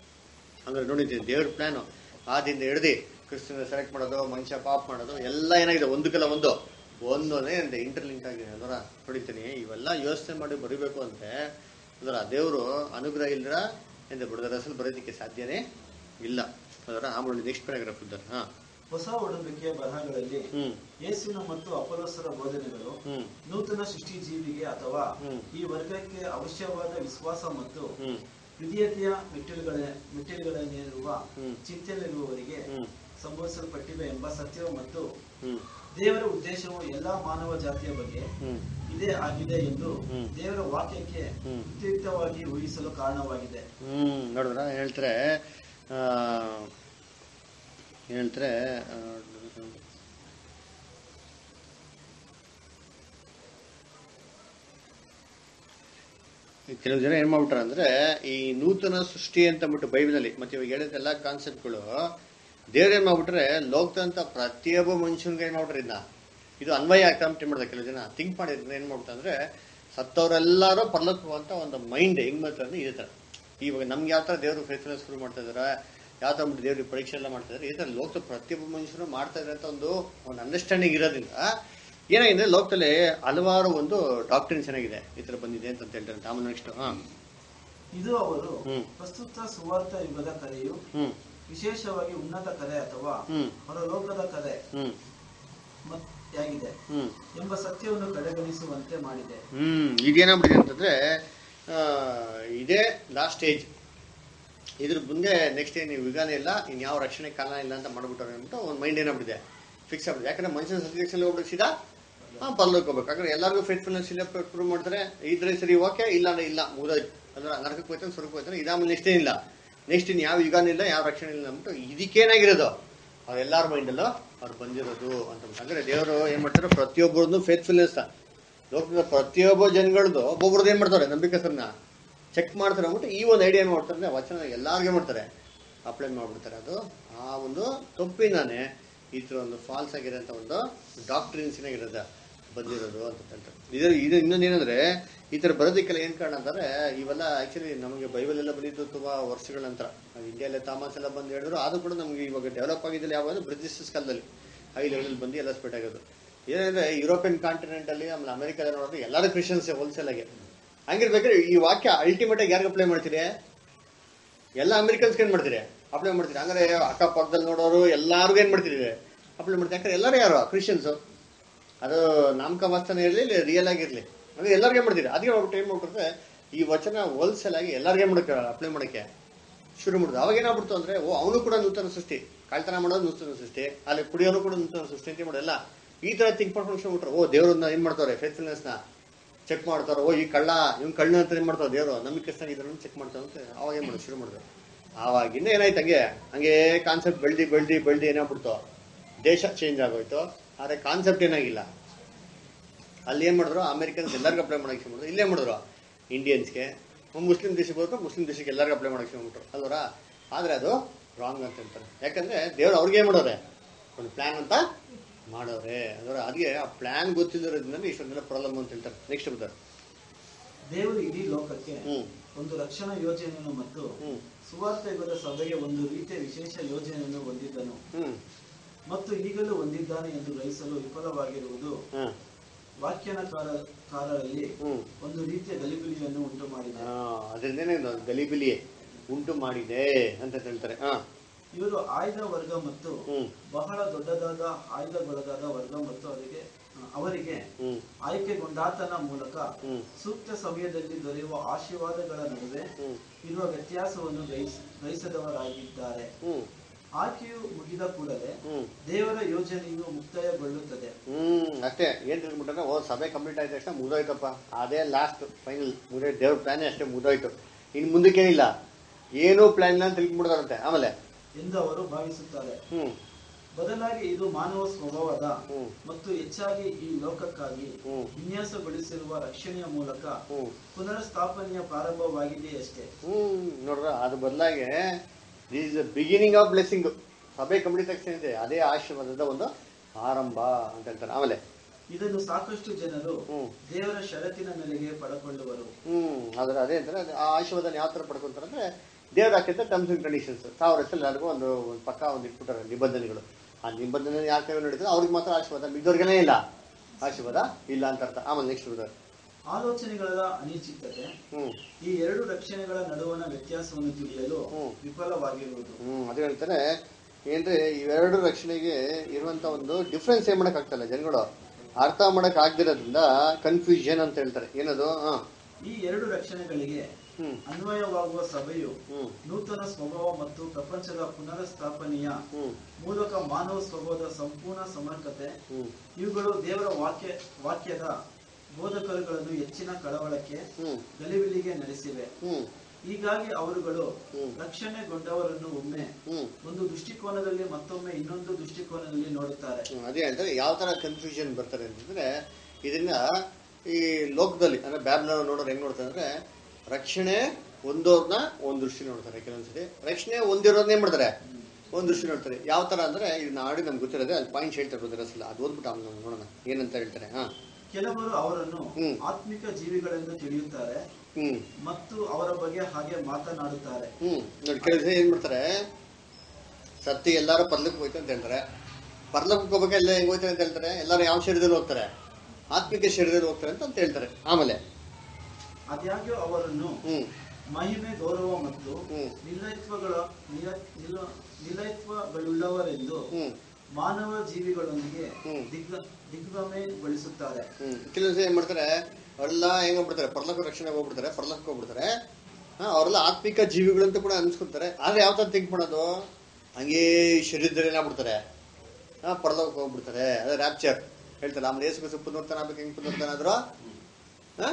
ಹಂಗಾರೆ ನೋಡಿದ್ದೀನಿ ದೇವ್ರ ಪ್ಲಾನು ಆದಿಂದ ಹಿಡ್ದು ಕ್ರಿಸ್ತನ ಸೆಲೆಕ್ಟ್ ಮಾಡೋದು ಮನುಷ್ಯ ಪಾಪ್ ಮಾಡೋದು ಎಲ್ಲ ಏನಾಗಿದೆ ಒಂದಕ್ಕೆಲ್ಲ ಒಂದು ಒಂದೊಂದೇ ಅಂದ್ರೆ ಇಂಟರ್ಲಿಂಕ್ ಆಗಿದೆ ಅದರ ನೋಡಿತೀನಿ ಇವೆಲ್ಲ ಯೋಚನೆ ಮಾಡಿ ಬರಿಬೇಕು ಅಂದ್ರೆ ಅದರ ದೇವರು ಅನುಗ್ರಹ ಇಲ್ದ್ರ ಎಂದು ಬಿಡದ ರಸಲ್ ಬರೋದಕ್ಕೆ ಸಾಧ್ಯನೇ ಇಲ್ಲ ಅದರ ಆಮೇಲೆ ನೆಕ್ಸ್ಟ್ ಪ್ಯಾರಾಗ್ರಾಫ್ ಇದ್ದಾರೆ ಹಾ ಹೊಸ ಒಡಂಬಡಿಕೆಯ ಬರಹಗಳಲ್ಲಿ ಹ್ಮ್ ಯೇಸುವಿನ ಮತ್ತು ಅಪೋಲೋಸರ ಬೋಧನೆಗಳು ಹ್ಮ್ ನೂತನ ಸೃಷ್ಟಿ ಜೀವಿಗೆ ಅಥವಾ ಹ್ಮ್. ಈ ವರ್ಗಕ್ಕೆ ಅವಶ್ಯವಾದ ವಿಶ್ವಾಸ ಮತ್ತು ಹ್ಮ್ ವಿಧೇಯತೆಯ ಮೆಟ್ಟಿಲುಗಳ ಮೆಟ್ಟಿಲುಗಳನ್ನಿರುವ ಹ್ಮ್. ಚಿಂತನೆಯಿರುವವರಿಗೆ ಹ್ಮ್ ಸಂಭವಿಸಲ್ಪಟ್ಟಿವೆ ಎಂಬ ಸತ್ಯವು ಮತ್ತು ಹ್ಮ್ ದೇವರ ಉದ್ದೇಶವು ಎಲ್ಲಾ ಮಾನವ ಜಾತಿಯ ಬಗ್ಗೆ ಹ್ಮ್ ಇದೇ ಆಗಿದೆ ಎಂದು ಹ್ಮ್. ದೇವರ ವಾಕ್ಯಕ್ಕೆ ಹ್ಮ್. ಉದ್ಯುಕ್ತವಾಗಿ ಊಹಿಸಲು ಕಾರಣವಾಗಿದೆ ಹ್ಮ್ ನೋಡಿದ್ರ ಹೇಳ್ತಾರೆ ಆ, ಹೇಳ್ತಾರೆ ಆ, ಕೆಲವು ಜನ ಏನ್ ಮಾಡ್ಬಿಟ್ರ ಅಂದ್ರೆ ಈ ನೂತನ ಸೃಷ್ಟಿ ಅಂತ ಅಂದ್ಬಿಟ್ಟು ಬೈಬಲಲ್ಲಿ ಮತ್ತೆ ಇವಾಗ ಹೇಳಿದ ಎಲ್ಲ ಕಾನ್ಸೆಪ್ಟ್ಗಳು ದೇವ್ರ ಏನ್ ಮಾಡ್ಬಿಟ್ರೆ ಲೋಕದಂತ ಪ್ರತಿಯೊಬ್ಬ ಮನುಷ್ಯನ್ಗೆ ಏನ್ ಮಾಡ್ಬಿಟ್ರೆ ಇದನ್ನ ಇದು ಅನ್ವಯ ಆಗ್ತಾ ಅಂತ ಮಾಡಿದ ಕೆಲವು ಜನ ಥಿಂಕ್ ಮಾಡಿದ್ರೆ ಏನ್ ಮಾಡ್ಬಿಟ್ಟು ಅಂದ್ರೆ ಸತ್ತವರೆಲ್ಲರೂ ಪರ್ಲಕ್ಕೆ ಅಂತ ಒಂದು ಮೈಂಡ್ ಹೆಂಗ್ ಮಾಡ್ತಾರೆ ಅಂದ್ರೆ ಇದೇ ತರ ಇವಾಗ ನಮ್ಗೆ ಯಾವ ತರ ದೇವರು ಫೇಸ್ಫುಲ್ನೆಸ್ ಶುರು ಮಾಡ್ತಾ ಇದಾರೆ ಯಾವ ತರ ದೇವ್ರಿಗೆ ಪರೀಕ್ಷೆ ಎಲ್ಲ ಮಾಡ್ತಾ ಇದಾರೆ ಈ ತರ ಲೋಕದ ಪ್ರತಿಯೊಬ್ಬ ಮನುಷ್ಯರು ಮಾಡ್ತಾ ಇದ್ದಾರೆ ಅಂತ ಒಂದು ಒಂದು ಅಂಡರ್ಸ್ಟ್ಯಾಂಡಿಂಗ್ ಇರೋದ್ರಿಂದ ಏನಾಗಿದೆ ಲೋಕದಲ್ಲಿ ಹಲವಾರು ಒಂದು ಡಾಕ್ಟ್ರಿನ್ಸ್ ಏನಾಗಿದೆ ಈ ತರ ಬಂದಿದೆ ಅಂತ ಹೇಳ್ತಾರೆ ಆಮೇಲೆ ನೆಕ್ಸ್ಟ್ ಹಾ ಇದು ಅವರು ಹ್ಮ್. ಪ್ರಸ್ತುತ ಸುವಾರ್ಥ ಯುಗದ ಕರೆಯು ಹ್ಮ್ ವಿಶೇಷವಾಗಿ ಉನ್ನತ ಕರೆ ಅಥವಾ ಹ್ಮ್ ಹೊರಲೋಕದ ಕರೆ ಹ್ಮ್ ಮತ್- ಆಗಿದೆ ಹ್ಮ್ ಎಂಬ ಸತ್ಯವನ್ನು ಕಡೆಗಣಿಸುವಂತೆ ಮಾಡಿದೆ ಹ್ಮ್ ಇದೇನಾಗ್ಬಿಟ್ಟಿದೆ ಅಂತಂದ್ರೆ ಆ, ಇದೇ ಲಾಸ್ಟ್ ಸ್ಟೇಜ್ ಇದ್ರ ಮುಂದೆ ನೆಕ್ಸ್ಟ್ ಏನು ಯುಗಾನ ಇಲ್ಲ ಇನ್ ಯಾವ ರಕ್ಷಣೆ ಕಾಲ ಇಲ್ಲ ಅಂತ ಮಾಡ್ಬಿಟ್ಟವ್ರೆ ಅಂದ್ಬಿಟ್ಟು ಒಂದು ಮೈಂಡ್ ಏನಾಗ್ಬಿಟ್ಟಿದೆ ಫಿಕ್ಸ್ ಆಗ್ಬಿಟ್ಟಿದೆ ಯಾಕಂದ್ರೆ ಮನುಷ್ಯನ ಸತ್ಯದಲ್ಲಿ ಹೋಗ್ಬೇಕು ಸೀದಾ ಹಾ ಬರ್ಲಕ್ಕೆ ಹೋಗ್ಬೇಕು ಯಾಕಂದ್ರೆ ಎಲ್ಲರಿಗೂ ಫೇತ್ಫುಲ್ನೆಸ್ ಇಲ್ಲ ಪ್ರೂವ್ ಮಾಡ್ತಾರೆ ಇದ್ರೆ ಸರಿ ಓಕೆ ಇಲ್ಲ ಅಂದ್ರೆ ಇಲ್ಲ ಮುಗಿದೋಯ್ತು ಅಂದ್ರೆ ನರಕಕ್ಕೆ ಹೋಯ್ತಾನೆ ಸ್ವರ್ಗಕ್ಕೆ ಹೋಯ್ತಾನೆ ಇದಾದ್ಮೇಲೆ ನೆಕ್ಸ್ಟ್ ಏನಿಲ್ಲ ನೆಕ್ಸ್ಟ್ ಇನ್ ಯಾವ ಯುಗಾನ ಇಲ್ಲ ಯಾವ ರಕ್ಷಣೆ ಇಲ್ಲ ಅಂದ್ಬಿಟ್ಟು ಇದಕ್ಕೇನಾಗಿರೋದು ಅವ್ರೆಲ್ಲಾರ ಮೈಂಡಲ್ಲೂ ಅವ್ರು ಬಂದಿರೋದು ಅಂತ ಅಂದ್ರೆ ದೇವರು ಏನ್ ಮಾಡ್ತಾರೆ ಪ್ರತಿಯೊಬ್ಬರದ್ದು ಫೇತ್ಫುಲ್ನೆಸ್ ಲೋಕದ ಪ್ರತಿಯೊಬ್ಬ ಜನಗಳದ್ದು ಒಬ್ಬೊಬ್ರದ್ದು ಏನ್ ಮಾಡ್ತಾರೆ ನಂಬಿಕಸನ್ನ ಚೆಕ್ ಮಾಡ್ತಾರೆ ಅಂದ್ಬಿಟ್ಟು ಈ ಒಂದು ಐಡಿಯಾ ಏನ್ ಮಾಡ್ತಾರೆ ಅಂದ್ರೆ ವಚನ ಎಲ್ಲಾರ್ಗೆ ಮಾಡ್ತಾರೆ ಅಪ್ಲೈ ಮಾಡ್ಬಿಡ್ತಾರೆ ಅದು ಆ ಒಂದು ತಪ್ಪಿಂದಾನೆ ಈ ತರ ಒಂದು ಫಾಲ್ಸ್ ಆಗಿರೋಂಥ ಒಂದು ಡಾಕ್ಟ್ರಿನ್ಸ್ ಇರೋದ ಬಂದಿರೋದು ಅಂತ ಹೇಳ್ತಾರೆ ಇದು ಇದು ಇನ್ನೊಂದು ಏನಂದ್ರೆ ಈ ತರ ಬರೋದಕ್ಕೆಲ್ಲ ಏನ್ ಕಾರಣ ಅಂತಂದ್ರೆ ಇವೆಲ್ಲ ಆಕ್ಚುಲಿ ನಮಗೆ ಬೈಬಲ್ ಎಲ್ಲ ಬಂದಿದ್ದು ತುಂಬಾ ವರ್ಷಗಳ ನಂತರ ನಾವು ಇಂಡಿಯಾಲೆ ತಾಮಸ್ ಎಲ್ಲ ಬಂದು ಹೇಳಿದ್ರು ಆದ್ರೂ ಕೂಡ ನಮ್ಗೆ ಇವಾಗ ಡೆವಲಪ್ ಆಗಿದ್ದಲ್ಲಿ ಯಾವಾಗ ಬ್ರಿಟಿಷ್ ಕಾಲದಲ್ಲಿ ಹೈ ಲೆವೆಲ್ ಬಂದು ಎಲ್ಲ ಸ್ಪ್ರೆಡ್ ಆಗೋದು ಏನಂದ್ರೆ ಯುರೋಪಿಯನ್ ಕಾಂಟಿನೆಂಟ್ ಅಲ್ಲಿ ಆಮೇಲೆ ಅಮೆರಿಕದಲ್ಲಿ ನೋಡಿದ್ರೆ ಎಲ್ಲರೂ ಕ್ರಿಶ್ಚಿಯನ್ಸ್ ಹೋಲ್ಸೇಲ್ ಆಗಿ ಹಂಗಿರ್ಬೇಕಾದ್ರೆ ಈ ವಾಕ್ಯ ಅಲ್ಟಿಮೇಟ್ ಆಗಿ ಯಾರಿಗೆ ಅಪ್ಲೈ ಮಾಡ್ತೀರಿ ಎಲ್ಲ ಅಮೆರಿಕನ್ಸ್ ಏನ್ ಮಾಡ್ತೀರಿ ಅಪ್ಲೈ ಮಾಡ್ತೀರಿ ಹಂಗಾರೆ ಅಕ್ಕಪಕ್ಕದಲ್ಲಿ ನೋಡೋರು ಎಲ್ಲಾರ್ಗು ಏನ್ ಮಾಡ್ತೀರಿ ಅಪ್ಲೈ ಮಾಡ್ತೀರಿ ಯಾಕಂದ್ರೆ ಎಲ್ಲರೂ ಯಾರು ಕ್ರಿಶ್ಚಿಯನ್ಸ್ ಅದು ನಾಮಕವಾಸ್ತನ ಇರಲಿ ಇಲ್ಲ ರಿಯಲ್ ಆಗಿರ್ಲಿ ಅಂದ್ರೆ ಎಲ್ಲರಿಗೂ ಮಾಡ್ತೀರಿ ಅದಕ್ಕೆ ಹೋಗ್ಬಿಟ್ಟು ಏನ್ ಮಾಡ್ಕೊಡ್ತಾರೆ ಈ ವಚನ ಹೋಲ್ಸೇಲ್ ಆಗಿ ಎಲ್ಲರಿಗೂ ಮಾಡಕ್ಕೆ ಅಪ್ಲೈ ಮಾಡಕ್ಕೆ ಶುರು ಮಾಡಿದ್ರು ಅವಾಗ ಏನಾಗ್ಬಿಡ್ತು ಅಂದ್ರೆ ಓ ಅವನು ಕೂಡ ನೂತನ ಸೃಷ್ಟಿ ಕಾಳ್ತನ ಮಾಡೋದು ನೂತನ ಸೃಷ್ಟಿ ಅಲ್ಲಿ ಕುಡಿಯೋನು ಕೂಡ ನೂತನ ಸೃಷ್ಟಿ ಅಂತ ಮಾಡೋಲ್ಲ ಈ ತರ ಥಿಂಕ್ ಮಾಡ್ಕೊಂಡು ಶುರು ಮಾಡ್ತಾರೆ ಓ ದೇವ್ರನ್ನ ಏನ್ ಮಾಡ್ತಾರೆ ಫೇತ್ಫುಲ್ನೆಸ್ ನ ಚೆಕ್ ಮಾಡ್ತಾರೆ ಓ ಈ ಕಳ್ಳ ಇವ್ನ್ ಕಳ್ಳ ಅಂತ ಏನ್ ಮಾಡ್ತಾರೆ ದೇವರು ನಂಬಿಕೆ ಇದ್ರನ್ನು ಚೆಕ್ ಮಾಡ್ತಾರೆ ಅಂತ ಅವಾಗ ಏನ್ ಮಾಡೋದು ಶುರು ಮಾಡಿದ್ರು ಆವಾಗಿಂದ ಏನಾಯ್ತು ಹಂಗೆ ಹಂಗೆ ಕಾನ್ಸೆಪ್ಟ್ ಬೆಳ್ದಿ ಬೆಳ್ದಿ ಬೆಳ್ದಿ ಏನಾಗ್ಬಿಡ್ತು ದೇಶ ಚೇಂಜ್ ಆಗೋಯ್ತು ಆದರೆ ಕಾನ್ಸೆಪ್ಟ್ ಏನಾಗಿಲ್ಲ ಅಲ್ಲಿ ಏನು ಮಾಡಿದ್ರು ಅಮೆರಿಕನ್ಸ್ ಎಲ್ಲರಿಗೂ ಅಪ್ಲೈ ಮಾಡಕ್ಕೆ ಶುರು ಮಾಡಿದ್ರು ಇಲ್ಲೇ ಮಾಡಿದ್ರು ಇಂಡಿಯನ್ಸ್ಗೆ ಮುಸ್ಲಿಂ ದೇಶಕ್ಕೆ ಹೋದ್ರು ಮುಸ್ಲಿಂ ದೇಶಕ್ಕೆ ಎಲ್ಲರಿಗೂ ಅಪ್ಲೈ ಮಾಡಕ್ಕೆ ಶುರು ಮಾಡ್ರು ಅಲ್ವರ ಆದರೆ ಅದು ರಾಂಗ್ ಅಂತ ಹೇಳ್ತಾರೆ ಯಾಕಂದ್ರೆ ದೇವ್ರು ಅವ್ರಿಗೆ ಏನು ಮಾಡೋರೆ ಒಂದು ಪ್ಲಾನ್ ಅಂತ ಮಾಡೋರೆ ಅದರ ಅದಕ್ಕೆ ಆ ಪ್ಲಾನ್ ಗೊತ್ತಿಲ್ಲದ್ರಿಂದ ಇಷ್ಟೊಂದೆಲ್ಲ ಪ್ರಾಬ್ಲಮ್ ಅಂತ ಹೇಳ್ತಾರೆ ನೆಕ್ಸ್ಟ್ ಬರ್ತಾರೆ ದೇವರು ಇಡೀ ಲೋಕಕ್ಕೆ ಹ್ಮ್ ಒಂದು ರಕ್ಷಣಾ ಯೋಜನೆಯನ್ನು ಮತ್ತು ಹ್ಮ್ ಸುವಾರ್ಥ ಯುಗದ ಸಭೆಗೆ ಒಂದು ರೀತಿಯ ವಿಶೇಷ ಯೋಜನೆಯನ್ನು ಹೊಂದಿದ್ದನು ಹ್ಮ್ ಮತ್ತು ಈಗಲೂ ಹೊಂದಿದ್ದಾನೆ ಎಂದು ಗ್ರಹಿಸಲು ವಿಫಲವಾಗಿರುವುದು ಹಾಂ ವ್ಯಾಖ್ಯಾನಕಾರರಲ್ಲಿ ಹ್ಮ್ ಒಂದು ರೀತಿಯ ಗಲಿಬಿಲಿಯನ್ನು ಉಂಟು ಮಾಡಿದೆ ಅದರಿಂದನೇ ಗಲಿಬಿಲಿ ಉಂಟು ಮಾಡಿದೆ ಅಂತ ಹೇಳ್ತಾರೆ ಹಾ ಇವರು ಆಯ್ದ ವರ್ಗ ಮತ್ತು ಹ್ಮ್ ಬಹಳ ದೊಡ್ಡದಾದ ಆಯ್ದಗೊಳಗಾದ ವರ್ಗ ಮತ್ತು ಅವರಿಗೆ ಅವರಿಗೆ ಹ್ಮ್ ಆಯ್ಕೆಗೊಂಡಾತನ ಮೂಲಕ ಹ್ಮ್ ಸೂಕ್ತ ಸಮಯದಲ್ಲಿ ದೊರೆಯುವ ಆಶೀರ್ವಾದಗಳ ನಡುವೆ ಹ್ಮ್ ಇರುವ ವ್ಯತ್ಯಾಸವನ್ನು ಗ್ರಹಿಸ್- ಗ್ರಹಿಸದವರಾಗಿದ್ದಾರೆ ಹ್ಮ್ ಆಯ್ಕೆಯು ಮುಗಿದ ಕೂಡಲೇ ಹ್ಮ್ ದೇವರ ಯೋಜನೆಯು ಮುಕ್ತಾಯಗೊಳ್ಳುತ್ತದೆ ಹ್ಮ್ ಅಷ್ಟೇ ಏನ್ ತಿಳ್ಕೊಂಡ್ಬಿಟ್ರೆ ಓ ಸಭೆ ಕಂಪ್ಲೀಟ್ ಆಯ್ತು ತಕ್ಷಣ ಮುಗಿದೋಯ್ತಪ್ಪ ಅದೇ ಲಾಸ್ಟ್ ಫೈನಲ್ ಮುಗಿದ ದೇವ್ರ ಪ್ಲಾನ್ ಅಷ್ಟೇ ಮುಗಿದೋಯ್ತು ಇನ್ ಮುಂದಕ್ಕೇನಿಲ್ಲ ಏನೂ ಪ್ಲಾನ್ ಇಲ್ಲ ಅಂತ ತಿಳ್ಕೊಂಡ್ಬಿಡ್ತಾರಂತೆ ಆಮೇಲೆ ಎಂದು ಅವರು ಭಾವಿಸುತ್ತಾರೆ ಹ್ಮ್ ಬದಲಾಗಿ ಇದು ಮಾನವ ಸ್ವಭಾವದ ಹ್ಮ್ ಮತ್ತು ಹೆಚ್ಚಾಗಿ ಈ ಲೋಕಕ್ಕಾಗಿ ಹ್ಮ್. ವಿನ್ಯಾಸಗೊಳಿಸಿರುವ ರಕ್ಷಣೆಯ ಮೂಲಕ ಹ್ಮ್ ಪುನರ್ಸ್ಥಾಪನೆಯ ಪ್ರಾರಂಭವಾಗಿದೆಯಷ್ಟೇ ಹ್ಮ್ ನೋಡ್ರ ಅದು ಬದಲಾಗಿ this the beginning of blessing ಸಭೆ ಕಂಪ್ಲೀಟ್ ತಕ್ಷಣ ಇದೆ ಅದೇ ಆಶೀರ್ವಾದದ ಒಂದು ಆರಂಭ ಅಂತ ಹೇಳ್ತಾರೆ ಆಮೇಲೆ ಇದನ್ನು ಸಾಕಷ್ಟು ಜನರು ಹ್ಮ್ ದೇವರ ಷರತ್ತಿನ ಮೇಲೆಗೆ ಪಡಕೊಳ್ಳುವರು ಹ್ಮ್ ಆದ್ರೆ ಅದೇ ಅಂತಾರೆ ಅದು ಆ ಆಶೀರ್ವಾದನ ಯಾವ ತರ ಪಡ್ಕೊಂತಾರೆ ಅಂದ್ರೆ ದೇವ್ರ ಹಾಕಿದ್ದ ಟರ್ಮ್ಸ್ ಅಂಡ್ ಕಂಡೀಷನ್ಸ್ ಸಾವಿರ ಹೆಸರು ಎಲ್ಲರಿಗೂ ಒಂದು ಒಂದು ಪಕ್ಕ ಒಂದು ಇಟ್ಬಿಟ್ಟಾರೆ ನಿಬಂಧನೆಗಳು ಆ ನಿಬಂಧನೆ ಯಾರ ಕೈ ನಡೀತದೆ ಅವ್ರಿಗೆ ಮಾತ್ರ ಆಶೀರ್ವಾದ ಮಿದ್ದವ್ರಿಗೇನೇ ಇಲ್ಲ ಆಶೀರ್ವಾದ ಇಲ್ಲ ಅಂತ ಅರ್ಥ ಆಮೇಲೆ ನೆಕ್ಸ್ಟ್ ಬಿಡ್ತಾರೆ ಆಲೋಚನೆಗಳ ಅನಿಶ್ಚಿತತೆ ಹ್ಮ್ ಈ ಎರಡು ರಕ್ಷಣೆಗಳ ನಡುವಣ ವ್ಯತ್ಯಾಸವನ್ನು ತಿಳಿಯಲು ಹ್ಮ್. ವಿಫಲವಾಗಿರುವುದು ಹ್ಮ್ ಅದೇ ಹೇಳ್ತಾರೆ ಏನ್ರಿ ಇವೆರಡು ರಕ್ಷಣೆಗೆ ಇರುವಂತ ಒಂದು ಡಿಫ್ರೆನ್ಸ್ ಏನ್ ಮಾಡಕ್ ಆಗ್ತಲ್ಲ ಜನಗಳು ಅರ್ಥ ಮಾಡಕ್ ಆಗ್ದಿರೋದ್ರಿಂದ ಕನ್ಫ್ಯೂಷನ್ ಅಂತ ಹೇಳ್ತಾರೆ ಏನದು ಹಾ ಈ ಎರಡು ರಕ್ಷಣೆಗಳಿಗೆ ಹ್ಮ್ ಅನ್ವಯವಾಗುವ ಸಭೆಯು ಹ್ಮ್ ನೂತನ ಸ್ವಭಾವ ಮತ್ತು ಪ್ರಪಂಚದ ಪುನರ್ಸ್ಥಾಪನೆಯ ಹ್ಮ್ ಮೂಲಕ ಮಾನವ ಸ್ವಭಾವದ ಸಂಪೂರ್ಣ ಸಮರ್ಕತೆ ಹ್ಮ್ ಇವುಗಳು ದೇವರ ವಾಕ್ಯ ವಾಕ್ಯದ ಬೋಧಕರುಗಳನ್ನು ಹೆಚ್ಚಿನ ಕಳವಳಕ್ಕೆ ಹ್ಮ್ ಗಲಿಬಿಲಿಗೆ ನಡೆಸಿವೆ ಹ್ಮ್ ಹೀಗಾಗಿ ಅವರುಗಳು ಹ್ಮ್. ರಕ್ಷಣೆಗೊಂಡವರನ್ನು ಒಮ್ಮೆ ಹ್ಮ್ ಒಂದು ದೃಷ್ಟಿಕೋನದಲ್ಲಿ ಮತ್ತೊಮ್ಮೆ ಇನ್ನೊಂದು ದೃಷ್ಟಿಕೋನದಲ್ಲಿ ನೋಡುತ್ತಾರೆ ಹ್ಮ್, ಅದೇ ಹೇಳ್ತಾರೆ ಯಾವ ತರ ಕನ್ಫ್ಯೂಷನ್ ಬರ್ತಾರೆ ಅಂತಂದ್ರೆ ಇದನ್ನ ಈ ಲೋಕದಲ್ಲಿ ಅಂದ್ರೆ ಬ್ಯಾಬ್ಲರ್ ನೋಡೋರು ಹೆಂಗ್ ನೋಡ್ತಾರೆ ಅಂದ್ರೆ ರಕ್ಷಣೆ ಒಂದೋರ್ನ ಒಂದ್ ದೃಷ್ಟಿ ನೋಡ್ತಾರೆ ಕೆಲವೊಂದ್ಸತಿ ರಕ್ಷಣೆ ಒಂದಿರೋರ್ನ ಏನ್ ಮಾಡ್ತಾರೆ ಒಂದ್ ದೃಷ್ಟಿ ನೋಡ್ತಾರೆ ಯಾವ ತರ ಅಂದ್ರೆ ಇದು ನಾಡಿ ನಮ್ಗೆ ಗೊತ್ತಿರೋದೆ ಅಲ್ಲಿ ಪಾಯಿಂಟ್ಸ್ ಹೇಳ್ತಾರೆ ಬ್ರದರ್ ಅಸಲ ಅದು ಓದ್ಬಿಟ್ಟು ಆಮೇಲೆ ನಾವು ನೋಡೋಣ ಏನಂತ ಹೇಳ್ತಾರೆ ಹಾ ಕೆಲವರು ಅವರನ್ನು ಹ್ಮ್. ಆತ್ಮಿಕ ಜೀವಿಗಳೆಂದು ತಿಳಿಯುತ್ತಾರೆ ಹ್ಮ್ ಮತ್ತು ಅವರ ಬಗ್ಗೆ ಹಾಗೆ ಮಾತನಾಡುತ್ತಾರೆ ಹ್ಮ್ ನೋಡಿ ಕೆಲವು ಜನ ಏನ್ ಮಾಡ್ತಾರೆ ಸತ್ತಿ ಎಲ್ಲಾರು ಪರ್ಲಕ್ಕೆ ಹೋಯ್ತು ಅಂತ ಹೇಳ್ತಾರೆ ಪರ್ಲಕ್ಕೆ ಹೋಗ್ಬೇಕು ಎಲ್ಲ ಹೆಂಗ್ ಹೋಯ್ತಾರೆ ಅಂತ ಹೇಳ್ತಾರೆ ಎಲ್ಲಾರು ಯಾವ ಶರೀರದಲ್ಲಿ ಹೋಗ್ತಾರೆ ಆತ್ಮಿಕ ಶರೀರದಲ್ಲಿ ಹೋಗ್ತಾರೆ ಅಂತ ಅಂತ ಹೇಳ್ತಾರೆ ಆಮೇಲೆ ಆದಾಗ್ಯೂ ಅವರನ್ನು ಹ್ಮ್ ಮಹಿಮೆ ಗೌರವ ಮತ್ತು ಹ್ಮ್. ನಿಲಯತ್ವಗಳ ನಿಲ- ನಿಲ- ನಿಲಯತ್ವಗಳುಳ್ಳವರೆಂದು ಹ್ಮ್ ಮಾನವ ಜೀವಿಗಳೊಂದಿಗೆ ಹ್ಮ್. ದಿಗ್ಗ ದಿಗ್ಭ್ರಮೆಗೊಳಿಸುತ್ತಾರೆ ಹ್ಮ್ ಕೆಲವು ಜನ ಏನ್ ಮಾಡ್ತಾರೆ ಅವರೆಲ್ಲ ಹೆಂಗ್ ಬಿಡ್ತಾರೆ ಪರ್ಲಕ ರಕ್ಷಣೆ ಹೋಗ್ಬಿಡ್ತಾರೆ ಪರ್ಲಕ್ಕೆ ಹೋಗ್ಬಿಡ್ತಾರೆ ಹಾ ಅವರೆಲ್ಲ ಆತ್ಮಿಕ ಜೀವಿಗಳು ಅಂತ ಕೂಡ ಅನ್ಸ್ಕೊತಾರೆ ಆದ್ರೆ ಯಾವ ತರ ಥಿಂಕ್ ಮಾಡೋದು ಹಂಗೇ ಶರೀರದಲ್ಲಿ ಏನಾಗ್ಬಿಡ್ತಾರೆ ಹಾ ಪರ್ಲಕ್ಕೆ ಹೋಗ್ಬಿಡ್ತಾರೆ ಅದೇ ರ್ಯಾಪ್ಚರ್ ಹೇಳ್ತಾರೆ ಆಮೇಲೆ ಏಸು ಕುಸು ಪುನರ್ತನ ಆಗ್ಬೇಕು ಹೆಂಗ್ ಪುನರ್ತನ ಆದ್ರು ಹಾ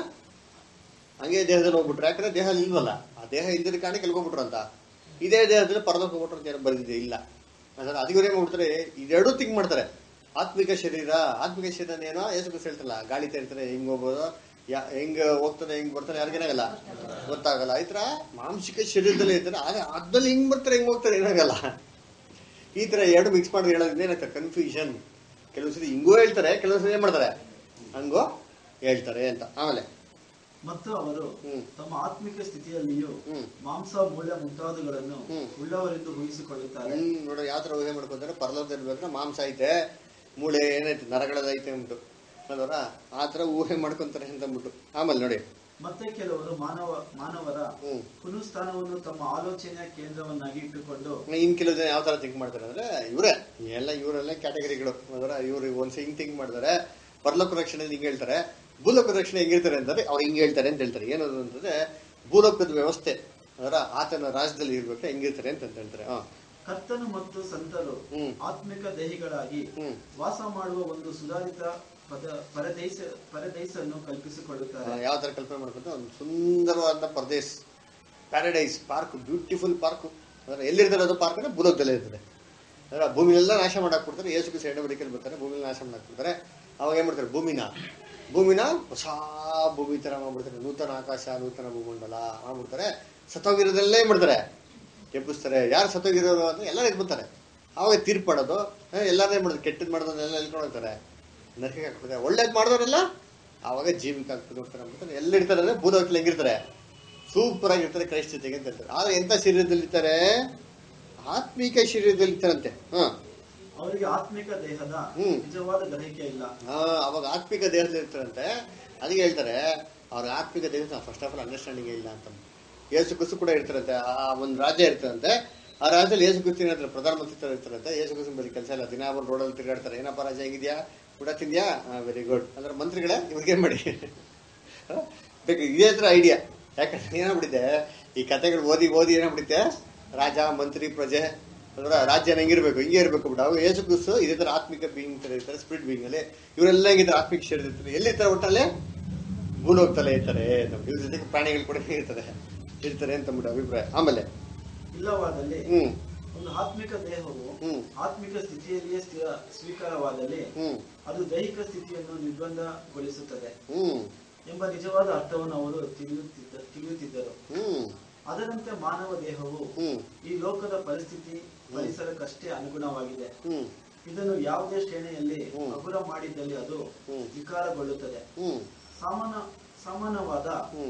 ಹಂಗೆ ದೇಹದಲ್ಲಿ ಹೋಗ್ಬಿಟ್ರೆ ಯಾಕಂದ್ರೆ ದೇಹ ಇಲ್ವಲ್ಲ ಆ ದೇಹ ಇಲ್ದಿರ ಕಾರಣ ಕೆಲ್ಕೋಗ್ಬಿಟ್ರು ಅಂತ ಇದೇ ದೇಹದಲ್ಲಿ ಪರಲೋಕ ಹೋಗ್ಬಿಟ್ರು ಅಂತ ಏನೋ ಬರೆದಿದೆ ಇಲ್ಲ ಅದರ ಅದಕ್ಕೆ ಏನ್ ಮಾಡ್ಬಿಡ್ತಾರೆ ಇದೆರಡೂ ಥಿಂಕ್ ಮಾಡ್ತಾರೆ ಆತ್ಮಿಕ ಶರೀರ ಆತ್ಮಿಕ ಶರೀರ ಏನೋ ಏಸು ಕುಸು ಹೇಳ್ತಲ್ಲ ಗಾಳಿ ತೇರ್ತಾರೆ ಹಿಂಗ್ ಹೋಗ್ಬೋದು ಯಾ ಹೆಂಗ್ ಹೋಗ್ತಾನೆ ಹೆಂಗ್ ಬರ್ತಾನೆ ಯಾರಿಗೇನಾಗಲ್ಲ ಗೊತ್ತಾಗಲ್ಲ ಈ ತರ ಮಾಂಸಿಕ ಶರೀರದಲ್ಲಿ ಇರ್ತಾರೆ ಆದ್ರೆ ಅದ್ರಲ್ಲಿ ಹಿಂಗ್ ಬರ್ತಾರೆ ಹೆಂಗ್ ಹೋಗ್ತಾರೆ ಏನಾಗಲ್ಲ ಈ ತರ ಎರಡು ಮಿಕ್ಸ್ ಮಾಡಿ ಹೇಳೋದ್ರಿಂದ ಏನಾಗ್ತದೆ ಕನ್ಫ್ಯೂಷನ್ ಕೆಲವು ಸರಿ ಹಿಂಗೂ ಹೇಳ್ತಾರೆ ಕೆಲವು ಸರಿ ಏನ್ ಮಾಡ್ತಾರೆ ಹಂಗೋ ಹೇಳ್ತಾರೆ ಅಂತ ಆಮೇಲೆ ಮತ್ತು ಅವರು ಹ್ಮ್. ತಮ್ಮ ಆತ್ಮಿಕ ಸ್ಥಿತಿಯಲ್ಲಿಯೂ ಹ್ಮ್. ಮಾಂಸ ಮೂಳೆ ಮುಂತಾದವುಗಳನ್ನು ಹ್ಮ್. ಉಳ್ಳವರೆಂದು ಊಹಿಸಿಕೊಳ್ಳುತ್ತಾರೆ ಹ್ಮ್ ನೋಡ ಯಾವ ತರ ಊಹೆ ಮಾಡ್ಕೊಂತಾರೆ ಪರಲೋಕದಲ್ಲಿ ಇರ್ಬೇಕಾದ್ರೆ ಮಾಂಸ ಐತೆ ಮೂಳೆ ಏನೈತೆ ನರಗಳದೈತೆ ಅಂದ್ಬಿಟ್ಟು ಅಲ್ವರ ಆ ತರ ಊಹೆ ಮಾಡ್ಕೊಂತಾರೆ ಅಂತ ಅಂದ್ಬಿಟ್ಟು ಆಮೇಲೆ ನೋಡಿ ಮತ್ತೆ ಕೆಲವರು ಮಾನವ ಮಾನವರ ಹ್ಮ್ ಪುನಃಸ್ಥಾನವನ್ನು ತಮ್ಮ ಆಲೋಚನೆಯ ಕೇಂದ್ರವನ್ನಾಗಿ ಇಟ್ಟುಕೊಂಡು ಇನ್ ಕೆಲವು ಜನ ಯಾವ ತರ ಥಿಂಕ್ ಮಾಡ್ತಾರೆ ಅಂದ್ರೆ ಇವರೇ ಎಲ್ಲ ಇವರೆಲ್ಲ ಕ್ಯಾಟಗರಿಗಳು ಅದರ ಇವ್ರು ಒಂದ್ಸ ಹಿಂಗ್ ಥಿಂಕ್ ಮಾಡ್ತಾರೆ ಪರಲೋಕ ರಕ್ಷಣೆ ಹಿಂಗ್ ಹೇಳ್ತಾರೆ ಭೂಲೋಕ ರಕ್ಷಣೆ ಹೆಂಗಿರ್ತಾರೆ ಅಂದ್ರೆ ಅವ್ರು ಹಿಂಗ್ ಹೇಳ್ತಾರೆ ಅಂತ ಹೇಳ್ತಾರೆ ಏನದು ಅಂತಂದ್ರೆ ಭೂಲೋಕದ ವ್ಯವಸ್ಥೆ ಅದರ ಆತನ ರಾಜ್ಯದಲ್ಲಿ ಇರ್ಬೇಕು ಹೆಂಗಿರ್ತಾರೆ ಅಂತ ಅಂತ ಹೇಳ್ತಾರೆ ಹಾ ಕರ್ತನು ಮತ್ತು ಸಂತರು ಹ್ಮ್. ಆತ್ಮಿಕ ದೇಹಿಗಳಾಗಿ ಹ್ಮ್ ವಾಸ ಮಾಡುವ ಒಂದು ಸುಧಾರಿತ ಪದ ಪರದೇಶ ಪರದೇಶನ್ನು ಕಲ್ಪಿಸಿಕೊಳ್ಳುತ್ತಾರೆ ಯಾವ ತರ ಕಲ್ಪನೆ ಮಾಡ್ಕೊಂತ ಒಂದು ಸುಂದರವಾದ ಪರದೇಶ್ ಪ್ಯಾರಡೈಸ್ ಪಾರ್ಕ್ ಬ್ಯೂಟಿಫುಲ್ ಪಾರ್ಕ್ ಅಂದ್ರೆ ಎಲ್ಲಿರ್ತಾರೆ ಅದು ಪಾರ್ಕ್ ಅಂದ್ರೆ ಭೂಲೋಕದಲ್ಲೇ ಇರ್ತದೆ ಅಂದ್ರೆ ಭೂಮಿನೆಲ್ಲ ನಾಶ ಮಾಡಾಕ್ಬಿಡ್ತಾರೆ ಯೇಸು ಕ್ರಿಸ್ತ ಎಣ್ಣೆ ಬಡಿಕೆಯಲ್ಲಿ ಬರ್ತಾರೆ ಭೂಮಿನ ನಾಶ ಮಾಡಾಕ್ಬಿಡ್ತಾರೆ ಅವಾಗ ಏನ್ ಮಾಡ್ತಾರೆ ಭೂಮಿನ ಭೂಮಿನ ಹೊಸ ಭೂಮಿ ತರ ಮಾಡ್ಬಿಡ್ತಾರೆ ನೂತನ ಆಕಾಶ ನೂತನ ಭೂಮಂಡಲ ಮಾಡ್ಬಿಡ್ತಾರೆ ಸತ್ತೋಗಿರೋದಲ್ಲೇ ಏನ್ ಮಾಡ್ತಾರೆ ಎಬ್ಬಿಸ್ತಾರೆ ಯಾರು ಸತ್ತೋಗಿರೋರು ಅಂತ ಎಲ್ಲರೂ ಎದ್ಬಿಡ್ತಾರೆ ಅವಾಗ ತೀರ್ಪು ಮಾಡೋದು ಎಲ್ಲರೂ ಏನ್ ಮಾಡೋದು ಕೆಟ್ಟದ್ ಮಾಡೋದನ್ನೆಲ್ಲ ಎಲ್ಕೊಂಡು ಹೋಗ್ತಾರೆ ನರಕಕ್ಕೆ ಹಾಕ್ಬಿಡ್ತಾರೆ ಒಳ್ಳೇದು ಮಾಡಿದವರೆಲ್ಲ ಆವಾಗ ಜೀವಿಕ ಆಗ್ತದೆ ಹೋಗ್ತಾರೆ ಅಂದ್ಬಿಟ್ಟು ಎಲ್ಲ ಇರ್ತಾರೆ ಅಂದ್ರೆ ಭೂಲೋಕದಲ್ಲಿ ಹೆಂಗಿರ್ತಾರೆ ಸೂಪರ್ ಆಗಿರ್ತಾರೆ ಕ್ರೈಸ್ತ ಜೊತೆಗೆ ಅಂತ ಹೇಳ್ತಾರೆ ಆದ್ರೆ ಎಂತ ಶರೀರದಲ್ಲಿರ್ತಾರೆ ಆತ್ಮೀಕ ಶರೀರದಲ್ಲಿರ್ತಾರಂತೆ ಹಾ ಅವರಿಗೆ ಆತ್ಮಿಕ ದೇಹದ ಹ್ಮ್. ನಿಜವಾದ ಗ್ರಹಿಕೆ ಇಲ್ಲ ಆ, ಅವಾಗ ಆತ್ಮಿಕ ದೇಹದಲ್ಲಿ ಇರ್ತಾರಂತೆ ಅದಕ್ಕೆ ಹೇಳ್ತಾರೆ ಅವ್ರ ಆತ್ಮಿಕ ದೇಹ ಫಸ್ಟ್ ಆಫ್ ಆಲ್ ಅಂಡರ್ಸ್ಟ್ಯಾಂಡಿಂಗ್ ಇಲ್ಲ ಅಂತ ಯೇಸು ಕುಸು ಕೂಡ ಇರ್ತಾರಂತೆ ಆ ಒಂದು ರಾಜ್ಯ ಇರ್ತದಂತೆ ಆ ರಾಜ್ಯದಲ್ಲಿ ಯೇಸು ಕುಸ್ತಿನ ಹತ್ರ ಪ್ರಧಾನಮಂತ್ರಿ ತರ ಇರ್ತಾರಂತೆ ಯೇಸು ಕುಸಿನ ಬರೀ ಕೆಲಸ ಇಲ್ಲ ದಿನ ಅವರು ರೋಡಲ್ಲಿ ತಿರುಗಾಡ್ತಾರೆ ಏನಪ್ಪ ರಾಜ ಹೇಗಿದ್ಯಾ ಊಟ ತಿಂದ್ಯಾ ವೆರಿ ಗುಡ್ ಅಂದ್ರೆ ಮಂತ್ರಿಗಳೇ ಇವ್ರಿಗೆ ಮಾಡಿ ಹ? ಬೇಕು ಇದೇ ಹತ್ರ ಐಡಿಯಾ ಯಾಕಂದ್ರೆ ಏನಾಗ್ಬಿಟ್ಟಿದೆ ಈ ಕತೆಗಳು ಓದಿ ಓದಿ ಏನಾಗ್ಬಿಡುತ್ತೆ ರಾಜ ಮಂತ್ರಿ ಪ್ರಜೆ ಅಂದ್ರೆ ರಾಜ್ಯನ ಹೆಂಗಿರ್ಬೇಕು ಹಿಂಗೆ ಇರ್ಬೇಕು ಬಿಡ ಅವಾಗ ಯೇಸು ಕ್ರಿಸ್ತು ಇದೇ ತರ ಆತ್ಮಿಕ ಬೀಯಿಂಗ್ ತರ ಇರ್ತಾರೆ ಸ್ಪಿರಿಟ್ ಬೀಯಿಂಗ್ ಅಲ್ಲಿ ಇವರೆಲ್ಲ ಹೆಂಗಿದ್ದಾರೆ ಆತ್ಮಿಕ ಶರೀರ ಇರ್ತಾರೆ ಎಲ್ಲಿರ್ತಾರೆ ಒಟ್ಟಲ್ಲಿ ಭೂಲೋಕದಲ್ಲೇ ಇರ್ತಾರೆ ಅಂತ ಇವ್ರ ಜೊತೆಗೆ ಪ್ರಾಣಿಗಳು ಕೂಡ ಇರ್ತದೆ ಇರ್ತಾರೆ ಅಂತ ಅಂದ್ಬಿಟ್ಟು ಅಭಿಪ್ರಾಯ ಆಮೇಲೆ ಇಲ್ಲವಾದಲ್ಲಿ ಹ್ಮ್ ಒಂದು ಆತ್ಮಿಕ ದೇಹವು ಹ್ಮ್. ಆತ್ಮಿಕ ಸ್ಥಿತಿಯಲ್ಲಿಯೇ ಸ್ಥಿರ ಸ್ವೀಕಾರವಾದಲ್ಲಿ ಹ್ಮ್ ಅದು ದೈಹಿಕ ಸ್ಥಿತಿಯನ್ನು ನಿರ್ಬಂಧಗೊಳಿಸುತ್ತದೆ ಹ್ಮ್ ಎಂಬ ನಿಜವಾದ ಅರ್ಥವನ್ನು ಅವರು ತಿಳಿಯುತ್ತಿದ್ದ ತಿಳಿಯುತ್ತಿದ್ದರು ಹ್ಮ್ ಅದರಂತೆ ಮಾನವ ದೇಹವು ಹ್ಮ್ ಈ ಲೋಕದ ಪರಿಸ್ಥಿತಿ ಪರಿಸರಕ್ಕಷ್ಟೇ ಅನುಗುಣವಾಗಿದೆ ಹ್ಮ್ ಇದನ್ನು ಯಾವುದೇ ಶ್ರೇಣಿಯಲ್ಲಿ ಹ್ಮ್. ಹಗುರ ಮಾಡಿದ್ದಲ್ಲಿ ಅದು ಹ್ಮ್. ವಿಕಾರಗೊಳ್ಳುತ್ತದೆ ಹ್ಮ್ ಸಾಮಾನ್ಯ ಸಾಮಾನ್ಯವಾದ ಹ್ಮ್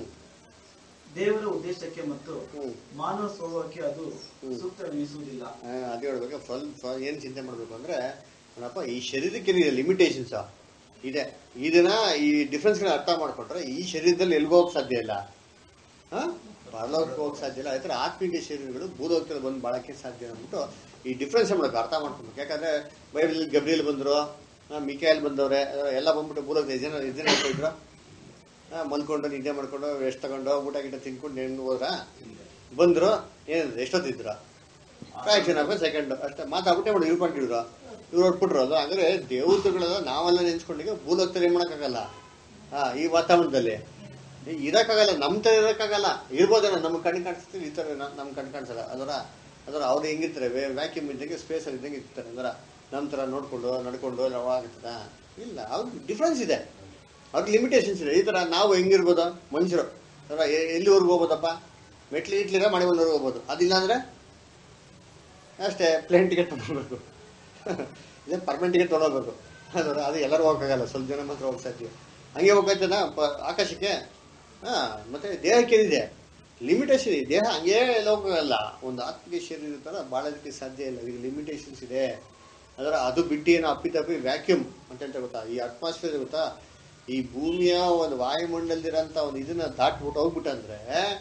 ದೇವರ ಉದ್ದೇಶಕ್ಕೆ ಮತ್ತು ಹ್ಮ್ ಮಾನವ ಸ್ವಭಾವಕ್ಕೆ ಅದು ಹ್ಮ್. ಸೂಕ್ತವೆನಿಸುವುದಿಲ್ಲ ಆ, ಅದೇ ಹೇಳ್ಬೇಕು ಸ್ವಲ್ಪ ಏನ್ ಚಿಂತೆ ಮಾಡ್ಬೇಕು ಅಂದ್ರೆ ನೋಡಪ್ಪ ಈ ಶರೀರಕ್ಕೆ ಲಿಮಿಟೇಷನ್ಸ್ ಇದೆ ಇದನ್ನ ಈ ಡಿಫ್ರೆನ್ಸ್ ಅರ್ಥ ಮಾಡ್ಕೊಂಡ್ರೆ ಈ ಶರೀರದಲ್ಲಿ ಎಲ್ಗೂ ಹೋಗಕ್ ಸಾಧ್ಯ ಇಲ್ಲ ಹಾ ಪರಲೋಕಕ್ಕೆ ಹೋಗಕ್ ಸಾಧ್ಯ ಇಲ್ಲ ಆಯ್ತಾರೆ ಆತ್ಮಿಕ ಶರೀರಗಳು ಭೂಲೋಕದಲ್ಲಿ ಬಂದು ಬಾಳಕ್ಕೆ ಸಾಧ್ಯ ಅಂದ್ಬಿಟ್ಟು ಈ ಡಿಫ್ರೆನ್ಸ್ ಮಾಡ್ಬೇಕು ಅರ್ಥ ಮಾಡ್ಕೊಬೇಕು ಯಾಕಂದ್ರೆ ಬೈಬಲ್ ಗಬ್ರಿಯಲ್ ಬಂದ್ರು ಆ, ಮಿಕಾಯಲ್ ಬಂದವ್ರೆ ಆ, ಎಲ್ಲ ಬಂದ್ಬಿಟ್ಟು ಭೂಲೋಕ ಜನ ಇದನ್ನ ಇದ್ರು ಆ, ಮಲ್ಕೊಂಡು ನಿದ್ದೆ ಮಾಡ್ಕೊಂಡು ರೆಸ್ಟ್ ತಗೊಂಡು ಊಟ ಗಿಟ ತಿನ್ಕೊಂಡು ಹೆಂಗ್ ಹೋದ್ರ ಬಂದ್ರು ಏನಿದ್ರು ಎಷ್ಟೊತ್ತಿದ್ರ ಫ್ರಾಕ್ಷನ್ ಆಫ್ ಸೆಕೆಂಡ್ ಅಷ್ಟೇ ಮಾತಾಡ್ಬಿಟ್ಟೆ ಮಾಡಿ ಇಳ್ಕೊಂಡಿದ್ರು ಇವ್ರು ಹೊಟ್ಬಿಟ್ರು ಅದು ಅಂದ್ರೆ ದೇವತೆಗಳೆಲ್ಲ ನಾವೆಲ್ಲ ನೆನ್ಸ್ಕೊಂಡಿಗೆ ಭೂಲೋಕದಲ್ಲಿ ಏನ್ ಮಾಡಕ್ಕಾಗಲ್ಲ ಹಾ ಈ ವಾತಾವರಣದಲ್ಲಿ ಈ ಇರಕ್ಕಾಗಲ್ಲ ನಮ್ ತರ ಇರಕ್ಕಾಗಲ್ಲ ಇರ್ಬೋದೇನೋ ನಮ್ ಕಣ್ಣು ಕಾಣಿಸ್ತೀವಿ ಈ ತರ ನ- ನಮ್ ಕಣ್ಣು ಕಾಣಿಸಲ್ಲ ಅದರ ಅದರ ಅವ್ರು ಹೆಂಗಿರ್ತಾರೆ ವ್ಯಾಕ್ಯೂಮ್ ಇದ್ದಂಗೆ ಸ್ಪೇಸ್ ಅಲ್ಲಿ ಇದ್ದಂಗೆ ಇರ್ತಾರೆ ಅಂದ್ರ ನಮ್ ತರ ನೋಡ್ಕೊಂಡು ನಡ್ಕೊಂಡು ಆಗ್ತದ ಇಲ್ಲ ಅವ್ರಿಗೆ ಡಿಫ್ರೆನ್ಸ್ ಇದೆ ಅವ್ರಿಗೆ ಲಿಮಿಟೇಷನ್ಸ್ ಇದೆ ಈ ತರ ನಾವು ಹೆಂಗಿರ್ಬೋದು ಮನುಷ್ಯರು ಅದರ ಎಲ್ಲಿವರೆಗೂ ಹೋಗ್ಬೋದಪ್ಪ ಮೆಟ್ಲಿ ಇಟ್ಲಿರ ಮನೆ ಬಂದವ್ರಿಗೆ ಹೋಗ್ಬೋದು ಅದಿಲ್ಲ ಅಂದ್ರೆ ಅಷ್ಟೇ ಪ್ಲೇನ್ ಟಿಕೆಟ್ ತಗೊಳ್ಬೇಕು ಇದೇ ಪರ್ಮನೆಂಟ್ ಟಿಕೆಟ್ ತೊಗೊಳ್ಬೇಕು ಅದರ ಅದು ಎಲ್ಲರೂ ಹೋಗಕ್ಕಾಗಲ್ಲ ಸ್ವಲ್ಪ ಜನ ಮಾತ್ರ ಹೋಗಕ್ ಸಾಧ್ಯ ಹಂಗೆ ಹೋಗ್ತೈತನ ಆಕಾಶಕ್ಕೆ ಹಾ ಮತ್ತೆ ದೇಹಕ್ಕೆ ಏನಿದೆ ಲಿಮಿಟೇಷನ್ ಇದೆ ದೇಹ ಹಂಗೇ ಎಲ್ಲ ಹೋಗಲ್ಲ ಒಂದು ಆತ್ಮಿಕ ಶರೀರ ಇರ್ತಾರ ಬಾಳೋದಕ್ಕೆ ಸಾಧ್ಯ ಇಲ್ಲ ಈಗ ಲಿಮಿಟೇಷನ್ಸ್ ಇದೆ ಅದರ ಅದು ಬಿಟ್ಟು ಏನೋ ಅಪ್ಪಿತಪ್ಪಿ ವ್ಯಾಕ್ಯೂಮ್ ಅಂತ ಹೇಳ್ತಾ ಗೊತ್ತಾ ಈ ಅಟ್ಮಾಸ್ಫಿಯರ್ ಗೊತ್ತಾ ಈ ಭೂಮಿಯ ಒಂದು ವಾಯುಮಂಡಲದಿರೋಂಥ ಒಂದು ಇದನ್ನ ದಾಟ್ಬಿಟ್ಟು ಹೋಗ್ಬಿಟ್ಟಂದ್ರೆ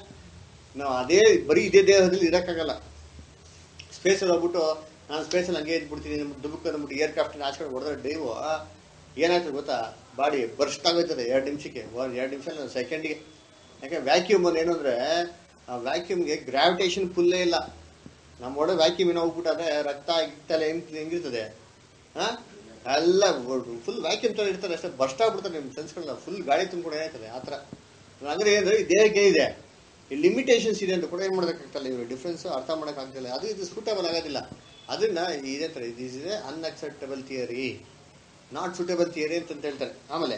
ನಾವು ಅದೇ ಬರೀ ಇದೇ ದೇಹದಲ್ಲಿ ಇರಕ್ಕಾಗಲ್ಲ ಸ್ಪೇಸಲ್ಲಿ ಹೋಗ್ಬಿಟ್ಟು ನಾನು ಸ್ಪೇಸಲ್ಲಿ ಹಂಗೆ ಇದ್ಬಿಡ್ತೀನಿ ದುಬುಕ್ ಅಂದ್ಬಿಟ್ಟು ಏರ್ ಕ್ರಾಫ್ಟ್ ಆಚ್ಕೊಂಡು ಹೊಡೆದ್ರೆ ಡೈವು ಏನಾಗ್ತದೆ ಗೊತ್ತಾ ಬಾಡಿ ಬರ್ಸ್ಟ್ ಆಗೋಯ್ತದೆ ಎರಡು ನಿಮಿಷಕ್ಕೆ ಎರಡು ನಿಮಿಷ ಸೆಕೆಂಡಿಗೆ ಯಾಕೆ ವ್ಯಾಕ್ಯೂಮ್ ಏನು ಅಂದರೆ ಆ ವ್ಯಾಕ್ಯೂಮ್ಗೆ ಗ್ರಾವಿಟೇಷನ್ ಫುಲ್ಲೇ ಇಲ್ಲ ನಮ್ಮ ಒಡೆ ವ್ಯಾಕ್ಯೂಮ್ ಏನೋ ಹೋಗ್ಬಿಟ್ಟಾದ್ರೆ ರಕ್ತ ಗಿಕ್ತೆಲ್ಲ ಹೆಂಗ್ ಹೆಂಗಿರ್ತದೆ ಹಾ ಎಲ್ಲ ಫುಲ್ ವ್ಯಾಕ್ಯೂಮ್ ಥರ ಇರ್ತಾರೆ ಅಷ್ಟೇ ಬರ್ಸ್ಟ್ ಆಗ್ಬಿಡ್ತಾರೆ ನಿಮ್ಮ ಸೆನ್ಸ್ಗಳನ್ನ ಫುಲ್ ಗಾಳಿ ತುಂಬಿಕೊಂಡು ಏನಾಯ್ತದೆ ಆ ಥರ ಅಂದ್ರೆ ಏನು ಈ ದೇಹಕ್ಕೆ ಏನಿದೆ ಈ ಲಿಮಿಟೇಷನ್ಸ್ ಇದೆ ಅಂತ ಕೂಡ ಏನು ಮಾಡೋದಕ್ಕಾಗ್ತಲ್ಲ ಇವರು ಡಿಫ್ರೆನ್ಸ್ ಅರ್ಥ ಮಾಡೋಕ್ಕಾಗ್ತಿಲ್ಲ ಅದು ಇದು ಸೂಟೇಬಲ್ ಆಗೋದಿಲ್ಲ ಅದನ್ನ ಇದೇ ಥರ ಇದು ಇದೆ unacceptable theory not suitable theory ಅಂತ ಹೇಳ್ತಾರೆ ಆಮೇಲೆ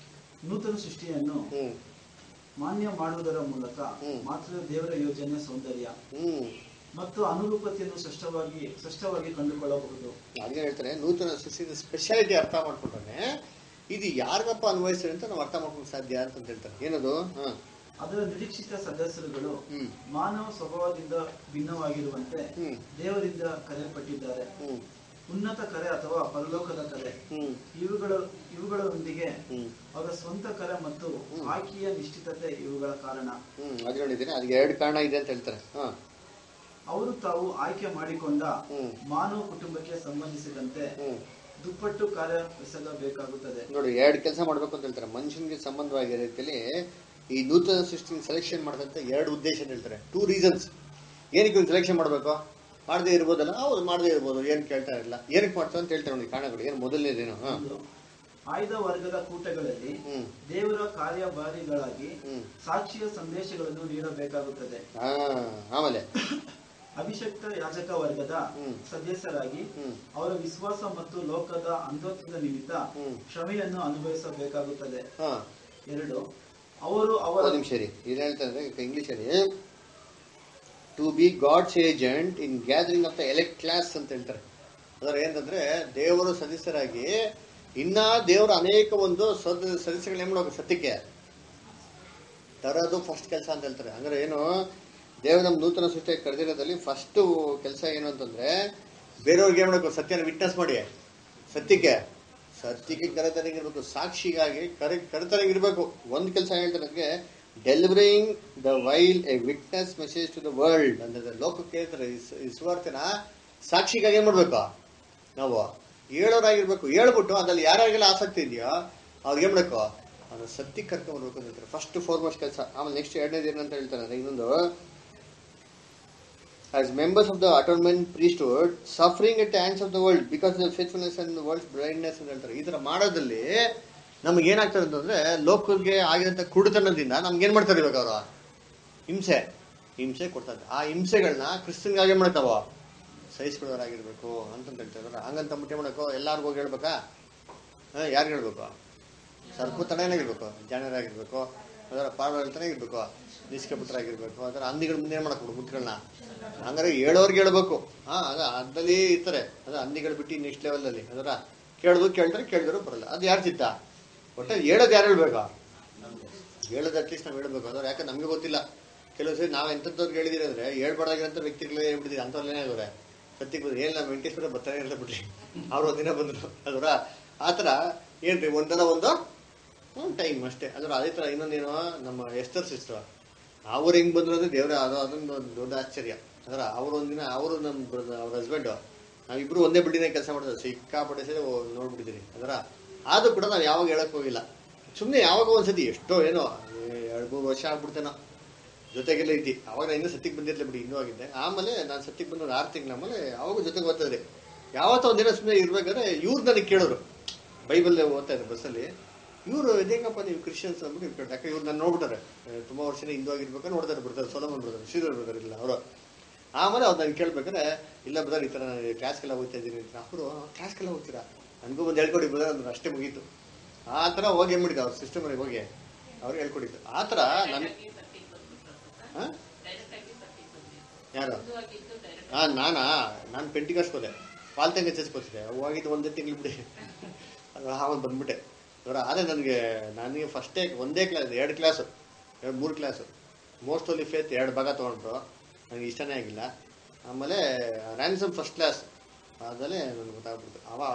ನೂತನ ಸೃಷ್ಟಿಯನ್ನು ಹ್ಮ್ ಮಾನ್ಯ ಮಾಡುವುದರ ಮೂಲಕ ಹ್ಮ್. ಮಾತ್ರ ದೇವರ ಯೋಜನೆ ಸೌಂದರ್ಯ ಹ್ಮ್ ಮತ್ತು ಅನುರೂಪತೆಯನ್ನು ಸ್ಪಷ್ಟವಾಗಿ ಸ್ಪಷ್ಟವಾಗಿ ಕಂಡುಕೊಳ್ಳಬಹುದು ಹಾಗೆ ಹೇಳ್ತಾರೆ ನೂತನ ಸೃಷ್ಟಿದ ಸ್ಪೆಷಾಲಿಟಿ ಅರ್ಥ ಮಾಡ್ಕೊಂಡ್ರೆ ಇದು ಯಾರಿಗಪ್ಪ ಅನ್ವಯಿಸ್ತಾರೆ ಅಂತ ನಾವು ಅರ್ಥ ಮಾಡ್ಕೊಂಡು ಸಾಧ್ಯ ಅಂತ ಹೇಳ್ತಾರೆ ಏನದು ಹಾ ಅದರ ನಿರೀಕ್ಷಿತ ಸದಸ್ಯರುಗಳು ಹ್ಮ್ ಮಾನವ ಸ್ವಭಾವದಿಂದ ಭಿನ್ನವಾಗಿರುವಂತೆ ಹ್ಮ್ ದೇವರಿಂದ ಕರೆಯಲ್ಪಟ್ಟಿದ್ದಾರೆ ಹ್ಮ್ ಉನ್ನತ ಕರೆ ಅಥವಾ ಪರಲೋಕದ ಕರೆ ಹ್ಮ್ ಇವುಗಳ ಇವುಗಳೊಂದಿಗೆ ಹ್ಮ್ ಅವರ ಸ್ವಂತ ಕರೆ ಮತ್ತು ಹ್ಮ್. ಆಯ್ಕೆಯ ನಿಶ್ಚಿತತೆ ಇವುಗಳ ಕಾರಣ ಹ್ಮ್ ಅದು ಹೇಳಿದ್ದೀನಿ ಅದಕ್ಕೆ ಎರಡು ಕಾರಣ ಇದೆ ಅಂತ ಹೇಳ್ತಾರೆ ಹಾ ಅವರು ತಾವು ಆಯ್ಕೆ ಮಾಡಿಕೊಂಡ ಹ್ಮ್ ಮಾನವ ಕುಟುಂಬಕ್ಕೆ ಸಂಬಂಧಿಸಿದಂತೆ ಹ್ಮ್ ದುಪ್ಪಟ್ಟು ಕಾರ್ಯವೆಸಗಬೇಕಾಗುತ್ತದೆ ನೋಡಿ ಎರಡು ಕೆಲಸ ಮಾಡ್ಬೇಕು ಅಂತ ಹೇಳ್ತಾರೆ ಮನುಷ್ಯನಿಗೆ ಸಂಬಂಧವಾಗಿರೋ ರೀತಿಯಲ್ಲಿ ಈ ನೂತನ ಸೃಷ್ಟಿ ಸೆಲೆಕ್ಷನ್ ಮಾಡ್ದಂತ ಎರಡು ಉದ್ದೇಶ ಅಂತ ಹೇಳ್ತಾರೆ ಟೂ ರೀಸನ್ಸ್ ಏನಕ್ಕೆ ಒಂದು ಸೆಲೆಕ್ಷನ್ ಮಾಡಬೇಕು ಮಾಡದೇ ಇರ್ಬೋದಲ್ಲ ಹೌದು ಮಾಡದೇ ಇರ್ಬೋದು ಏನು ಕೇಳ್ತಾ ಇಲ್ಲ ಏನಕ್ಕೆ ಮಾಡ್ತಾರೆ ಅಂತ ಹೇಳ್ತಾರೆ ನೋಡಿ ಕಾರಣಗಳು ಏನು ಮೊದಲನೇದೇನು ಹಾ ಒಂದು, ಆಯ್ದ ವರ್ಗದ ಕೂಟಗಳಲ್ಲಿ ಹ್ಮ್ ದೇವರ ಕಾರ್ಯಭಾರಿಗಳಾಗಿ ಹ್ಮ್ ಸಾಕ್ಷಿಯ ಸಂದೇಶಗಳನ್ನು ನೀಡಬೇಕಾಗುತ್ತದೆ ಹಾ ಆಮೇಲೆ ಅಭಿಷಕ್ತ ಯಾಜಕ ವರ್ಗದ ಹ್ಮ್. ಸದಸ್ಯರಾಗಿ ಹ್ಮ್. ಅವರ ವಿಶ್ವಾಸ ಮತ್ತು ಲೋಕದ ಅಂಧತ್ವದ ನಿಮಿತ್ತ ಹ್ಮ್. ಕ್ಷಮೆಯನ್ನು ಅನುಭವಿಸಬೇಕಾಗುತ್ತದೆ ಹಾ ಎರಡು ಅವರು ಅವರ ಒಂದು ನಿಮಿಷ ರೀ ಏನ್ ಹೇಳ್ತಾರೆ ಇಂಗ್ಲಿಷಲ್ಲಿ to be God's agent in gathering of the elect class ಅಂತ ಹೇಳ್ತಾರೆ ಅದರ ಏನಂದ್ರೆ ದೇವರು ಸದಸ್ಯರಾಗಿ ಇನ್ನ ದೇವರು ಅನೇಕ ಒಂದು ಸದ್ ಸದಸ್ಯಗಳನ್ನ ಏನ್ ಮಾಡ್ಬೇಕು ಸತ್ಯಕ್ಕೆ ತರೋದು ಫಸ್ಟ್ ಕೆಲಸ ಅಂತ ಹೇಳ್ತಾರೆ ಅಂದ್ರೆ ಏನು ದೇವರು ನಮ್ಮ ನೂತನ ಸೃಷ್ಟಿಯಾಗಿ ಕರೆದಿರೋದ್ರಲ್ಲಿ ಫಸ್ಟ್ ಕೆಲಸ ಏನು ಅಂತಂದ್ರೆ ಬೇರೆಯವ್ರಿಗೆ ಏನ್ ಮಾಡ್ಬೇಕು ಸತ್ಯನ ವಿಟ್ನೆಸ್ ಮಾಡಿ ಸತ್ಯಕ್ಕೆ ಸತ್ಯಕ್ಕೆ ಕರೆತನಿಗಿರ್ಬೇಕು ಸಾಕ್ಷಿಗಾಗಿ ಕರೆ ಕರೆತನಿಗಿರ್ಬೇಕು ಒಂದು ಕೆಲಸ ಹೇಳ್ತಾರೆ ಅದಕ್ಕೆ delivering the while a witness message to the world ಅಂದ್ರೆ ಲೋಕಕ್ಕೆ ಹೇಳ್ತಾರೆ ಈ ಸ- ಈ ಸುವಾರ್ತೆನ ಸಾಕ್ಷಿಗಾಗಿ ಏನ್ ಮಾಡ್ಬೇಕು ನಾವು ಹೇಳೋರಾಗಿರ್ಬೇಕು ಹೇಳ್ಬಿಟ್ಟು ಅದ್ರಲ್ಲಿ ಯಾರ್ಯಾರಿಗೆಲ್ಲ ಆಸಕ್ತಿ ಇದೆಯೋ ಅವ್ರಿಗೆ ಏನ್ ಮಾಡ್ಬೇಕು ಅದು ಸತ್ಯಕ್ಕೆ ಕರ್ಕೊಂಡ್ಬರ್ಬೇಕು ಅಂತ ಹೇಳ್ತಾರೆ ಫಸ್ಟ್ ಫೋರ್ಮೋಸ್ಟ್ ಕೆಲಸ ಆಮೇಲೆ ನೆಕ್ಸ್ಟ್ ಎರಡನೇದು ಏನಂತ ಹೇಳ್ತಾರೆ ಅಂದ್ರೆ ಇನ್ನೊಂದು as members of the atonement priesthood, suffering at the hands of the world because of the faithfulness and the world's blindness ಅಂತ ಹೇಳ್ತಾರೆ ಈ ತರ ಮಾಡೋದ್ರಲ್ಲಿ ನಮ್ಗೆ ಏನಾಗ್ತದೆ ಅಂತಂದ್ರೆ ಲೋಕಕ್ಕೆ ಆಗಿರೋಂಥ ಕುಡುತನದಿಂದ ನಮ್ಗೆ ಏನ್ ಮಾಡ್ತಾರೆ ಇವಾಗ ಅವರು ಹಿಂಸೆ ಹಿಂಸೆ ಕೊಡ್ತಾರೆ ಆ ಹಿಂಸೆಗಳನ್ನ ಕ್ರಿಸ್ತನ್ಗಾಗಿ ಏನ್ ಮಾಡ್ತಾವ ಸಹಿಸ್ಕೊಳ್ಳೋರಾಗಿರ್ಬೇಕು ಅಂತಂತ ಹೇಳ್ತಾರೆ ಹಂಗಂತ ಮುಟ್ಟೆ ಮಾಡಬೇಕು ಎಲ್ಲಾರ್ಗೂ ಹೋಗಿ ಹೇಳ್ಬೇಕಾ ಯಾರು ಹೇಳ್ಬೇಕು ಸರ್ಪುತನೇನಾಗಿರ್ಬೇಕು ಜಾಣರಾಗಿರ್ಬೇಕು ಅದರ ಪಾರ್ವತನೇ ಇರ್ಬೇಕು ನಿಷ್ಕಪುತ್ರರಾಗಿರ್ಬೇಕು ಅದರ ಹಂದಿಗಳ ಮುಂದೆ ಏನ್ ಮಾಡಕ್ ಮುಟ್ಗಳನ್ನ ಹಂಗಾರೆ ಹೇಳೋರ್ಗೆ ಹೇಳ್ಬೇಕು ಹಾ ಅದ ಅದ್ರಲ್ಲಿ ಇರ್ತಾರೆ ಅದ ಹಂದಿಗಳು ಬಿಟ್ಟು ನೆಕ್ಸ್ಟ್ ಲೆವೆಲ್ ಅಲ್ಲಿ ಅದರ ಕೇಳಿದ್ರು ಕೇಳ್ತಾರೆ ಕೇಳಿದ್ರು ಬರಲ್ಲ ಅದು ಯಾರು ಚಿತ್ತ ಒಟ್ಟು ಹೇಳೋದು ಯಾರು ಹೇಳ್ಬೇಕಾ ಹೇಳೋದು ಅಟ್ಲೀಸ್ಟ್ ನಾವು ಹೇಳ್ಬೇಕು ಅದ್ರ ಯಾಕೆ ನಮ್ಗೆ ಗೊತ್ತಿಲ್ಲ ಕೆಲವು ಸರಿ ನಾವು ಎಂಥದ್ದವ್ರಿಗೆ ಹೇಳಿದಿರಿ ಅಂದ್ರೆ ಹೇಳ್ಬಾರ್ದಾಗಿರೋಂಥ ವ್ಯಕ್ತಿಗಳೇ ಹೇಳ್ಬಿಟ್ಟಿದ್ದೀವಿ ಅಂಥವ್ರಲ್ಲೇನೇ ಇದಾರೆ ಸತ್ಯಕ್ಕೆ ಬಂದ್ರೆ ಏನಿಲ್ಲ ವೆಂಕಟೇಶ್ವರ ಬರ್ತಾನೆ ಇಲ್ಲ ಬಿಡ್ರಿ ಅವ್ರು ಒಂದಿನ ಬಂದ್ರು ಅದರ ಆ ಥರ ಏನ್ರಿ ಒಂದಲ್ಲ ಒಂದು ಒಂದು ಟೈಮ್ ಅಷ್ಟೇ ಅಂದ್ರೆ ಅದೇ ಥರ ಇನ್ನೊಂದೇನೋ ನಮ್ಮ ಎಸ್ತರ್ ಸಿಸ್ಟರ್ ಅವ್ರು ಹೆಂಗ್ ಬಂದ್ರು ಅಂದ್ರೆ ದೇವ್ರ ಅದು ಅದೊಂದು ಒಂದು ದೊಡ್ಡ ಆಶ್ಚರ್ಯ ಅಂದ್ರೆ ಅವ್ರು ಒಂದಿನ ಅವರು ನಮ್ಮ ಬ್ರದರ್ ಅವ್ರ ಹಸ್ಬೆಂಡು ನಾವಿಬ್ರು ಒಂದೇ ಬಿಲ್ಡಿಂಗ್ ಕೆಲಸ ಮಾಡಿದ್ರೆ ಸಿಕ್ಕಾಪಟ್ಟೆ ಸರಿ ನೋಡ್ಬಿಟ್ಟಿದ್ದೀರಿ ಅದರ ಆದ್ರೂ ಕೂಡ ನಾವು ಯಾವಾಗ ಹೇಳಕ್ ಹೋಗಿಲ್ಲ ಸುಮ್ಮನೆ ಯಾವಾಗ ಒಂದ್ಸತಿ ಎಷ್ಟೋ ಏನೋ ಎರಡು ಮೂರು ವರ್ಷ ಆಗ್ಬಿಡ್ತೇನೋ ಜೊತೆಗೆಲ್ಲ ಇದ್ದಿ ಅವಾಗ ನಾನು ಇನ್ನೂ ಸತ್ಯಕ್ಕೆ ಬಂದಿರ್ಲಿ ಬಿಡಿ ಇನ್ನೂ ಆಗಿದ್ದೆ ಆಮೇಲೆ ನಾನು ಸತ್ಯಕ್ಕೆ ಬಂದ ಒಂದು ಆರು ತಿಂಗಳ ಆಮೇಲೆ ಅವಾಗ ಜೊತೆಗೆ ಓದ್ತಿದ್ರಿ ಯಾವತ್ತೋ ಒಂದಿನ ಸುಮ್ಮನೆ ಇರ್ಬೇಕಾದ್ರೆ ಇವ್ರು ನನಗೆ ಕೇಳೋರು ಬೈಬಲ್ ಓದ್ತಾ ಇದ್ರು ಬಸ್ಸಲ್ಲಿ ಇವರು ಇದೇಂಗಪ್ಪ ನೀವು ಕ್ರಿಶ್ಚಿಯನ್ಸ್ ಅಂದ್ಬಿಟ್ಟು ಇವ್ರು ಕೇಳ್ತಾರೆ ಯಾಕೆ ಇವ್ರು ನಾನು ನೋಡ್ಬಿಟ್ಟಾರೆ ತುಂಬಾ ವರ್ಷದಿಂದ ಹಿಂದೂ ಆಗಿರ್ಬೇಕು ನೋಡ್ತಾರೆ ಬಿಡ್ತಾರೆ ಸೊಲಮನ್ ಬಿಡ್ತಾರೆ ಶ್ರೀಧರ್ ಬಿಡ್ತಾರೆ ಇಲ್ಲ ಅವರು ಆಮೇಲೆ ಅವ್ರು ನಾನು ಕೇಳ್ಬೇಕಾದ್ರೆ ಇಲ್ಲ ಬ್ರದರ್ ಈ ಥರ ನಾನು ಕ್ಲಾಸ್ಗೆಲ್ಲ ಓದ್ತಾ ಇದ್ದೀನಿ ಅಂತ ಅವರು ಕ್ಲಾಸ್ಗೆಲ್ಲ ಓದ್ತೀರಾ ನನಗೂ ಒಂದು ಹೇಳ್ಕೊಡಿ ಬ್ರದರ್ ಅಂದ್ರೆ ಅಷ್ಟೇ ಮುಗೀತು ಆ ಥರ ಹೋಗಿ ಏನ್ ಮಾಡಿದ್ದು ಅವ್ರ ಸಿಸ್ಟಮ್ಗೆ ಹೋಗಿ ಅವ್ರು ಹೇಳ್ಕೊಡಿದ್ದು ಆ ಥರ ನನ್ನ ಹಾ? ಯಾರು ಹಾ ನಾನಾ ನಾನು ಪೆಂಟಿಗರ್ಸ್ಗೆ ಹೋದೆ ಪಾಲ್ತಂಗ ಚರ್ಚ್ಗೆ ಹೋಗಿದ್ದು ಒಂದೇ ತಿಂಗಳು ಬಿಡಿ ಅದು ಆಮೇಲೆ ಬಂದ್ಬಿಟ್ಟೆ ಅವರ ಅದೇ ನನಗೆ ನನಗೆ ಫಸ್ಟೇ ಒಂದೇ ಕ್ಲಾಸ್ ಎರಡು ಕ್ಲಾಸು ಎರಡು ಮೂರು ಕ್ಲಾಸು ಮೋಸ್ಟ್ ಓನ್ಲಿ ಫೇತ್ ಎರಡು ಭಾಗ ತೊಗೊಂಡ್ರು ನನಗೆ ಇಷ್ಟನೇ ಆಗಿಲ್ಲ ಆಮೇಲೆ ರ್ಯಾನ್ಸಮ್ ಫಸ್ಟ್ ಕ್ಲಾಸ್ ಆದಮೇಲೆ ನನಗೆ ಗೊತ್ತಾಗ್ಬಿಡ್ತು ಅವಾಗ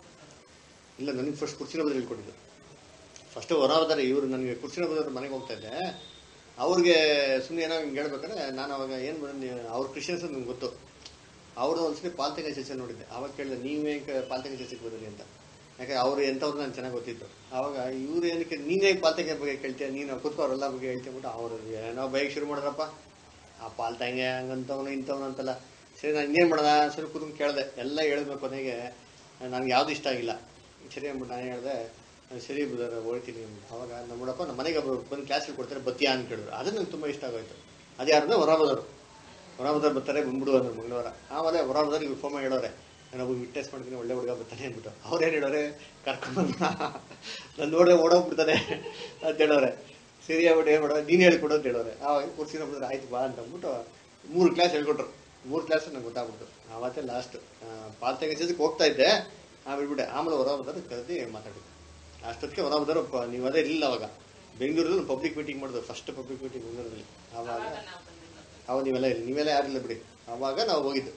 ಇಲ್ಲ ನನಗೆ ಫಸ್ಟ್ ಕುರ್ಚಿನ ಬದಲು ಹೇಳ್ಕೊಟ್ಟಿದ್ದು ಫಸ್ಟ್ ಹೊರವದಾರೆ ಇವರು ನನಗೆ ಕುರ್ಚಿನ ಬದಲು ಮನೆಗೆ ಹೋಗ್ತಾ ಇದ್ದೆ ಅವ್ರಿಗೆ ಸುಮ್ಮನೆ ಏನೋ ಹಿಂಗೆ ಹೇಳ್ಬೇಕಾದ್ರೆ ನಾನು ಅವಾಗ ಏನು ಅವ್ರ ಕ್ರಿಶ್ಚಿಯನ್ಸ್ ನನಗೆ ಗೊತ್ತು ಅವರು ಒಂದ್ಸರಿ ಪಾಲ್ತಂಗ ಚರ್ಚಲ್ಲಿ ನೋಡಿದ್ದೆ ಅವಾಗ ಕೇಳಿದೆ ನೀವೇ ಪಾಲ್ತಂಗ ಚರ್ಚೆಗೆ ಬಂದ್ರಿ ಅಂತ ಯಾಕೆ ಅವ್ರು ಎಂಥವ್ರು ನಾನು ಚೆನ್ನಾಗಿ ಗೊತ್ತಿತ್ತು ಅವಾಗ ಇವ್ರು ಏನಕ್ಕೆ ನೀನೇ ಪಾಲ್ತಂಗ ಬಗ್ಗೆ ಕೇಳ್ತೀಯ ನೀನು ಕೂತ್ಕೋರೆಲ್ಲ ಬಗ್ಗೆ ಹೇಳ್ತೀಯ ಬಿಟ್ಟು ಅವ್ರು ಏನೋ ಬೈಕ್ ಶುರು ಮಾಡಿದ್ರಪ್ಪ ಆ ಪಾಲ್ತಂಗೆ ಹಂಗಂತವನು ಇಂಥವ್ನು ಅಂತಲ್ಲ ಸರಿ ನಾನು ಇನ್ನೇನು ಮಾಡೋಣ ಸರಿ ಕೂತ್ಕೊಂಡು ಕೇಳಿದೆ ಎಲ್ಲ ಹೇಳಿದ್ಬೇಕು ಕೊನೆಗೆ ನನಗೆ ಯಾವುದು ಇಷ್ಟ ಆಗಿಲ್ಲ ಸರಿ ಅಂದ್ಬಿಟ್ಟು ನಾನು ಹೇಳಿದೆ ಸರಿ ಬುಧರ ಹೋಗ್ತೀನಿ ಅವಾಗ ನಮ್ಮ ಹುಡಪ್ಪ ನಮ್ಮ ಮನೆಗೆ ಒಬ್ರು ಬಂದು ಕ್ಲಾಸಲ್ಲಿ ಕೊಡ್ತಾರೆ ಬತ್ತೀಯಾ ಅಂತ ಕೇಳಿದ್ರು ಅದು ನಂಗೆ ತುಂಬ ಇಷ್ಟ ಆಗೋಯ್ತು ಅದು ಯಾರಂದ್ರೆ ಹೊರಬದರು ಹೊರಬದರು ಬರ್ತಾರೆ ಬಂದ್ಬಿಡು ಅಂದ್ರೆ ಮಂಗಳವಾರ ಆಮೇಲೆ ಹೊರಬದರು ಇವ್ರು ಫೋನ್ ಹೇಳೋರೆ ನಾನು ಒಬ್ಬ ವಿಟ್ನೆಸ್ ಮಾಡ್ತೀನಿ ಒಳ್ಳೆ ಹುಡುಗ ಬರ್ತಾನೆ ಅಂದ್ಬಿಟ್ಟು ಅವ್ರೇನು ಹೇಳೋರೆ ಕರ್ಕೊಂಡು ನಾನು ನೋಡಿದ್ರೆ ಓಡೋಗ್ಬಿಡ್ತಾನೆ ಅಂತ ಹೇಳೋರೆ ಸರಿ ಆಗ್ಬಿಟ್ಟು ಏನು ಮಾಡೋದು ನೀನು ಹೇಳ್ಕೊಡು ಅಂತ ಹೇಳೋರೆ ಆವಾಗ ಕುರ್ಸಿನ ಬಂದ್ರೆ ಆಯ್ತು ಬಾ ಅಂತ ಅಂದ್ಬಿಟ್ಟು ಮೂರು ಕ್ಲಾಸ್ ಹೇಳ್ಕೊಟ್ರು ಮೂರು ಕ್ಲಾಸ್ ನಂಗೆ ಗೊತ್ತಾಗ್ಬಿಡ್ತು ಆವತ್ತೇ ಲಾಸ್ಟ್ ಪಾಲ್ತೆಗೆ ಚರ್ಚೆಗೆ ಹೋಗ್ತಾ ಇದ್ದೆ ಆಮೇಲೆ ಬಿಟ್ಟೆ ಆಮೇಲೆ ಹೊರಬದರು ಕರೆದಿ ಮಾತಾಡಿದ್ದು ಅಷ್ಟೊತ್ತಿಗೆ ಹೊರಬದರು ನೀವು ಅದೇ ಇರಲಿಲ್ಲ ಅವಾಗ ಬೆಂಗಳೂರಲ್ಲಿ ಪಬ್ಲಿಕ್ ಮೀಟಿಂಗ್ ಮಾಡಿದ್ರು ಫಸ್ಟ್ ಪಬ್ಲಿಕ್ ಮೀಟಿಂಗ್ ಬೆಂಗಳೂರಲ್ಲಿ ಆವಾಗ ಅವಾಗ ನೀವೆಲ್ಲ ಇಲ್ಲ ನೀವೆಲ್ಲ ಯಾರಿಲ್ಲ ಬಿಡಿ ಆವಾಗ ನಾವು ಹೋಗಿದ್ದು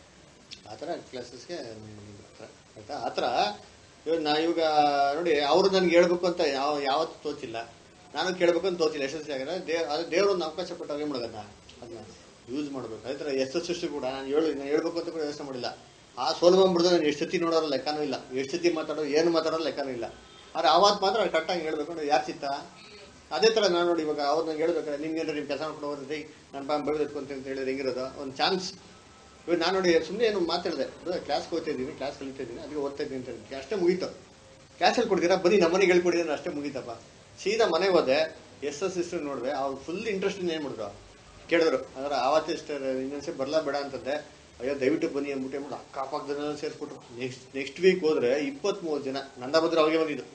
ಆ ಥರ ಕ್ಲಾಸಸ್ಗೆ ಆಯ್ತಾ ಆ ಥರ ಇವಾಗ ನಾ ಇವಾಗ ನೋಡಿ ಅವರು ನನಗೆ ಹೇಳ್ಬೇಕು ಅಂತ ಯಾವ ಯಾವತ್ತೂ ತೋಚಿಲ್ಲ ನಾನು ಕೇಳ್ಬೇಕು ಅಂತ ತೋಚಿಲ್ಲ ಯಶಸ್ವಿ ಆಗಿದ್ರೆ ದೇ ಅದು ದೇವರು ಒಂದು ಅವಕಾಶ ಕೊಟ್ಟಾಗ ಏನು ಮಾಡೋದನ್ನ ಅದನ್ನ ಯೂಸ್ ಮಾಡಬೇಕು ಅದೇ ಥರ ಯಶಸ್ವಿ ಕೂಡ ನಾನು ಹೇಳು ನಾನು ಹೇಳ್ಬೇಕು ಅಂತ ಕೂಡ ಯೋಚನೆ ಮಾಡಿಲ್ಲ ಆ ಸೋಲ್ಬಂದ್ ಬಿಡ್ದು ನಾನು ಎಷ್ಟು ಸತಿ ನೋಡೋರು ಲೆಕ್ಕನೂ ಇಲ್ಲ ಎಷ್ಟು ಸತಿ ಮಾತಾಡೋರು ಏನು ಮಾತಾಡೋರು ಲೆಕ್ಕನೂ ಇಲ್ಲ ಆದ್ರೆ ಆವತ್ತು ಮಾತ್ರ ಕರೆಕ್ಟಾಗಿ ಹೇಳ್ಬೇಕು ಅಂದ್ರೆ ಯಾರು ಚಿತ್ತ ಅದೇ ಥರ ನಾನು ನೋಡಿ ಇವಾಗ ಅವ್ರು ನಂಗೆ ಹೇಳ್ಬೇಕಾದ್ರೆ ನಿಮ್ಗೆ ಏನಾರು ನಿಮ್ಮ ಕೆಲಸ ಮಾಡ್ಕೊಂಡು ಹೋದ್ರೆ ನನ್ನ ಪಾಪ ಬೈದು ಎತ್ಕೊಂತ ಅಂತ ಹೇಳಿದ್ರೆ ಹೆಂಗಿರೋದು ಒಂದು ಚಾನ್ಸ್ ಇವಾಗ ನಾನು ನೋಡಿ ಸುಮ್ಮನೆ ಏನು ಮಾತಾಡಿದೆ ಕ್ಲಾಸ್ಗೆ ಹೋಗ್ತಾ ಇದ್ದೀನಿ ಕ್ಲಾಸ್ ಕಲಿತಾ ಇದ್ದೀನಿ ಅದಕ್ಕೆ ಓದ್ತಾ ಇದ್ದೀನಿ ಅಂತ ಹೇಳಿದ್ದೆ ಅಷ್ಟೇ ಮುಗೀತು ಕ್ಲಾಸಲ್ಲಿ ಕೊಡ್ತೀರಾ ಬನ್ನಿ ನಮ್ಮನೆಗೆ ಹೇಳ್ಕೊಡಿದ್ರೆ ಅಷ್ಟೇ ಮುಗೀತಪ್ಪ ಸೀದಾ ಮನೆಗೆ ಹೋದೆ ಎಸ್ ಎಸ್ ಸಿಸ್ಟರ್ ನೋಡಿದೆ ಅವ್ರು ಫುಲ್ ಇಂಟ್ರೆಸ್ಟ್ ಏನು ಮಾಡಿದ್ರು ಕೇಳಿದ್ರು ಅದರ ಆವತ್ತೇ ಇನ್ನೊಂದ್ಸರಿ ಬರಲಾ ಬೇಡ ಅಂತಂದೆ ಅಯ್ಯೋ ದಯವಿಟ್ಟು ಬನ್ನಿ ಅಂದ್ಬಿಟ್ಟು ಅಂದ್ಬಿಟ್ಟು ಅಕ್ಕಪಕ್ಕದನ್ನೆಲ್ಲ ಸೇರಿಸ್ಬಿಟ್ರು ನೆಕ್ಸ್ಟ್ ನೆಕ್ಸ್ಟ್ ವೀಕ್ ಹೋದ್ರೆ ಇಪ್ಪತ್ಮೂರು ಜನ ನಂದ ಬಂದ್ರು ಅವಾಗೆ ಬಂದಿದ್ದು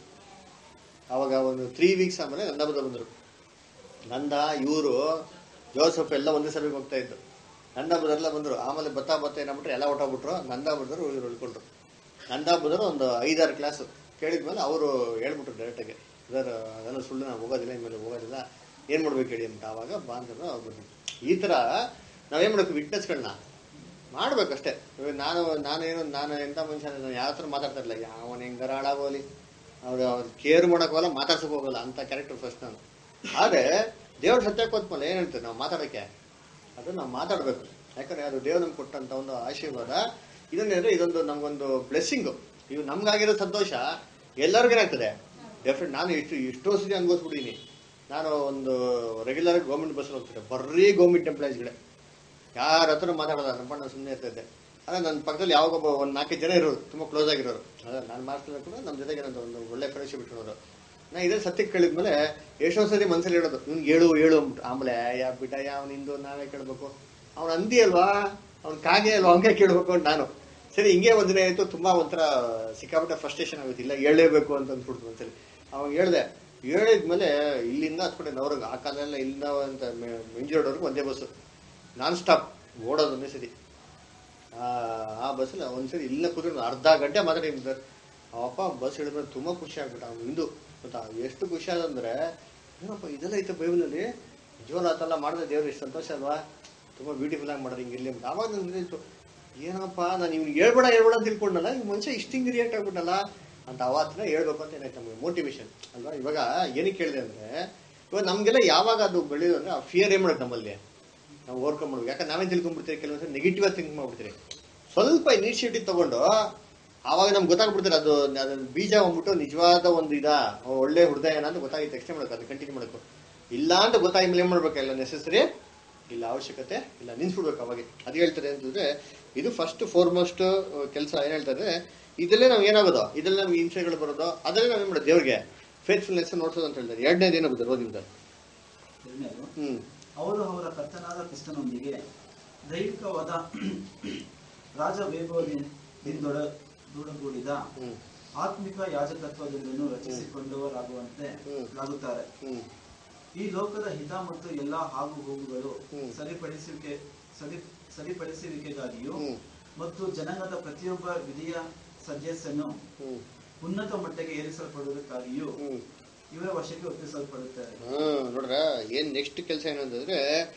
ಅವಾಗ ಒಂದು ತ್ರೀ ವೀಕ್ಸ್ ಆಮೇಲೆ ನಂದ ಬಂದ ಬಂದರು ನಂದ ಇವರು ಜೋಸಫ್ ಎಲ್ಲ ಒಂದೇ ಸಭೆಗೆ ಹೋಗ್ತಾ ಇದ್ದು ನಂದ ಬದರೆಲ್ಲ ಬಂದರು ಆಮೇಲೆ ಬತ್ತಾ ಬತ್ತ ಏನಂಬಿಟ್ರೆ ಎಲ್ಲ ಹೊಟ್ಟೋಗ್ಬಿಟ್ರು ನಂದ ಬದರು ಇವ್ರು ಉಳ್ಕೊಂಡ್ರು ನಂದ ಬದರು ಒಂದು ಐದಾರು ಕ್ಲಾಸು ಕೇಳಿದ್ಮೇಲೆ ಅವರು ಹೇಳ್ಬಿಟ್ರು ಡೈರೆಕ್ಟಾಗಿ ಸರ್ ಅದೆಲ್ಲ ಸುಳ್ಳು ನಾವು ಹೋಗೋದಿಲ್ಲ ಇನ್ಮೇಲೆ ಹೋಗೋದಿಲ್ಲ ಏನು ಮಾಡ್ಬೇಕು ಹೇಳಿ ಅಂತ ಆವಾಗ ಬಾಂಧವರು ಅವ್ರು ಬಂದ್ರು ಈ ಥರ ನಾವೇನು ಮಾಡಬೇಕು ವಿಟ್ನೆಸ್ಗಳನ್ನ ಮಾಡ್ಬೇಕಷ್ಟೇ ಇವಾಗ ನಾನು ನಾನೇನು ನಾನು ಎಂಥ ಮನುಷ್ಯ ನಾನು ಯಾವ ಥರ ಮಾತಾಡ್ತಾ ಇರಲಿಲ್ಲ ಯಾವನ ಹೆಂಗಾರ ಹಾಳಾಗೋಲಿ ಅವ್ರು ಅವ್ರು ಕೇರ್ ಮಾಡಕ್ ಹೋಗಲ್ಲ ಮಾತಾಡ್ಸಕ್ ಹೋಗಲ್ಲ ಅಂತ ಕ್ಯಾರೆಕ್ಟರ್ ಫಸ್ಟ್ ನಾನು ಆದರೆ ದೇವ್ರ ಸತ್ಯಕ್ಕೆ ಹೋದ್ಮೇಲೆ ಏನು ಹೇಳ್ತೀವಿ ನಾವು ಮಾತಾಡೋಕ್ಕೆ ಅದು ನಾವು ಮಾತಾಡಬೇಕು ಯಾಕಂದ್ರೆ ಅದು ದೇವ್ರು ನಮ್ಗೆ ಕೊಟ್ಟಂತ ಒಂದು ಆಶೀರ್ವಾದ ಇದನ್ನೇಂದ್ರೆ ಇದೊಂದು ನಮಗೊಂದು ಬ್ಲೆಸ್ಸಿಂಗು ಇವು ನಮ್ಗಾಗಿರೋ ಸಂತೋಷ ಎಲ್ಲರಿಗೂ ಏನಾಗ್ತದೆ ಡೆಫಿನೆಟ್ ನಾನು ಇಷ್ಟು ಎಷ್ಟೋ ಸತಿ ಅನ್ಭವಿಸ್ಬಿಟ್ಟಿನಿ ನಾನು ಒಂದು ರೆಗ್ಯುಲರ್ ಗೌರ್ಮೆಂಟ್ ಬಸ್ಸಲ್ಲಿ ಹೋಗ್ತಿದ್ದೆ ಬರ್ರೀ ಗೌರ್ಮೆಂಟ್ ಎಂಪ್ಲಾಯೀಸ್ಗಳೇ ಯಾರ ಹತ್ರ ಮಾತಾಡೋಲ್ಲ ನಮ್ಮ ನಾನು ಸುಮ್ಮನೆ ಇರ್ತಿದ್ದೆ ಅದೇ ನನ್ನ ಪಕ್ಕದಲ್ಲಿ ಯಾವಾಗ ಒಬ್ಬ ಒಂದು ನಾಲ್ಕೈದು ಜನ ಇರೋರು ತುಂಬ ಕ್ಲೋಸ್ ಆಗಿರೋರು ಅದೇ ನಾನು ಮಾತಾಡೋದು ಕೂಡ ನಮ್ಮ ಜೊತೆಗೆ ನಂದು ಒಂದು ಒಳ್ಳೆ ಫ್ರೆಂಡ್ಶಿಪ್ ಇಟ್ಕೊಳ್ಳೋರು ನಾ ಇದೇ ಸತ್ಯಕ್ಕೆ ಕೇಳಿದ್ಮೇಲೆ ಎಷ್ಟೋ ಸರಿ ಮನಸ್ಸಲ್ಲಿ ಹೇಳೋದು ಇವ್ನಿಗೆ ಹೇಳು ಹೇಳು ಅಂದ್ಬಿಟ್ಟು ಆಮೇಲೆ ಯಾ ಬಿಟ್ಟ ಯಾವ ನಿಂದು ನಾವೇ ಕೇಳಬೇಕು ಅವ್ನು ಅಂದಿ ಅಲ್ವಾ ಅವ್ನು ಕಾಗೆ ಅಲ್ವಾ ಅವನಿಗೆ ಕೇಳಬೇಕು ಅಂತ ನಾನು ಸರಿ ಹಿಂಗೆ ಒಂದಿನ ಆಯಿತು ತುಂಬ ಒಂಥರ ಸಿಕ್ಕಾಪಟ್ಟೆ ಫ್ರಸ್ಟ್ರೇಷನ್ ಆಗುತ್ತೆ ಇಲ್ಲ ಹೇಳಲೇಬೇಕು ಅಂತ ಅಂದ್ಬಿಡ್ತು ಒಂದ್ಸರಿ ಅವಾಗ ಹೇಳ್ದೆ ಹೇಳಿದ್ಮೇಲೆ ಇಲ್ಲಿಂದ ಹತ್ಕೊಂಡೆ ನವರ್ಗೆ ಆ ಕಾಲೆಲ್ಲ ಇಲ್ಲಿಂದ ಅಂತ ಮೆಂಜಿರೋಡ್ವರೆಗೂ ಒಂದೇ ಬಸ್ಸು ನಾನ್ ಸ್ಟಾಪ್ ಓಡೋದು ಒಂದೇ ಸರಿ ಆ ಆ ಬಸ್ಸಲ್ಲಿ ಒಂದ್ಸರಿ ಇಲ್ಲ ಕೂತ್ಕೊಂಡು ಅರ್ಧ ಗಂಟೆ ಮಾತಾಡಿದ್ದೀನಿ ಸರ್ ಅವಪ್ಪ ಬಸ್ ಹಿಡಿದ್ಮೇಲೆ ತುಂಬ ಖುಷಿ ಆಗ್ಬಿಟ್ಟ ಅವ್ನು ಹಿಂದೂ ಗೊತ್ತಾ ಎಷ್ಟು ಖುಷಿ ಆದಂದ್ರೆ ಏನಪ್ಪ ಇದೆಲ್ಲ ಐತೆ ಬೈಬಲಲ್ಲಿ ಜೋಲ್ ಆತಲ್ಲ ಮಾಡಿದ್ರೆ ದೇವ್ರು ಎಷ್ಟು ಸಂತೋಷ ಅಲ್ವಾ ತುಂಬ ಬ್ಯೂಟಿಫುಲ್ ಆಗಿ ಮಾಡೋದು ಹಿಂಗಿರ್ಲಿ ಅಂತ ಆವಾಗ ನನಗೆ ಇತ್ತು ಏನಪ್ಪ ನಾನು ಇವ್ನಿಗೆ ಹೇಳ್ಬೇಡ ಹೇಳ್ಬೇಡ ಅಂತ ತಿಳ್ಕೊಂಡಲ್ಲ ಈ ಮನುಷ್ಯ ಇಷ್ಟು ಹಿಂಗೆ ರಿಯಾಕ್ಟ್ ಆಗ್ಬಿಟ್ಟಲ್ಲ ಅಂತ ಅವತ್ತಿನ ಹೇಳ್ಬೇಕು ಅಂತ ಏನಾಯ್ತು ನಮಗೆ ಮೋಟಿವೇಶನ್ ಅಲ್ವಾ ಇವಾಗ ಏನಕ್ಕೆ ಕೇಳಿದೆ ಅಂದ್ರೆ ಇವಾಗ ನಮಗೆಲ್ಲ ಯಾವಾಗ ಅದು ಬೆಳೆಯೋದು ಅಂದ್ರೆ ಆ ಫಿಯರ್ ಏನ್ ಮಾಡೋದು ನಮ್ಮಲ್ಲಿ ನಾವು ಓವರ್ಕಮ್ ಮಾಡ್ಬೇಕು ಯಾಕಂದ್ರೆ ನಾವೇ ತಿಳ್ಕೊಂಡ್ಬಿಡ್ತೀವಿ ಕೆಲವೊಂದ್ಸರಿ ನೆಗೆಟಿವ್ ಆಗಿ ಥಿಂಕ್ ಮಾಡ್ಬಿಡ್ತೀರಿ ಸ್ವಲ್ಪ ಇನಿಷಿಯೇಟಿವ್ ತಗೊಂಡು ಆವಾಗ ನಮ್ಗೆ ಗೊತ್ತಾಗ್ಬಿಡ್ತಾರೆ ಅದು ಅದನ್ನ ಬೀಜ ಹೋಗ್ಬಿಟ್ಟು ನಿಜವಾದ ಒಂದು ಇದ ಒಳ್ಳೆ ಹೃದಯ ಅಂತ ಗೊತ್ತಾಗಿತ್ತು ಎಕ್ಸ್ಟೇ ಮಾಡಬೇಕು ಅದು ಕಂಟಿನ್ಯೂ ಮಾಡಬೇಕು ಇಲ್ಲ ಅಂತ ಗೊತ್ತಾಗಿದ್ಮೇಲೆ ಏನ್ ಮಾಡ್ಬೇಕು ಇಲ್ಲ ನೆಸೆಸರಿ ಇಲ್ಲ ಅವಶ್ಯಕತೆ ಇಲ್ಲ ನಿನ್ಸ್ಬಿಡ್ಬೇಕು ಅವಾಗ ಅದು ಹೇಳ್ತಾರೆ ಅಂತಂದ್ರೆ ಇದು ಫಸ್ಟ್ ಫೋರ್ಮೋಸ್ಟ್ ಕೆಲಸ ಏನ್ ಹೇಳ್ತಾರೆ ಇದಲ್ಲೇ ನಾವು ಏನಾಗೋದು ಇದೆಲ್ಲ ನಮ್ಗೆ ಹಿಂಸೆಗಳು ಬರೋದು ಅದಲ್ಲೇ ನಾವು ಏನ್ ಮಾಡೋದು ದೇವ್ರಿಗೆ ಫೇತ್ಫುಲ್ನೆಸ್ ನೋಡ್ಸೋದು ಅಂತ ಹೇಳ್ತಾರೆ ಎರಡನೇದು ಏನೋ ಬರ್ತಾರೆ ಓದಿಂದ ಎರಡನೇದು ಹ್ಮ್ ಅವರು ಅವರ ಕರ್ತನಾದ ಕ್ರಿಸ್ತನೊಂದಿಗೆ ದೈವಿಕವಾದ ರಾಜ ವೈಭವದಿಂದೊಡ ದೂಡಗೂಡಿದ ಹ್ಮ್ ಆತ್ಮಿಕ ಯಾಜಕತ್ವದಿಂದಲೂ ರಚಿಸಿಕೊಂಡವರಾಗುವಂತೆ ಹ್ಮ್. ಆಗುತ್ತಾರೆ ಹ್ಮ್ ಈ ಲೋಕದ ಹಿತ ಮತ್ತು ಎಲ್ಲಾ ಹಾಗು ಹೋಗುಗಳು ಹ್ಮ್. ಸರಿಪಡಿಸುವಿಕೆ ಸರಿ ಸರಿಪಡಿಸುವಿಕೆಗಾಗಿಯೂ ಹ್ಮ್ ಮತ್ತು ಜನಾಂಗದ ಪ್ರತಿಯೊಬ್ಬ ವಿಧಿಯ ಸದಸ್ಯನು ಹ್ಮ್ ಉನ್ನತ ಮಟ್ಟಕ್ಕೆ ಏರಿಸಲ್ಪಡುವುದಕ್ಕಾಗಿಯೂ ಹ್ಮ್ ಇವರ ವಶಕ್ಕೆ ಒಪ್ಪಿಸಲ್ಪಡುತ್ತಾರೆ ಹ್ಮ್ ನೋಡ್ರ ಏನ್ ನೆಕ್ಸ್ಟ್ ಕೆಲಸ ಏನು ಅಂತಂದ್ರೆ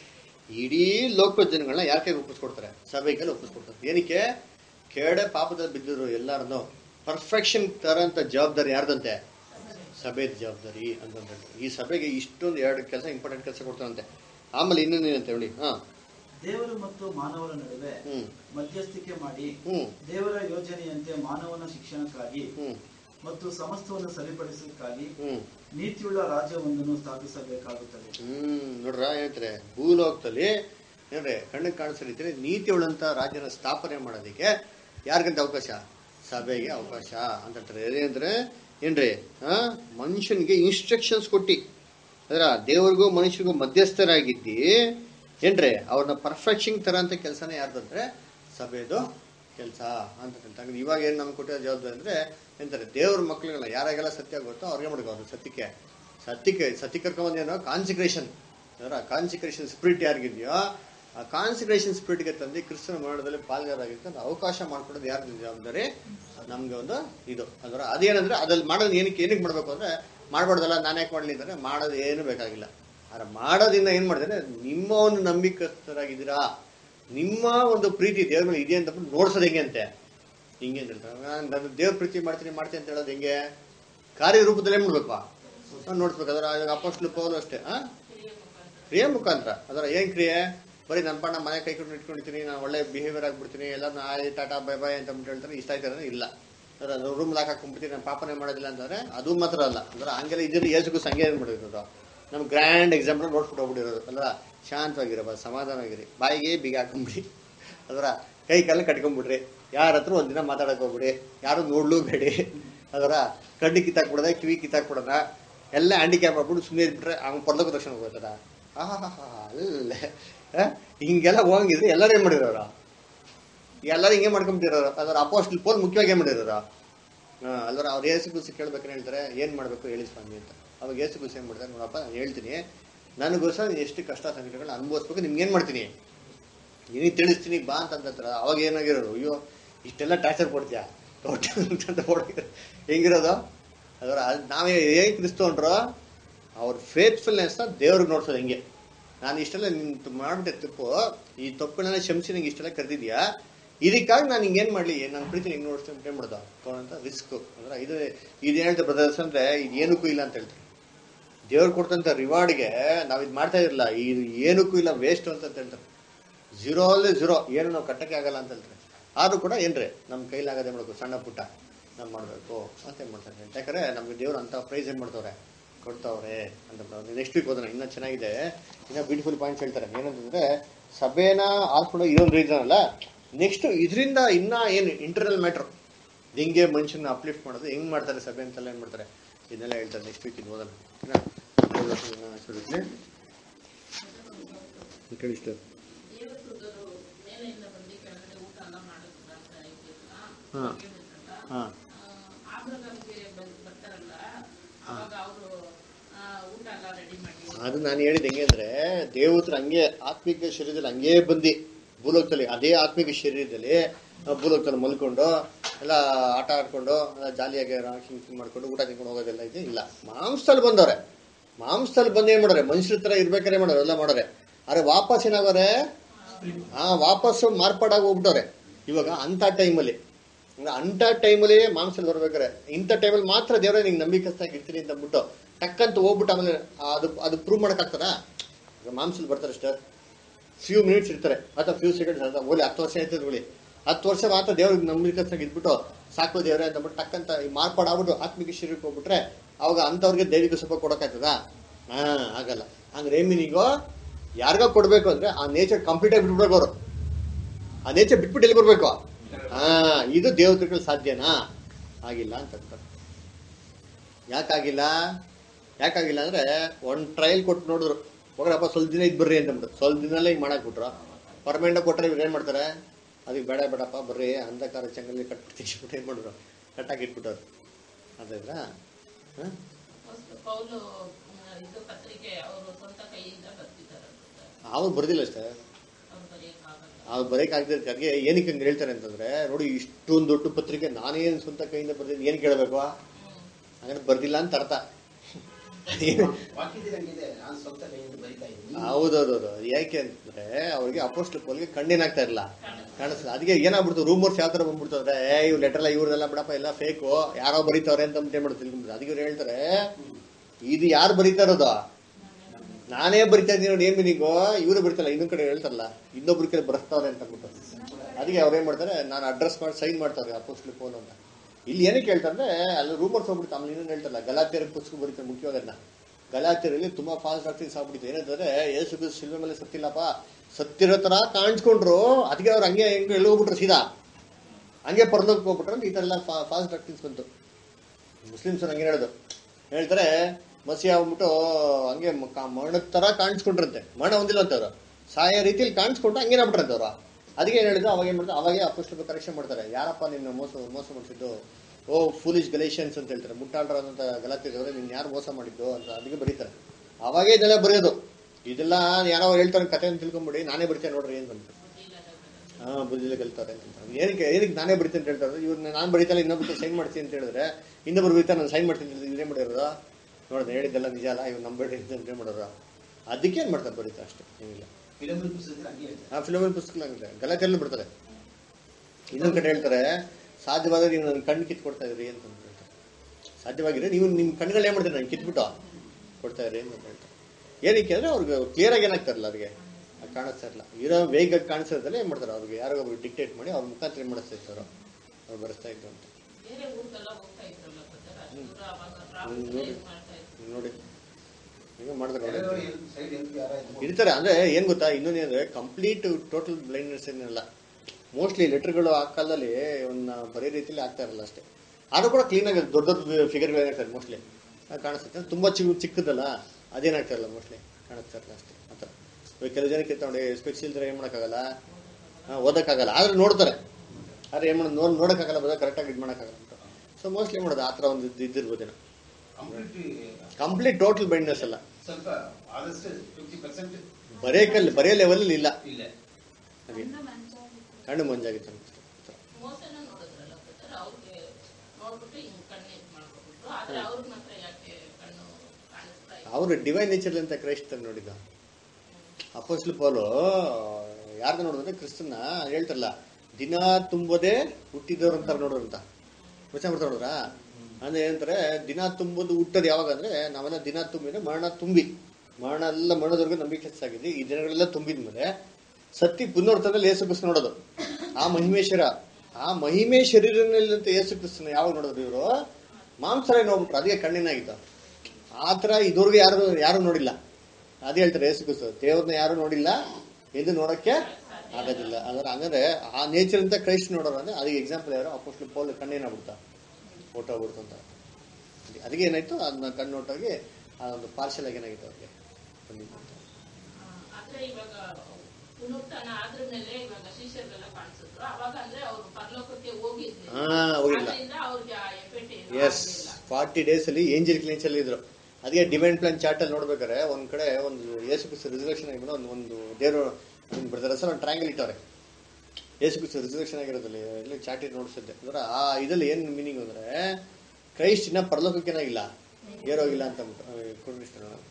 ಇಡೀ ಲೋಕ ಜನಗಳನ್ನ ಯಾರ ಕೈಗೆ ಒಪ್ಪಿಸ್ಕೊಡ್ತಾರೆ ಸಭೆಗೆ ಒಪ್ಪಿಸ್ಕೊಡ್ತಾರೆ ಏನಕ್ಕೆ ಕೆಡೆ ಪಾಪದಲ್ಲಿ ಬಿದ್ದಿರೋ ಎಲ್ಲಾರನ್ನು ಪರ್ಫೆಕ್ಷನ್ ತರಂತ ಜವಾಬ್ದಾರಿ ಯಾರ್ದಂತೆ ಸಭೆ ಜವಾಬ್ದಾರಿ ಅಂತಂದ್ರೆ ಈ ಸಭೆಗೆ ಇಷ್ಟೊಂದು ಎರಡು ಕೆಲಸ ಇಂಪಾರ್ಟೆಂಟ್ ಕೆಲಸ ಕೊಡ್ತಾರಂತೆ ಆಮೇಲೆ ಇನ್ನೊಂದು ಏನಂತ ಹೇಳಿ ಹಾ ದೇವರು ಮತ್ತು ಮಾನವರ ನಡುವೆ ಹ್ಮ್ ಮಧ್ಯಸ್ಥಿಕೆ ಮಾಡಿ ಹ್ಮ್ ದೇವರ ಯೋಜನೆಯಂತೆ ಮಾನವನ ಶಿಕ್ಷಣಕ್ಕಾಗಿ ಹ್ಮ್ ಮತ್ತು ಸಮಸ್ತವನ್ನು ಸರಿಪಡಿಸಲಿಕ್ಕಾಗಿ ಹ್ಮ್ ನೀತಿಯುಳ್ಳ ರಾಜ್ಯವೊಂದನ್ನು ಸ್ಥಾಪಿಸಬೇಕಾಗುತ್ತದೆ ಹ್ಮ್ ನೋಡ್ರ ಹೇಳ್ತಾರೆ ಭೂಲೋಕದಲ್ಲಿ ಏನ್ರಿ ಕಣ್ಣಿಗೆ ಕಾಣಿಸೋ ರೀತಿಯಲ್ಲಿ ನೀತಿ ಉಳ್ಳಂತ ರಾಜ್ಯನ ಸ್ಥಾಪನೆ ಮಾಡೋದಕ್ಕೆ ಯಾರಿಗಂತ ಅವಕಾಶ ಸಭೆಗೆ ಅವಕಾಶ ಅಂತ ಹೇಳ್ತಾರೆ ಏನಂದ್ರೆ ಏನ್ರಿ ಆ ಮನುಷ್ಯನಿಗೆ ಇನ್ಸ್ಟ್ರಕ್ಷನ್ಸ್ ಕೊಟ್ಟಿ ಅದರ ದೇವ್ರಿಗೂ ಮನುಷ್ಯರಿಗೂ ಮಧ್ಯಸ್ಥರಾಗಿದ್ದಿ ಏನ್ರಿ ಅವ್ರನ್ನ ಪರ್ಫೆಕ್ಷನ್ ತರ ಅಂತ ಕೆಲಸನೇ ಯಾರ್ದಂದ್ರೆ ಸಭೆದು ಕೆಲಸ ಅಂತ ಹೇಳ್ತಾರೆ ಇವಾಗ ಏನ್ ನಮ್ಗೆ ಕೊಟ್ಟಿರೋ ಜವಾಬ್ದಾರಿ ಅಂದ್ರೆ ಎಂತಾರೆ ದೇವ್ರ ಮಕ್ಳುಗಳನ್ನ ಯಾರಾಗೆಲ್ಲ ಸತ್ಯ ಗೊತ್ತೋ ಅವ್ರಿಗೆ ಮಾಡ್ಕೋ ಅವ್ರು ಸತ್ಯಕ್ಕೆ ಸತ್ಯಕ್ಕೆ ಸತ್ಯ ಕರ್ಕೊಂಬಂದೇನೋ ಕಾನ್ಸಿಕ್ರೇಷನ್ ಅದರ ಕಾನ್ಸಿಕ್ರೇಷನ್ ಸ್ಪಿರಿಟ್ ಯಾರಿಗಿದೆಯೋ ಆ ಕಾನ್ಸಿಕ್ರೇಷನ್ ಸ್ಪಿರಿಟ್ಗೆ ತಂದು ಕ್ರಿಸ್ತನ ಮರಣದಲ್ಲಿ ಪಾಲ್ಗಾರಾಗಿತ್ತು ಅವಕಾಶ ಮಾಡ್ಕೊಡೋದು ಯಾರ ಜವಾಬ್ದಾರಿ ನಮ್ಗೆ ಒಂದು ಇದು ಅದರ ಅದೇನಂದ್ರೆ ಅದ್ರಲ್ಲಿ ಮಾಡೋದು ಏನಕ್ಕೆ ಏನಕ್ಕೆ ಮಾಡ್ಬೇಕು ಅಂದ್ರೆ ಮಾಡ್ಬಾರ್ದಲ್ಲ ನಾನು ಯಾಕೆ ಮಾಡ್ಲಿ ಅಂದ್ರೆ ಮಾಡೋದು ಏನು ಬೇಕಾಗಿಲ್ಲ ಆದ್ರೆ ಮಾಡೋದ್ರಿಂದ ಏನ್ ಮಾಡಿದ್ರೆ ನಿಮ್ಮ ಒಂದು ನಂಬಿಕಸ್ಥರಾಗಿದ್ದೀರಾ ನಿಮ್ಮ ಒಂದು ಪ್ರೀತಿ ದೇವ್ರ ಮೇಲೆ ಇದೆ ಅಂತ ನೋಡ್ಸೋದು ಹೆಂಗೆ ಅಂತೆ ಹಿಂಗೆ ಅಂತ ಹೇಳ್ತಾರೆ ನಾನು ದೇವ್ರ ಪ್ರೀತಿ ಮಾಡ್ತೀನಿ ಮಾಡ್ತೀನಿ ಅಂತ ಹೇಳೋದು ಹೆಂಗೆ ಕಾರ್ಯರೂಪದಲ್ಲಿ ಏನ್ ಮಾಡ್ಬೇಕು ನಾನ್ ನೋಡ್ಸ್ಬೇಕು ಅದರ ಅಪೋಸ್ಟ್ಲು ಪೌಲು ಅಷ್ಟೇ ಆ ಕ್ರಿಯೆ ಮುಖಾಂತರ ಅದರ ಏನ್ ಕ್ರಿಯೆ ಬರೀ ನನ್ನ ಪಣ್ಣ ಮನೆ ಕೈ ಕೊಂಡು ಇಟ್ಕೊಂಡಿರ್ತೀನಿ ನಾನು ಒಳ್ಳೆ ಬಿಹೇವಿಯರ್ ಆಗ್ಬಿಡ್ತೀನಿ ಎಲ್ಲರನ್ನ ಆಯ್ ಟಾಟಾ ಬೈ ಬೈ ಅಂತ ಅಂದ್ಬಿಟ್ಟು ಹೇಳ್ತಾರೆ ಇಷ್ಟ ಆಯ್ತಾರೆ ಇಲ್ಲ ಅದರ ರೂಮ್ ಲಾಕ್ ಹಾಕೊಂಡ್ಬಿಡ್ತೀನಿ ನಾನು ಪಾಪನೆ ಮಾಡೋದಿಲ್ಲ ಅಂತಂದ್ರೆ ಅದು ಮಾತ್ರ ಅಲ್ಲ ಅಂದ್ರೆ ಹಂಗೆಲ್ಲ ಇದ್ರೆ ಏಜಕ್ಕೂ ಸಂಖ್ಯೆ ಏನ್ ಮಾಡಿರೋದು ನಮ್ ಗ್ರ್ಯಾಂಡ್ ಎಕ್ಸಾಂಪಲ್ ನೋಡ್ಬಿಟ್ಟು ಹೋಗ್ಬಿಟ್ಟಿರೋದು ಅಲ್ವಾ ಶಾಂತವಾಗಿರೋ ಸಮಾಧಾನವಾಗಿರಿ ಬಾಯಿಗೆ ಬೀಗ ಹಾಕೊಂಬಿಡಿ ಅದರ ಕೈ ಕಾಲ ಕಟ್ಕೊಂಡ್ಬಿಡ್ರಿ ಯಾರ ಹತ್ರ ಒಂದಿನ ಮಾತಾಡಕ್ ಹೋಗ್ಬಿಡಿ ಯಾರು ನೋಡ್ಲೂ ಬೇಡಿ ಅದರ ಕಣ್ಣು ಕಿತ್ತಾಕ್ಬಿಡದ ಕಿವಿ ಕಿತ್ತಾಕ್ಬಿಡದ ಎಲ್ಲ ಹ್ಯಾಂಡಿಕ್ಯಾಪ್ ಆಗ್ಬಿಟ್ಟು ಸುಮ್ಮನೆ ಇದ್ಬಿಟ್ರೆ ಅವ್ನು ಪರ್ಲೋಕ ತಕ್ಷಣ ಹೋಗ್ತದ ಆಹಾಹಾಹಾ, ಅಲ್ಲೇ ಆ? ಹಿಂಗೆಲ್ಲ ಹೋಗಿದ್ರೆ ಎಲ್ಲರೂ ಏನ್ ಮಾಡಿರೋರ ಎಲ್ಲರೂ ಹಿಂಗೆ ಮಾಡ್ಕೊಂಬಿಟ್ಟಿರೋರು ಅದರ ಅಪೋಸ್ಟಲ್ ಪೋಲ್ ಮುಖ್ಯವಾಗಿ ಏನ್ ಮಾಡಿರೋರು ಅಲ್ವರ ಅವ್ರು ಏಸು ಗುಸಿ ಕೇಳ್ಬೇಕಾದ್ರೆ ಹೇಳ್ತಾರೆ ಏನ್ ಮಾಡ್ಬೇಕು ಹೇಳಿ ಸ್ವಾಮಿ ಅಂತ ಅವಾಗ ಏಸು ಗುಸಿ ಏನ್ ಮಾಡ್ತಾರೆ ನೋಡಪ್ಪ ನಾನು ಹೇಳ್ತೀನಿ ನನಗೋಸ್ಕರ ನೀನು ಎಷ್ಟು ಕಷ್ಟ ಸಂಕಟಗಳನ್ನ ಅನುಭವಿಸ್ಬೇಕು ನಿಮ್ಗೆ ಏನ್ ಮಾಡ್ತೀನಿ ನಿನಗೆ ತಿಳಿಸ್ತೀನಿ ಬಾ ಅಂತ ಅಂತಾರೆ ಅವಾಗ ಏನಾಗಿರೋರು ಅಯ್ಯೋ ಇಷ್ಟೆಲ್ಲ ಟಾರ್ಚರ್ ಕೊಡ್ತೀಯಾ ಅಂತ ಹೊಡ್ತಿದ್ರು. ಹೆಂಗಿರೋದು ಅದರ ನಾವೇ ಹೇಗೆ ಕ್ರಿಸ್ತೋನ್ರು ಅವ್ರ ಫೇತ್ಫುಲ್ನೆಸ್ನ ದೇವ್ರಿಗೆ ನೋಡ್ಸೋದು ಹೆಂಗೆ ನಾನು ಇಷ್ಟೆಲ್ಲ ನಿನ್ ಮಾಡ್ಬಿಟ್ಟೆ ತಪ್ಪು ಈ ತಪ್ಪುಗಳನ್ನ ಕ್ಷಮಿಸಿ ನಂಗೆ ಇಷ್ಟೆಲ್ಲ ಕರೆದಿದ್ಯಾ ಇದಕ್ಕಾಗಿ ನಾನು ಹಿಂಗೇನ್ ಮಾಡ್ಲಿ ನನ್ನ ಪ್ರೀತಿ ಹಿಂಗೆ ನೋಡ್ತೀನಿ ಅಂತ ಮಾಡ್ದ ತಗೊಂಡಂತ ರಿಸ್ಕ್ ಅಂದ್ರೆ ಇದು ಇದು ಹೇಳ್ತಾರೆ ಬ್ರದರ್ಸ್ ಅಂದ್ರೆ ಇದು ಏನಕ್ಕೂ ಇಲ್ಲ ಅಂತ ಹೇಳ್ತಾರೆ ದೇವ್ರು ಕೊಡ್ತಂತ ರಿವಾರ್ಡ್ಗೆ ನಾವ್ ಇದು ಮಾಡ್ತಾ ಇರಲಿಲ್ಲ ಇದು ಏನಕ್ಕೂ ಇಲ್ಲ ವೇಸ್ಟ್ ಅಂತ ಹೇಳ್ತಾರೆ ಝೀರೋ ಅಲ್ಲೇ ಝೀರೋ ಏನು ನಾವು ಕಟ್ಟಕ್ಕೆ ಆಗಲ್ಲ ಅಂತ ಹೇಳ್ತಾರೆ ಆದ್ರೂ ಕೂಡ ಏನ್ರಿ ನಮ್ಮ ಕೈಲಾಗದೆ ಮಾಡಬೇಕು ಸಣ್ಣ ಪುಟ್ಟ ನಾವು ಮಾಡಬೇಕು ಅಂತ ಏನ್ ಮಾಡ್ತಾರೆ ಯಾಕಂದ್ರೆ ನಮ್ಗೆ ದೇವ್ರು ಅಂತ ಪ್ರೈಸ್ ಏನ್ ಮಾಡ್ತವ್ರೆ ಕೊಡ್ತಾವ್ರೆ ಅಂತ ನೆಕ್ಸ್ಟ್ ವೀಕ್ ಹೋದನ ಇನ್ನೂ ಚೆನ್ನಾಗಿದೆ ಇನ್ನೂ ಬ್ಯೂಟಿಫುಲ್ ಪಾಯಿಂಟ್ಸ್ ಹೇಳ್ತಾರೆ ಏನಂತಂದ್ರೆ ಸಭೆನ ಆರ್ಸ್ಕೊಂಡು ಇದೊಂದು ರೀಸನ್ ಅಲ್ಲ ನೆಕ್ಸ್ಟ್ ಇದರಿಂದ ಇನ್ನ ಏನು ಇಂಟರ್ನಲ್ ಮ್ಯಾಟ್ರ್ ಹೆಂಗೆ ಮನುಷ್ಯನ ಅಪ್ಲಿಫ್ಟ್ ಮಾಡೋದು ಹೆಂಗ್ ಮಾಡ್ತಾರೆ ಸಭೆ ಅಂತೆಲ್ಲ ಏನ್ ಮಾಡ್ತಾರೆ ಇದನ್ನೆಲ್ಲ ಹೇಳ್ತಾರೆ ನೆಕ್ಸ್ಟ್ ವೀಕ್ ಇದು ಓದೋಣ ಓಕೆನಾ? ಓದೋಣ, ಆಶೀರ್ವದಿಸ್ಲಿ. ಕೇಳಿ sister. ದೇವದೂತರು ಮೇಲೆಯಿಂದ ಬಂದು ಕೆಳಗಡೆ ಊಟ ಎಲ್ಲ ಮಾಡಿದ್ರು ಅಂತ ಇದೆಯಲ್ಲ, ಹಾ. ಕೇಳಿದ್ರಲ್ಲ? ಹಾ ಆ, ಆಬ್ರಹಾಮ್ಗೆ ಬಂದ್- ಬರ್ತಾರಲ್ಲ ಅವಾಗ ಅವರು ಊಟ ಎಲ್ಲ ರೆಡಿ ಮಾಡಿ ಅದು ನಾನು ಹೇಳಿದ ಹೆಂಗೆ ಅಂದ್ರೆ ದೇವತ್ರ ಹಂಗೆ ಆತ್ಮಿಕ ಶರೀರದಲ್ಲಿ ಹಂಗೆ ಬಂದು ಭೂಲೋಕದಲ್ಲಿ ಅದೇ ಆತ್ಮಿಕ ಶರೀರದಲ್ಲಿ ಆ, ಭೂಲೋಕದಲ್ಲಿ ಮಲ್ಕೊಂಡು ಎಲ್ಲ ಆಟ ಆಡ್ಕೊಂಡು ಎಲ್ಲ ಜಾಲಿಯಾಗಿ ರಾಶಿ ಮಾಡ್ಕೊಂಡು ಊಟ ತಿನ್ಕೊಂಡು ಹೋಗೋದೆಲ್ಲ ಇದೆ ಇಲ್ಲ ಮಾಂಸದಲ್ಲಿ ಬಂದವ್ರೆ ಮಾಂಸದಲ್ಲಿ ಬಂದು ಏನ್ ಮಾಡೋರೆ ಮನುಷ್ಯರ ತರ ಇರ್ಬೇಕಾರೆ ಮಾಡೋರು ಎಲ್ಲ ಮಾಡೋರೆ ಆದ್ರೆ ವಾಪಸ್ ಏನಾಗೋರೆ ಆ ವಾಪಸ್ಸು ಮಾರ್ಪಾಡಾಗಿ ಹೋಗ್ಬಿಟ್ಟವ್ರೆ ಇವಾಗ ಅಂತ ಟೈಮಲ್ಲಿ ಅಂಥ ಟೈಮಲ್ಲಿ ಮಾಂಸದಲ್ಲಿ ಬರ್ಬೇಕಾರೆ ಇಂಥ ಟೈಮಲ್ಲಿ ಮಾತ್ರ ದೇವರೇ ನಿಂಗೆ ನಂಬಿಕಸ್ತಾಗಿ ಇರ್ತೀನಿ ಅಂತ ಅಂದ್ಬಿಟ್ಟು ಟಕ್ಕಂತ ಹೋಗ್ಬಿಟ್ಟು ಆಮೇಲೆ ಅದು ಅದು ಪ್ರೂವ್ ಮಾಡೋಕ್ಕಾಗ್ತದಾ ಈಗ ಮಾಂಸದಲ್ಲಿ ಬರ್ತಾರೆ ಸ್ಟಾರ್ ಫ್ಯೂ ಮಿನಿಟ್ಸ್ ಇರ್ತಾರೆ ಅಥವಾ ಫ್ಯೂ ಸೆಕೆಂಡ್ಸ್ ಅಂತ ಓಲಿ ಹತ್ತು ವರ್ಷ ಆಯ್ತದ ಓಲಿ ಹತ್ತು ವರ್ಷ ಮಾತ್ರ ದೇವ್ರಿಗೆ ನಂಬಿಕಸ್ತಾಗಿ ಇದ್ಬಿಟ್ಟು ಸಾಕು ದೇವ್ರೆ ಅಂತ ಅಂದ್ಬಿಟ್ಟು ಟಕ್ಕಂತ ಈ ಮಾರ್ಪಾಡಾಗ್ಬಿಟ್ಟು ಆತ್ಮಿಕ ಶರೀರಕ್ಕೆ ಹೋಗ್ಬಿಟ್ರೆ ಅವಾಗ ಅಂಥವ್ರಿಗೆ ದೈವಿಕ ಸುಖ ಕೊಡೋಕ್ಕಾಗ್ತದಾ ಹಾ ಆಗಲ್ಲ ಹಂಗ್ರೆ ಏಮಿನಿಗೋ ಯಾರಿಗೋ ಕೊಡ್ಬೇಕು ಅಂದ್ರೆ ಆ ನೇಚರ್ ಕಂಪ್ಲೀಟ್ ಆಗಿ ಬಿಟ್ಬಿಡ್ಬೇಕು ಅವರು ಆ ನೇಚರ್ ಬಿಟ್ಬಿಟ್ಟು ಎಲ್ಲಿ ಬರ್ಬೇಕು ಹಾ ಇದು ದೇವತೆಗಳು ಸಾಧ್ಯನಾ ಆಗಿಲ್ಲ ಅಂತ ಅಂತಾರೆ ಯಾಕಾಗಿಲ್ಲ ಯಾಕಾಗಿಲ್ಲ ಅಂದ್ರೆ ಒಂದ್ ಟ್ರಯಲ್ ಕೊಟ್ಟು ನೋಡಿದ್ರು ಹೋಗ್ರಪ್ಪ ಸ್ವಲ್ಪ ದಿನ ಇದ್ ಬರ್ರಿ ಅಂತ ಅಂದ್ಬಿಟ್ಟು ಸ್ವಲ್ಪ ದಿನಲ್ಲೇ ಹಿಂಗ್ ಮಾಡಕ್ ಬಿಟ್ರು ಪರ್ಮನೆಂಟ್ ಕೊಟ್ರೆ ಇವ್ರು ಏನ್ ಮಾಡ್ತಾರೆ ಅದಕ್ಕೆ ಬೇಡ ಬೇಡಪ್ಪ ಬರ್ರಿ ಅಂಧಕಾರ ಚಂಗಲ್ಲಿ ಕಟ್ಬಿಟ್ಟು ಏನ್ ಮಾಡಿದ್ರು ಕಟ್ಟಾಕಿ ಇಟ್ಬಿಟ್ಟವ್ರು ಅದಾಯ್ತಾ ಹಾ ಪೌಲು ಆ, ಇದು ಪತ್ರಿಕೆ ಅವರು ಸ್ವಂತ ಕೈಯಿಂದ ಬರ್ತಿದ್ದಾರೆ ಅವ್ರು ಬರ್ದಿಲ್ಲ ಅಷ್ಟೇ ಅವ್ರು ಬರೆಯಕ್ಕಾಗಲ್ಲ ಅವ್ರು ಬರೀಕ್ ಆಗದೆ ಅದಕ್ಕೆ ಏನಕ್ಕೆ ಹಂಗೆ ಹೇಳ್ತಾರೆ ಅಂತಂದ್ರೆ ನೋಡಿ ಇಷ್ಟೊಂದು ದೊಡ್ಡ ಪತ್ರಿಕೆ ನಾನೇನು ಸ್ವಂತ ಕೈಯಿಂದ ಬರ್ದಿದ್ದು ಏನು ಕೇಳಬೇಕು ಹಾಗಾದ್ರೆ ಬರ್ದಿಲ್ಲ ಅಂತ ಅರ್ಥ ವಾಕ್ಯದಲ್ಲಿ ಹಂಗಿದೆ ನಾನು ಸ್ವಂತ ಕೈಯಿಂದ ಬರಿತಾ ಇದ್ದೀನಿ ಹೌದೌದೌದು ಯಾಕೆ ಅಂತಂದ್ರೆ ಅವ್ರಿಗೆ ಅಪೋಸ್ಟ್ ಪೋಲ್ಗೆ ಕಣ್ಣೇನಾಗ್ತಾ ಇರಲ್ಲ ಕಾಣಿಸ್ತದೆ ಅದಕ್ಕೆ ಏನಾಗ್ಬಿಡ್ತು ರೂಮರ್ಸ್ ಯಾವ ತರ ಬಂದ್ಬಿಡ್ತು ಅಂದ್ರೆ ಏ ಇವ್ರು ಲೆಟರ್ ಎಲ್ಲ ಇವ್ರದೆಲ್ಲ ಬಿಡಪ್ಪ ಎಲ್ಲ ಫೇಕು ಯಾರೋ ಬರೀತವ್ರೆ ಅಂತ ಅಂದ್ಬಿಟ್ಟು ಏನ್ ಮಾಡ್ತಾರೆ ತಿಳ್ಕೊಂಡ್ಬಿಟ್ಟು ಅದಕ್ಕೆ ಇವ್ರು ಹೇಳ್ತಾರೆ ಇದು ಯಾರು ಬರೀತಾ ಇರೋದು ನಾನೇ ಬರಿತಾ ಇದ್ದೀನಿ ನೋಡಿ ಏನ್ ಮೀನಿಂಗು ಇವರು ಬರಿತಲ್ಲ ಇನ್ನೊಂದ್ ಕಡೆ ಹೇಳ್ತಾರಲ್ಲ ಇನ್ನೊಬ್ರ ಕಡೆ ಬರೆಸ್ತಾವ್ರೆ ಅಂತ ಅಂದ್ಬಿಟ್ಟು ಅದಕ್ಕೆ ಅವ್ರು ಏನ್ ಮಾಡ್ತಾರೆ ನಾನು ಅಡ್ರೆಸ್ ಮಾಡಿ ಸೈನ್ ಮಾಡ್ತಾರೆ ಅಪೋಸ್ಟ್ ಫೋನ್ ಅಂತ ಇಲ್ಲಿ ಏನಕ್ಕೆ ಹೇಳ್ತಾರೆ ಅಲ್ಲಿ ರೂಮರ್ಸ್ ಹೋಗ್ಬಿಡ್ತು ಆಮೇಲೆ ಇನ್ನೊಂದು ಹೇಳ್ತಾರಲ್ಲ ಗಲಾತಿಯರ ಪುಸ್ತಕ ಬರೀತಾರೆ ಮುಖ್ಯವಾಗಿ ಅದನ್ನ ಗಲಾತಿಯರಲ್ಲಿ ತುಂಬಾ ಫಾಸ್ಟ್ ಆಗ್ತೀನಿ ಆಗ್ಬಿಟ್ಟಿತ್ತು ಏನಂತಂದ್ರೆ ಏಸು ಕ್ರಿಸ್ತ ಶಿಲ್ವೆ ಮೇಲೆ ಸತ್ತಿಲ್ಲಪ್ಪ ಸತ್ತಿರೋ ತರ ಕಾಣಿಸ್ಕೊಂಡ್ರು ಅದಕ್ಕೆ ಅವ್ರು ಹಂಗೆ ಹೆಂಗೆ ಎಲ್ಲಿ ಹೋಗ್ಬಿಟ್ರು ಸೀದಾ ಹಂಗೆ ಪರಲೋಕಕ್ಕೆ ಹೋಗ್ಬಿಟ್ರು ಅಂತ ಈ ಥರ ಎಲ್ಲ ಫಾಸ್ಟ್ ಡಾಕ್ಟಿನ್ಸ್ ಬಂತು ಮುಸ್ಲಿಮ್ಸ್ ಹಂಗೆ ಹೇಳೋದು ಹೇಳ್ತಾರೆ ಮಸಿ ಆಗ್ಬಿಟ್ಟು ಹಂಗೆ ಮ- ಮರಣದ ತರ ಕಾಣಿಸ್ಕೊಂಡ್ರಂತೆ ಮರಣ ಹೊಂದಿಲ್ಲ ಅಂತ ಅವ್ರು ಸಾಯೋ ರೀತಿಯಲ್ಲಿ ಕಾಣಿಸ್ಕೊಂಡು ಹಂಗೆ ಆಗ್ಬಿಟ್ರಂತೆ ಅವ್ರು ಅದಕ್ಕೆ ಏನ್ ಹೇಳಿದ್ರು ಅವಾಗ ಏನ್ ಮಾಡ್ತಾರೆ ಅವಾಗೆ ಅಪುಸ್ತಕ ಕರೆಕ್ಷನ್ ಮಾಡ್ತಾರೆ ಯಾರಪ್ಪ ನಿನ್ನ ಮೋಸ ಮೋಸ ಮಾಡಿಸಿದ್ದು ಓ ಫೂಲಿಶ್ ಗಲೇಷನ್ಸ್ ಅಂತ ಹೇಳ್ತಾರೆ ಮುಟ್ಟಾಡ್ರಂತ ಗಲಾತಿದವ್ರೆ ನಿನ್ ಯಾರು ಮೋಸ ಮಾಡಿದ್ದು ಅಂತ ಅದಕ್ಕೆ ಬರೀತಾರೆ ಅವಾಗೇ ಇದೆಲ್ಲ ಬರೆಯೋದು ಇದೆಲ್ಲ ಯಾರೋ ಹೇಳ್ತಾರೆ ಕತೆ ಅಂತ ತಿಳ್ಕೊಂಬಿಡಿ ನಾನೇ ಬರಿತೇನೆ ನೋಡ್ರಿ ಅಂತ ಅಂದ್ಬಿಟ್ಟು. ಹಾ ಬುದ್ಧಿಲ್ಲ ಕಲಿತಾರೆ ಅಂತ ಏನಕ್ಕೆ ಏನಕ್ಕೆ ನಾನೇ ಬರಿತೀನಿ ಅಂತ ಹೇಳ್ತಾರೆ ಇವ್ರನ್ನ ನಾನು ಬರೀತಲ್ಲ ಇನ್ನೊಬ್ಬರು ಸೈನ್ ಮಾಡ್ತೀನಿ ಅಂತ ಹೇಳಿದ್ರೆ ಇನ್ನೊಬ್ರು ಬರೀತಾರೆ ನಾನು ಸೈನ್ ಮಾಡ್ತೀನಿ ಅಂತ ಇದೇ ಮಾಡಿರೋದು ನೋಡಿದ್ರೆ ಹೇಳಿದ್ದೆಲ್ಲ ನಿಜ ಅಲ್ಲ ಇವ್ರು ನಂಬೇಡಿ ಅಂತ ಇದೇ ಮಾಡೋರು ಅದಕ್ಕೆ ಏನು ಮಾಡ್ತಾರೆ ಬರೀತಾರೆ ಅಷ್ಟೇ ಏನಿಲ್ಲ ಫಿಲಂಬಲ್ ಪುಸ್ತಕದಲ್ಲಿ ಹಂಗೆ ಹೇಳ್ತಾರೆ ಆ ಫಿಲಮಲ್ ಪುಸ್ತಕ ಆಗಿದೆ ಗಲಾಟೆಲ್ಲೂ ಬಿಡ್ತಾರೆ ಇನ್ನೊಂದು ಕಡೆ ಹೇಳ್ತಾರೆ ಸಾಧ್ಯವಾದ್ರೆ ನೀವು ನನ್ನ ಕಣ್ಣು ಕಿತ್ತು ಕೊಡ್ತಾ ಇದ್ರಿ ಅಂತ ಅಂದ್ ಹೇಳ್ತಾರೆ ಸಾಧ್ಯವಾಗಿದ್ರೆ ನೀವು ನಿಮ್ಮ ಕಣ್ಗಳು ಏನು ಮಾಡ್ತೀರಿ ನಾನು ಕಿತ್ಬಿಟ್ಟು ಕೊಡ್ತಾ ಇದ್ರಿ ಅಂತ ಹೇಳ್ತಾರೆ ಏನಕ್ಕೆ ಅಂದ್ರೆ ಅವ್ರಿಗೆ ಕ್ಲಿಯರ್ ಆಗಿ ಏನಾಗ್ತಾರಲ್ಲ ಅವ್ರಿಗೆ ಅದು ಕಾಣಿಸ್ತಾ ಇರಲ್ಲ ಇರೋ ವೇಗ ಕಾಣಿಸೋದ್ರಲ್ಲ ಏನ್ ಮಾಡ್ತಾರೆ ಅವ್ರಿಗೆ ಯಾರೋ ಒಬ್ರು ಡಿಕ್ಟೇಟ್ ಮಾಡಿ ಅವ್ರ ಮುಖಾಂತರ ಏನ್ ಮಾಡಿಸ್ತಾ ಇರ್ತಾರೋ ಅವ್ರು ಬರೆಸ್ತಾ ಇದ್ರು ಅಂತ ಬೇರೆ ಊರಿಗೆಲ್ಲ ಹೋಗ್ತಾ ಇದ್ರಲ್ಲ brother, ಅಷ್ಟು ಹ್ಮ್. ದೂರ ಅವಾಗ ಹ್ಮ್, ಟ್ರಾಫಿಕ್ ನೋಡಿ. ಮಾಡ್ತಾ ಇದ್ರು ನೋಡಿ ಹೆಂಗ ಮಾಡಿದ್ರೆ ನೋಡಿ ಕೆಲವರು ಹೆಲ್ಪ್ ಸೈಡ್ ಹೆಲ್ಪ್ ಯಾರ ಇರ್ತಾರೆ ಅಂದ್ರೆ ಏನ್ ಗೊತ್ತಾ ಇನ್ನೊಂದು ಅಂದ್ರೆ ಕಂಪ್ಲೀಟ್ ಟೋಟಲ್ ಬ್ಲೈಂಡ್ನೆಸ್ ಏನಿಲ್ಲ ಮೋಸ್ಟ್ಲಿ ಲೆಟರ್ಗಳು ಆ ಕಾಲದಲ್ಲಿ ಒಂದು ಬರೀ ರೀತಿಯಲ್ಲಿ ಆಗ್ತಾ ಇರಲ್ಲ ಅಷ್ಟೇ ಆದ್ರೂ ಕೂಡ ಕ್ಲೀನ್ ಆಗಿ ದೊಡ್ಡ ದೊಡ್ಡ ಫಿಗರ್ಗಳು ಏನಾಗ್ತದೆ ಮೋಸ್ಟ್ಲಿ ಕಾಣಿಸುತ್ತೆ ತುಂಬಾ ಚಿಕ್ಕ ಚಿಕ್ಕದಲ್ಲ ಅದೇನಾಗ್ತಾ ಇರಲ್ಲ ಮೋಸ್ಟ್ಲಿ ಕಾಣಿಸ್ತಾ ಇರಲ್ಲ ಅಷ್ಟೇ ಇವಾಗ ಕೆಲವು ಜನಕ್ಕೆ ನೋಡಿ ಸ್ಪೆಕ್ಸ್ ಇಲ್ದ್ರೆ ಏನು ಮಾಡೋಕ್ಕಾಗಲ್ಲ ಆ, ಓದಕ್ಕಾಗಲ್ಲ ಆದ್ರೆ ನೋಡ್ತಾರೆ ಆದ್ರೆ ಏನು ಮಾಡೋದು ನೋಡ್ ನೋಡೋಕ್ಕಾಗಲ್ಲ ಬರೋದು ಕರೆಕ್ಟಾಗಿ ಇದು ಮಾಡೋಕ್ಕಾಗಲ್ಲ ಅಂತ ಸೊ ಮೋಸ್ಟ್ಲಿ ಏನು ಮಾಡೋದು ಆ ಥರ ಒಂದು ಇದು ಇದ್ದಿರ್ಬೋದೇನೋ ಕಂಪ್ಲೀಟ್ ಟೋಟಲ್ ಬೈಂಡ್ನೆಸ್ ಅಲ್ಲ ಸ್ವಲ್ಪ ಆದಷ್ಟು ಫಿಫ್ಟಿ ಪರ್ಸೆಂಟ್ ಬರೇ ಕಲ್ ಬರೇ ಲೆವೆಲಲ್ಲಿ ಇಲ್ಲ ಇಲ್ಲ ಹಾಗೆ ಕಣ್ಣು ಮಂಜಾಗಿತ್ತು. ಕಣ್ಣು ಮಂಜಾಗಿತ್ತು ಅಂತ ಮೋಸನ ನೋಡಿದ್ರಲ್ಲ ಬ್ರದರ್ ಅವ್ರಿಗೆ ನೋಡ್ಬಿಟ್ಟು ಹಿಂಗ್ ಕಣ್ಣು ಇದು ಮಾಡ್ಬಿಟ್ಟು ಆದ್ರೆ ಅವ್ರಿಗೆ ಮಾತ್ರ ಯಾಕೆ ಕಣ್ಣು ಕಾಣಿಸ್ತಾ ಇಲ್ಲ ಅವರು ಡಿವೈನ್ ನೇಚರ್ ಅಂತ ಕ್ರೈಸ್ತ ನೋಡಿದ ಅಪೋಸ್ಲು ಪೌಲು ಯಾರ್ದ ನೋಡಿದ್ರೆ ಕ್ರಿಸ್ತನ್ನ ಹೇಳ್ತಾರಲ್ಲ ದಿನ ತುಂಬೋದೇ ಹುಟ್ಟಿದವ್ರು ಅಂತಾರೆ ನೋಡ್ರು ಅಂತ ಯೋಚನೆ ಮಾಡ್ತಾ ನೋಡ್ರ ಅಂದ್ರೆ ಏನಂತಾರೆ ದಿನ ತುಂಬೋದು ಹುಟ್ಟೋದು ಯಾವಾಗ ಅಂದ್ರೆ ನಾವೆಲ್ಲ ದಿನ ತುಂಬಿದ್ರೆ ಮರಣ ತುಂಬಿ ಮರಣ ಎಲ್ಲ ಮರಣದವರೆಗೂ ನಂಬಿಕೆ ಹೆಚ್ಚಾಗಿದೆ ಈ ದಿನಗಳೆಲ್ಲ ತುಂಬಿದ್ಮೇಲೆ ಸತ್ತಿ ಪುನರ್ತದಲ್ಲಿ ಯೇಸು ಕ್ರಿಸ್ತ ನೋಡೋದು ಆ ಮಹಿಮೇಶ್ವರ ಆ ಮಹಿಮೆ ಶರೀರನಲ್ಲಂತ ಯೇಸು ಕ್ರಿಸ್ತನ ಯಾವಾಗ ನೋಡಿದ್ರು ಇವರು ಮಾಂಸರ ನೋಡ್ಬಿಟ್ರು ಅದಕ್ಕೆ ಕಣ್ಣಿನಾಗಿತ್ತು ಆ ಥರ ಇದುವರೆಗೂ ಯಾರು ಯಾರು ನೋಡಿಲ್ಲ ಅದೇ ಹೇಳ್ತಾರೆ ಯೇಸು ಕ್ರಿಸ್ತ ದೇವ್ರನ್ನ ಯಾರು ನೋಡಿಲ್ಲ ಇದು ನೋಡಕ್ಕೆ ಆಗೋದಿಲ್ಲ ಅಂದ್ರೆ ಹಂಗಂದ್ರೆ ಆ ನೇಚರ್ ಅಂತ ಕ್ರೈಸ್ಟ್ ನೋಡೋರು ಅಂದ್ರೆ ಅದಕ್ಕೆ ಎಕ್ಸಾಂಪಲ್ ಯಾರು ಅಪೋಸ್ಟ್ಲ್ ಪೌಲ್ ಕಣ್ಣೇನಾಗ್ಬಿಡ್ತಾ ಹೊಟ್ಟೋಗ್ಬಿಡ್ತು ಅಂತ ಅದಕ್ಕೆ ಏನಾಯ್ತು ಅದನ್ನ ಕಣ್ಣು ಹೊಟ್ಟೋಗಿ ಆ ಒಂದು ಪಾರ್ಶಲ್ ಆಗಿ ಏನಾಗಿತ್ತು ಅವ್ರಿಗೆ ಬಂದಿದ್ದು ಅಂತ. ಆ, ಆದ್ರೆ ಇವಾಗ ಪುನರುತ್ಥಾನ ಆದ್ರ ಮೇಲೆ ಇವಾಗ ಶಿಷ್ಯರೆಲ್ಲ ಕಾಣಿಸಿದ್ರು ಅವಾಗ ಅಂದ್ರೆ ಅವ್ರು ಪರಲೋಕಕ್ಕೆ ಹೋಗಿದ್ರು ಹಾ ಹೋಗಿಲ್ಲ ಆದ್ರಿಂದ ಅವ್ರಿಗೆ ಆ ಎಫೆಕ್ಟ್ ಏನು ಎಸ್ ಫಾರ್ಟಿ ಡೇಸ್ ಅಲ್ಲಿ ಏಂಜಲ್ ಕ್ಲಿನಿಕ್ಸ್ ಅಲ್ಲಿ ಇದ್ರು ಅದಕ್ಕೆ ಡಿವೈನ್ ಪ್ಲಾನ್ ಚಾರ್ಟ್ ಅಲ್ಲಿ ನೋಡ್ಬೇಕಾದ್ರೆ ಒಂದ್ ಕಡೆ ಒಂದು ಯೇಸು ಕ್ರಿಸ್ತ ರಿಸರ್ವೇಷನ್ ಆಗಿಬಿಟ್ಟು ಒಂದು ಒಂದು ದೇವರು ಬರ್ತಾರೆ ಸರ್ ಒಂದು ಟ್ರ್ಯಾಂಗಲ್ ಇಟ್ಟವ್ರೆ ಯೇಸು ಕ್ರಿಸ್ತ ರಿಸರ್ವೇಷನ್ ಆಗಿರೋದಲ್ಲಿ ಇಲ್ಲಿ ಚಾರ್ಟ್ ಇಟ್ಟು ನೋಡಿಸಿದ್ದೆ ಅಂದ್ರೆ ಆ ಇದಲ್ಲಿ ಏನ್ ಮೀನಿಂಗ್ ಅಂದ್ರೆ ಕ್ರೈಸ್ಟ್ ಇನ್ನ ಪರಲೋಕಕ್ಕೆ ಏನಾಗಿಲ್ಲ ಏರೋಗಿಲ್ಲ ಅಂತ ಅಂದ್ಬಿಟ್ಟು ಆ, ಕೊಡ್ರಿ sir ನೋಡೋಣ.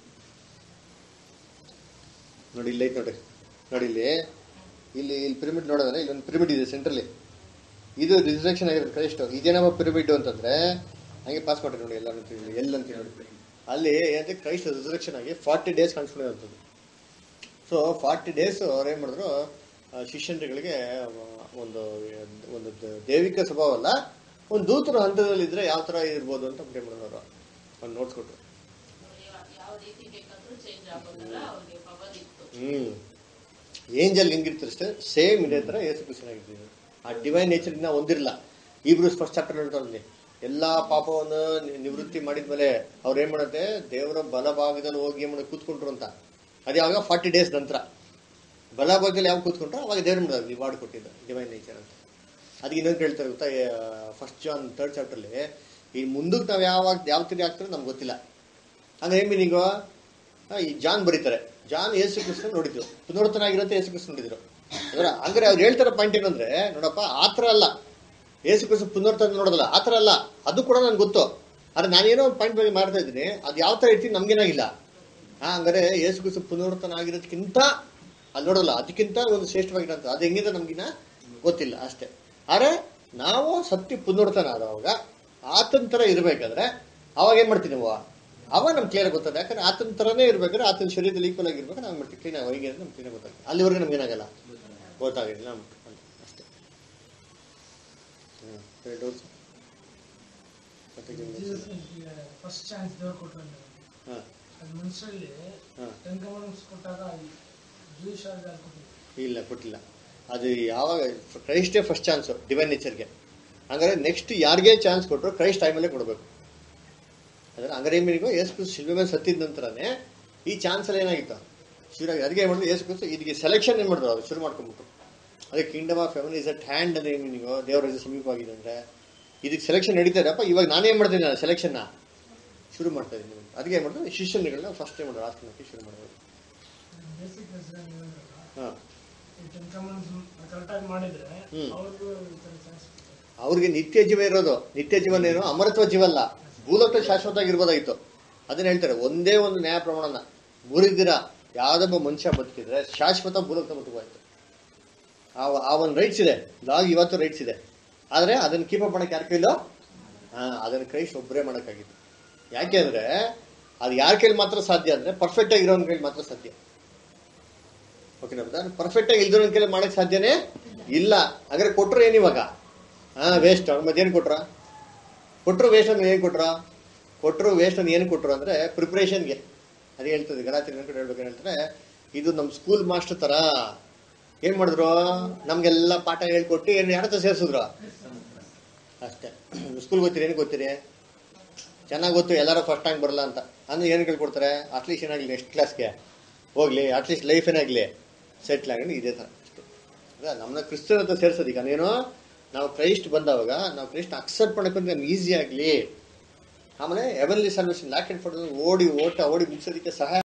ನೋಡಿ ಇಲ್ಲಿ ಐತೆ ನೋಡಿ ನೋಡಿ ಇಲ್ಲಿ ಇಲ್ಲಿ ಇಲ್ಲಿ ಪಿರಮಿಡ್ ನೋಡಿದ್ರೆ ಇಲ್ಲೊಂದು ಪಿರಮಿಡ್ ಇದೆ ಸೆಂಟ್ರಲ್ಲಿ ಇದು ರಿಸರ್ವೇಷನ್ ಆಗಿರೋದು ಕ್ರೈಸ್ಟ್ ಇದೇನಪ್ಪ ಪಿರಮಿಡ್ ಅಂತಂದ್ರೆ ಹಂಗೆ ಪಾಸ್ ಮಾಡ್ರಿ ನೋಡಿ ಎಲ್ಲ ಎಲ್ಲ ಅಂತ ನೋಡಿ ಅಲ್ಲಿ ಏನಂದ್ರೆ ಕ್ರೈಸ್ಟ್ ರಿಸರ್ವೇಷನ್ ಆಗಿ ಫಾರ್ಟಿ ಡೇಸ್ ಕಾಣಿಸ್ಕೊಂಡಿರೋಂಥದ್ದು ಸೊ ಫಾರ್ಟಿ ಡೇಸ್ ಅವ್ರು ಏನು ಮಾಡಿದ್ರು ಆ, ಶಿಷ್ಯಂದ್ರಗಳಿಗೆ ಒಂದು ಒಂದು ದ- ದೈವಿಕ ಸ್ವಭಾವ ಅಲ್ಲ ಒಂದು ದೂತರ ಹಂತದಲ್ಲಿದ್ರೆ ಯಾವ ಥರ ಇರ್ಬೋದು ಅಂತ ಏನು ಮಾಡಿದ್ರು ಅವರು ಒಂದು ನೋಟ್ಸ್ ಕೊಟ್ಟರು ಯಾವ ರೀತಿ ಬೇಕಾದ್ರೂ ಚೇಂಜ್ ಆಗೋದಲ್ಲ ಅವ್ರಿಗೆ ಪವರ್ ಇತ್ತು ಹ್ಮ್ ಏಂಜಲ್ ಹೆಂಗಿರ್ತಾರಷ್ಟೇ ಸೇಮ್ ಇದೇ ತರ ಯೇಸು ಕ್ರಿಸ್ತನಾಗಿರ್ತೀವಿ ಆ ಡಿವೈನ್ ನೇಚರ್ ಇನ್ನ ಹೊಂದಿರಲ್ಲ ಇಬ್ರು ಫಸ್ಟ್ ಚಾಪ್ಟರ್ ಹೇಳ್ತಾರೆ ಎಲ್ಲಾ ಪಾಪವನ್ನು ನಿ- ನಿವೃತ್ತಿ ಮಾಡಿದ್ಮೇಲೆ ಅವ್ರು ಏನ್ ಮಾಡುತ್ತೆ ದೇವರ ಬಲಭಾಗದಲ್ಲಿ ಹೋಗಿ ಏನ್ ಮಾಡಿ ಕೂತ್ಕೊಂಡ್ರು ಅಂತ ಅದು ಯಾವಾಗ ಫಾರ್ಟಿ ಡೇಸ್ ನಂತರ ಬಲಭಾಗದಲ್ಲಿ ಯಾವಾಗ ಕೂತ್ಕೊಂಡ್ರು ಅವಾಗ ದೇವ್ರ ಮಾಡೋದು ರಿವಾರ್ಡ್ ಕೊಟ್ಟಿದ್ದು ಡಿವೈನ್ ನೇಚರ್ ಅಂತ ಅದಕ್ಕೆ ಇನ್ನೊಂದು ಹೇಳ್ತಾರೆ ಗೊತ್ತಾ ಫಸ್ಟ್ ಜಾನ್ ಥರ್ಡ್ ಚಾಪ್ಟರ್ಲಿ ಈ ಮುಂದಕ್ಕೆ ನಾವು ಯಾವಾಗ ಯಾವ ತಿರಿ ಆಗ್ತಾರೆ ನಮ್ಗೆ ಗೊತ್ತಿಲ್ಲ ಹಂಗ ಏನ್ ಮೀನಿಂಗು ಈ ಜಾನ್ ಬರೀತಾರೆ ಜಾನ್ ಯೇಸು ಕೃಷ್ಣ ನೋಡಿದ್ರು ಪುನರ್ತನಾಗಿರೋಂಥ ಯೇಸು ಕೃಷ್ಣ ನೋಡಿದ್ರು ಅಂದ್ರೆ ಹಂಗಾರೆ ಅವ್ರು ಹೇಳ್ತಾರ ಪಾಯಿಂಟ್ ಏನಂದ್ರೆ ನೋಡಪ್ಪ ಆ ಥರ ಅಲ್ಲ ಯೇಸು ಕೃಷ್ಣ ಪುನರ್ತನ ನೋಡೋದಲ್ಲ ಆ ಥರ ಅಲ್ಲ ಅದು ಕೂಡ ನನ್ಗೆ ಗೊತ್ತು ಆದ್ರೆ ನಾನೇನೋ ಒಂದು ಪಾಯಿಂಟ್ ಬಗ್ಗೆ ಮಾಡ್ತಾ ಇದ್ದೀನಿ ಅದು ಯಾವ ಥರ ಇರ್ತೀನಿ ನಮ್ಗೇನಾಗಿಲ್ಲ ಹಾ ಹಂಗಾರೆ ಯೇಸು ಕೃಷ್ಣ ಪುನರ್ತನ ಆಗಿರೋದಕ್ಕಿಂತ ಅಲ್ಲಿ ನೋಡಲ್ಲ ಅದಕ್ಕಿಂತ ಒಂದು ಶ್ರೇಷ್ಠವಾಗಿರೋಂಥ ಅದು ಹೆಂಗಿದೆ ನಮ್ಗಿನ ಗೊತ್ತಿಲ್ಲ ಅಷ್ಟೇ ಆದ್ರೆ ನಾವು ಸತ್ಯ ಪುನರ್ತನ ಆದವಾಗ ಆತನ ಥರ ಇರಬೇಕಾದ್ರೆ ಅವಾಗ ಏನ್ ಮಾಡ್ತೀವಿ ನಾವು ಅವಾಗ ನಮ್ಗೆ ಕ್ಲಿಯರ್ ಗೊತ್ತದೆ ಯಾಕಂದ್ರೆ ಆತನ ಥರನೇ ಇರ್ಬೇಕಾದ್ರೆ ಆತನ ಶರೀರದಲ್ಲಿ ಈಕ್ವಲ್ ಆಗಿರ್ಬೇಕಾದ್ರೆ ನಾವು ಮಾಡ್ತೀವಿ ಕ್ಲೀನ್ ಆಗಿ ಅಂತ ನಮ್ಗೆ ಕ್ಲೀನ್ ಗೊತ್ತಾಗುತ್ತೆ ಅಲ್ಲಿವರೆಗೂ ನಮ್ಗೆ ಏನಾಗಲ್ಲ ಗೊತ್ತಾಗಿಲ್ಲ ಅಂದ್ಬಿಟ್ಟು ಅಂತ ಅಷ್ಟೇ ಹ್ಮ್ ಸರಿ ಡೌಟ್ಸ್ ಫಸ್ಟ್ ಚಾನ್ಸ್ ದೇವ್ರು ಕೊಟ್ಟರು ಹಾಂ ಅದು ಮನುಷ್ಯರಲ್ಲಿ ಹಾಂ ಟೆನ್ ಕಮಾಂಡ್ಸ್ ಕೊಟ್ಟಾಗ ಜೂಯಿಶ್ ಅವ್ರಿಗೆ ಯಾರು ಕೊಟ್ಟಿದ್ರು ಇಲ್ಲ ಕೊಟ್ಟಿಲ್ಲ ಅದು ಯಾವಾಗ ಕ್ರೈಸ್ಟೇ ಫಸ್ಟ್ ಚಾನ್ಸು ಡಿವೈನ್ ನೇಚರ್ಗೆ ಹಂಗಾರೆ ನೆಕ್ಸ್ಟ್ ಯಾರಿಗೆ ಚಾನ್ಸ್ ಕೊಟ್ಟರು ಕ್ರೈಸ್ಟ್ ಟೈಮಲ್ಲೇ ಕೊಡಬೇಕು ಅಂದ್ರೆ ಹಂಗಾರೆ ಏನಿಗೋ ಯೇಸು ಕ್ರಿಸ್ತ ಶಿಲ್ವೆ ಮೇಲೆ ಸತ್ತಿದ ನಂತರನೇ ಈ ಚಾನ್ಸ್ ಎಲ್ಲ ಏನಾಗಿತ್ತು ಶುರು ಅದಕ್ಕೆ ಏನು ಮಾಡಿದ್ರು ಯೇಸು ಕ್ರಿಸ್ತ ಇದಕ್ಕೆ ಸೆಲೆಕ್ಷನ್ ಏನು ಮಾಡಿದ್ರು ಅವ್ರು ಶುರು ಮಾಡ್ಕೊಂಡ್ಬಿಟ್ರು ಅದೇ kingdom of heaven is at hand ಅಂದ್ರೆ ಏನಿಗೋ ದೇವರ ಸಮೀಪವಾಗಿದೆ ಅಂದ್ರೆ ಇದಕ್ಕೆ ಸೆಲೆಕ್ಷನ್ ನಡೀತದಪ್ಪ ಇವಾಗ ನಾನೇನು ಮಾಡ್ತೀನಿ ಸೆಲೆಕ್ಷನ್ನ ಶುರು ಮಾಡ್ತಾ ಇದ್ದೀನಿ ಅದಕ್ಕೆ ಏನು ಮಾಡಿದ್ರು ಶಿಷ್ಯನುಗಳನ್ನ ಫಸ್ಟ್ ಟೈಮ್ ಮಾಡಿದ್ರು ಆಸ್ತಿ ಶುರು ಮಾಡಿದ್ರು ಬೇಸಿಕ್ ನೀವು ಹಾಂ ಈ ಟೆನ್ ಕಮಾಂಡ್ಸ್ ಕರೆಕ್ಟಾಗಿ ಮಾಡಿದ್ರೆ ಹ್ಮ್. ಅವ್ರಿಗೂ ಈ ಥರ ಚಾನ್ಸ್ ಅವ್ರಿಗೆ ನಿತ್ಯ ಜೀವ ಇರೋದು ನಿತ್ಯ ಜೀವನ ಏನು ಅಮರತ್ವ ಜೀವ ಅಲ್ಲ ಭೂಲೋಕ ಶಾಶ್ವತ ಆಗಿರ್ಬೋದಾಗಿತ್ತು ಅದನ್ನ ಹೇಳ್ತಾರೆ ಒಂದೇ ಒಂದು ನ್ಯಾಯ ಪ್ರಮಾಣನ ಮುರಿದಿರ ಯಾವ್ದೊಬ್ಬ ಮನುಷ್ಯ ಬದುಕಿದ್ರೆ ಶಾಶ್ವತ ಭೂಲೋಕ ಬದುಕುವಾಯ್ತು ಆ ಆ ಒಂದು ರೈಟ್ಸ್ ಇದೆ ಲಾಗ್ ಇವತ್ತು ರೈಟ್ಸ್ ಇದೆ ಆದ್ರೆ ಅದನ್ನ ಕೀಪ್ ಅಪ್ ಮಾಡಕ್ಕೆ ಯಾರ ಕೈಲೋ ಹಾ ಅದನ್ನ ಕ್ರೈಸ್ಟ್ ಒಬ್ಬರೇ ಮಾಡೋಕ್ಕಾಗಿತ್ತು ಯಾಕೆ ಅಂದ್ರೆ ಅದು ಯಾರ ಕೈಲಿ ಮಾತ್ರ ಸಾಧ್ಯ ಅಂದ್ರೆ ಪರ್ಫೆಕ್ಟ್ ಆಗಿರೋನ್ ಕೈಲಿ ಮಾತ್ರ ಸಾಧ್ಯ ಓಕೆನಾ ಪರ್ಫೆಕ್ಟ್ ಆಗಿ ಇಲ್ದಿರೋ ಕೈಲಿ ಮಾಡಕ್ ಸಾಧ್ಯನೇ ಇಲ್ಲ ಹಾಗಾದ್ರೆ ಕೊಟ್ರು ಏನಿವಾಗ ಹಾ ವೇಸ್ಟ್ ಮತ್ತೇನು ಕೊಟ್ರ ಕೊಟ್ರು ವೇಸ್ಟ್ ಅಂದ್ರೆ ಏನು ಕೊಟ್ರ ಕೊಟ್ರು ವೇಸ್ಟ್ ಅಂದ್ರೆ ಏನು ಕೊಟ್ರು ಅಂದ್ರೆ ಪ್ರಿಪ್ರೇಷನ್ಗೆ ಅದೇ ಹೇಳ್ತದೆ ಗಲಾತಿ ಕಡೆ ಹೇಳ್ಬೇಕು ಹೇಳ್ತಾರೆ ಇದು ನಮ್ಮ ಸ್ಕೂಲ್ ಮಾಸ್ಟರ್ ತರ ಏನ್ ಮಾಡಿದ್ರು ನಮ್ಗೆಲ್ಲ ಪಾಠ ಹೇಳ್ಕೊಟ್ಟು ಏನು ಯಾರ ಹತ್ರ ಸೇರಿಸಿದ್ರು ಅಷ್ಟೇ ಸ್ಕೂಲ್ ಗೊತ್ತೀರಿ ಏನು ಗೊತ್ತೀರಿ ಚೆನ್ನಾಗಿ ಗೊತ್ತು ಎಲ್ಲರೂ ಫಸ್ಟ್ ರ್ಯಾಂಕ್ ಬರಲ್ಲ ಅಂತ ಅಂದ್ರೆ ಏನು ಕೇಳ್ಕೊಡ್ತಾರೆ ಅಟ್ಲೀಸ್ಟ್ ಏನಾಗಲಿ ನೆಕ್ಸ್ಟ್ ಕ್ಲಾಸ್ಗೆ ಹೋಗ್ಲಿ ಅಟ್ಲೀಸ್ಟ್ ಲೈಫ್ ಏನಾಗಲಿ ಸೆಟ್ಲ್ ಆಗಲಿ ಇದೇ ಥರ ಅಲ್ಲ ನಮ್ಮನ್ನ ಕ್ರಿಸ್ತನ ಹತ್ರ ಸೇರ್ಸೋದು ಈಗ ನೀನು ನಾವು ಕ್ರೈಸ್ಟ್ ಬಂದವಾಗ ನಾವು ಕ್ರೈಸ್ಟ್ ಅಕ್ಸೆಪ್ಟ್ ಮಾಡೋಕ್ಕಂತ ನಮ್ಗೆ ಈಸಿ ಆಗಲಿ ಆಮೇಲೆ ಎವನ್ಲಿ ಸರ್ವಿಸ್ ಲ್ಯಾಕೆಟ್ ಫೋಟೋ ಓಡಿ ಓಟ ಓಡಿ ಮುಗಿಸೋದಕ್ಕೆ ಸಹಾಯ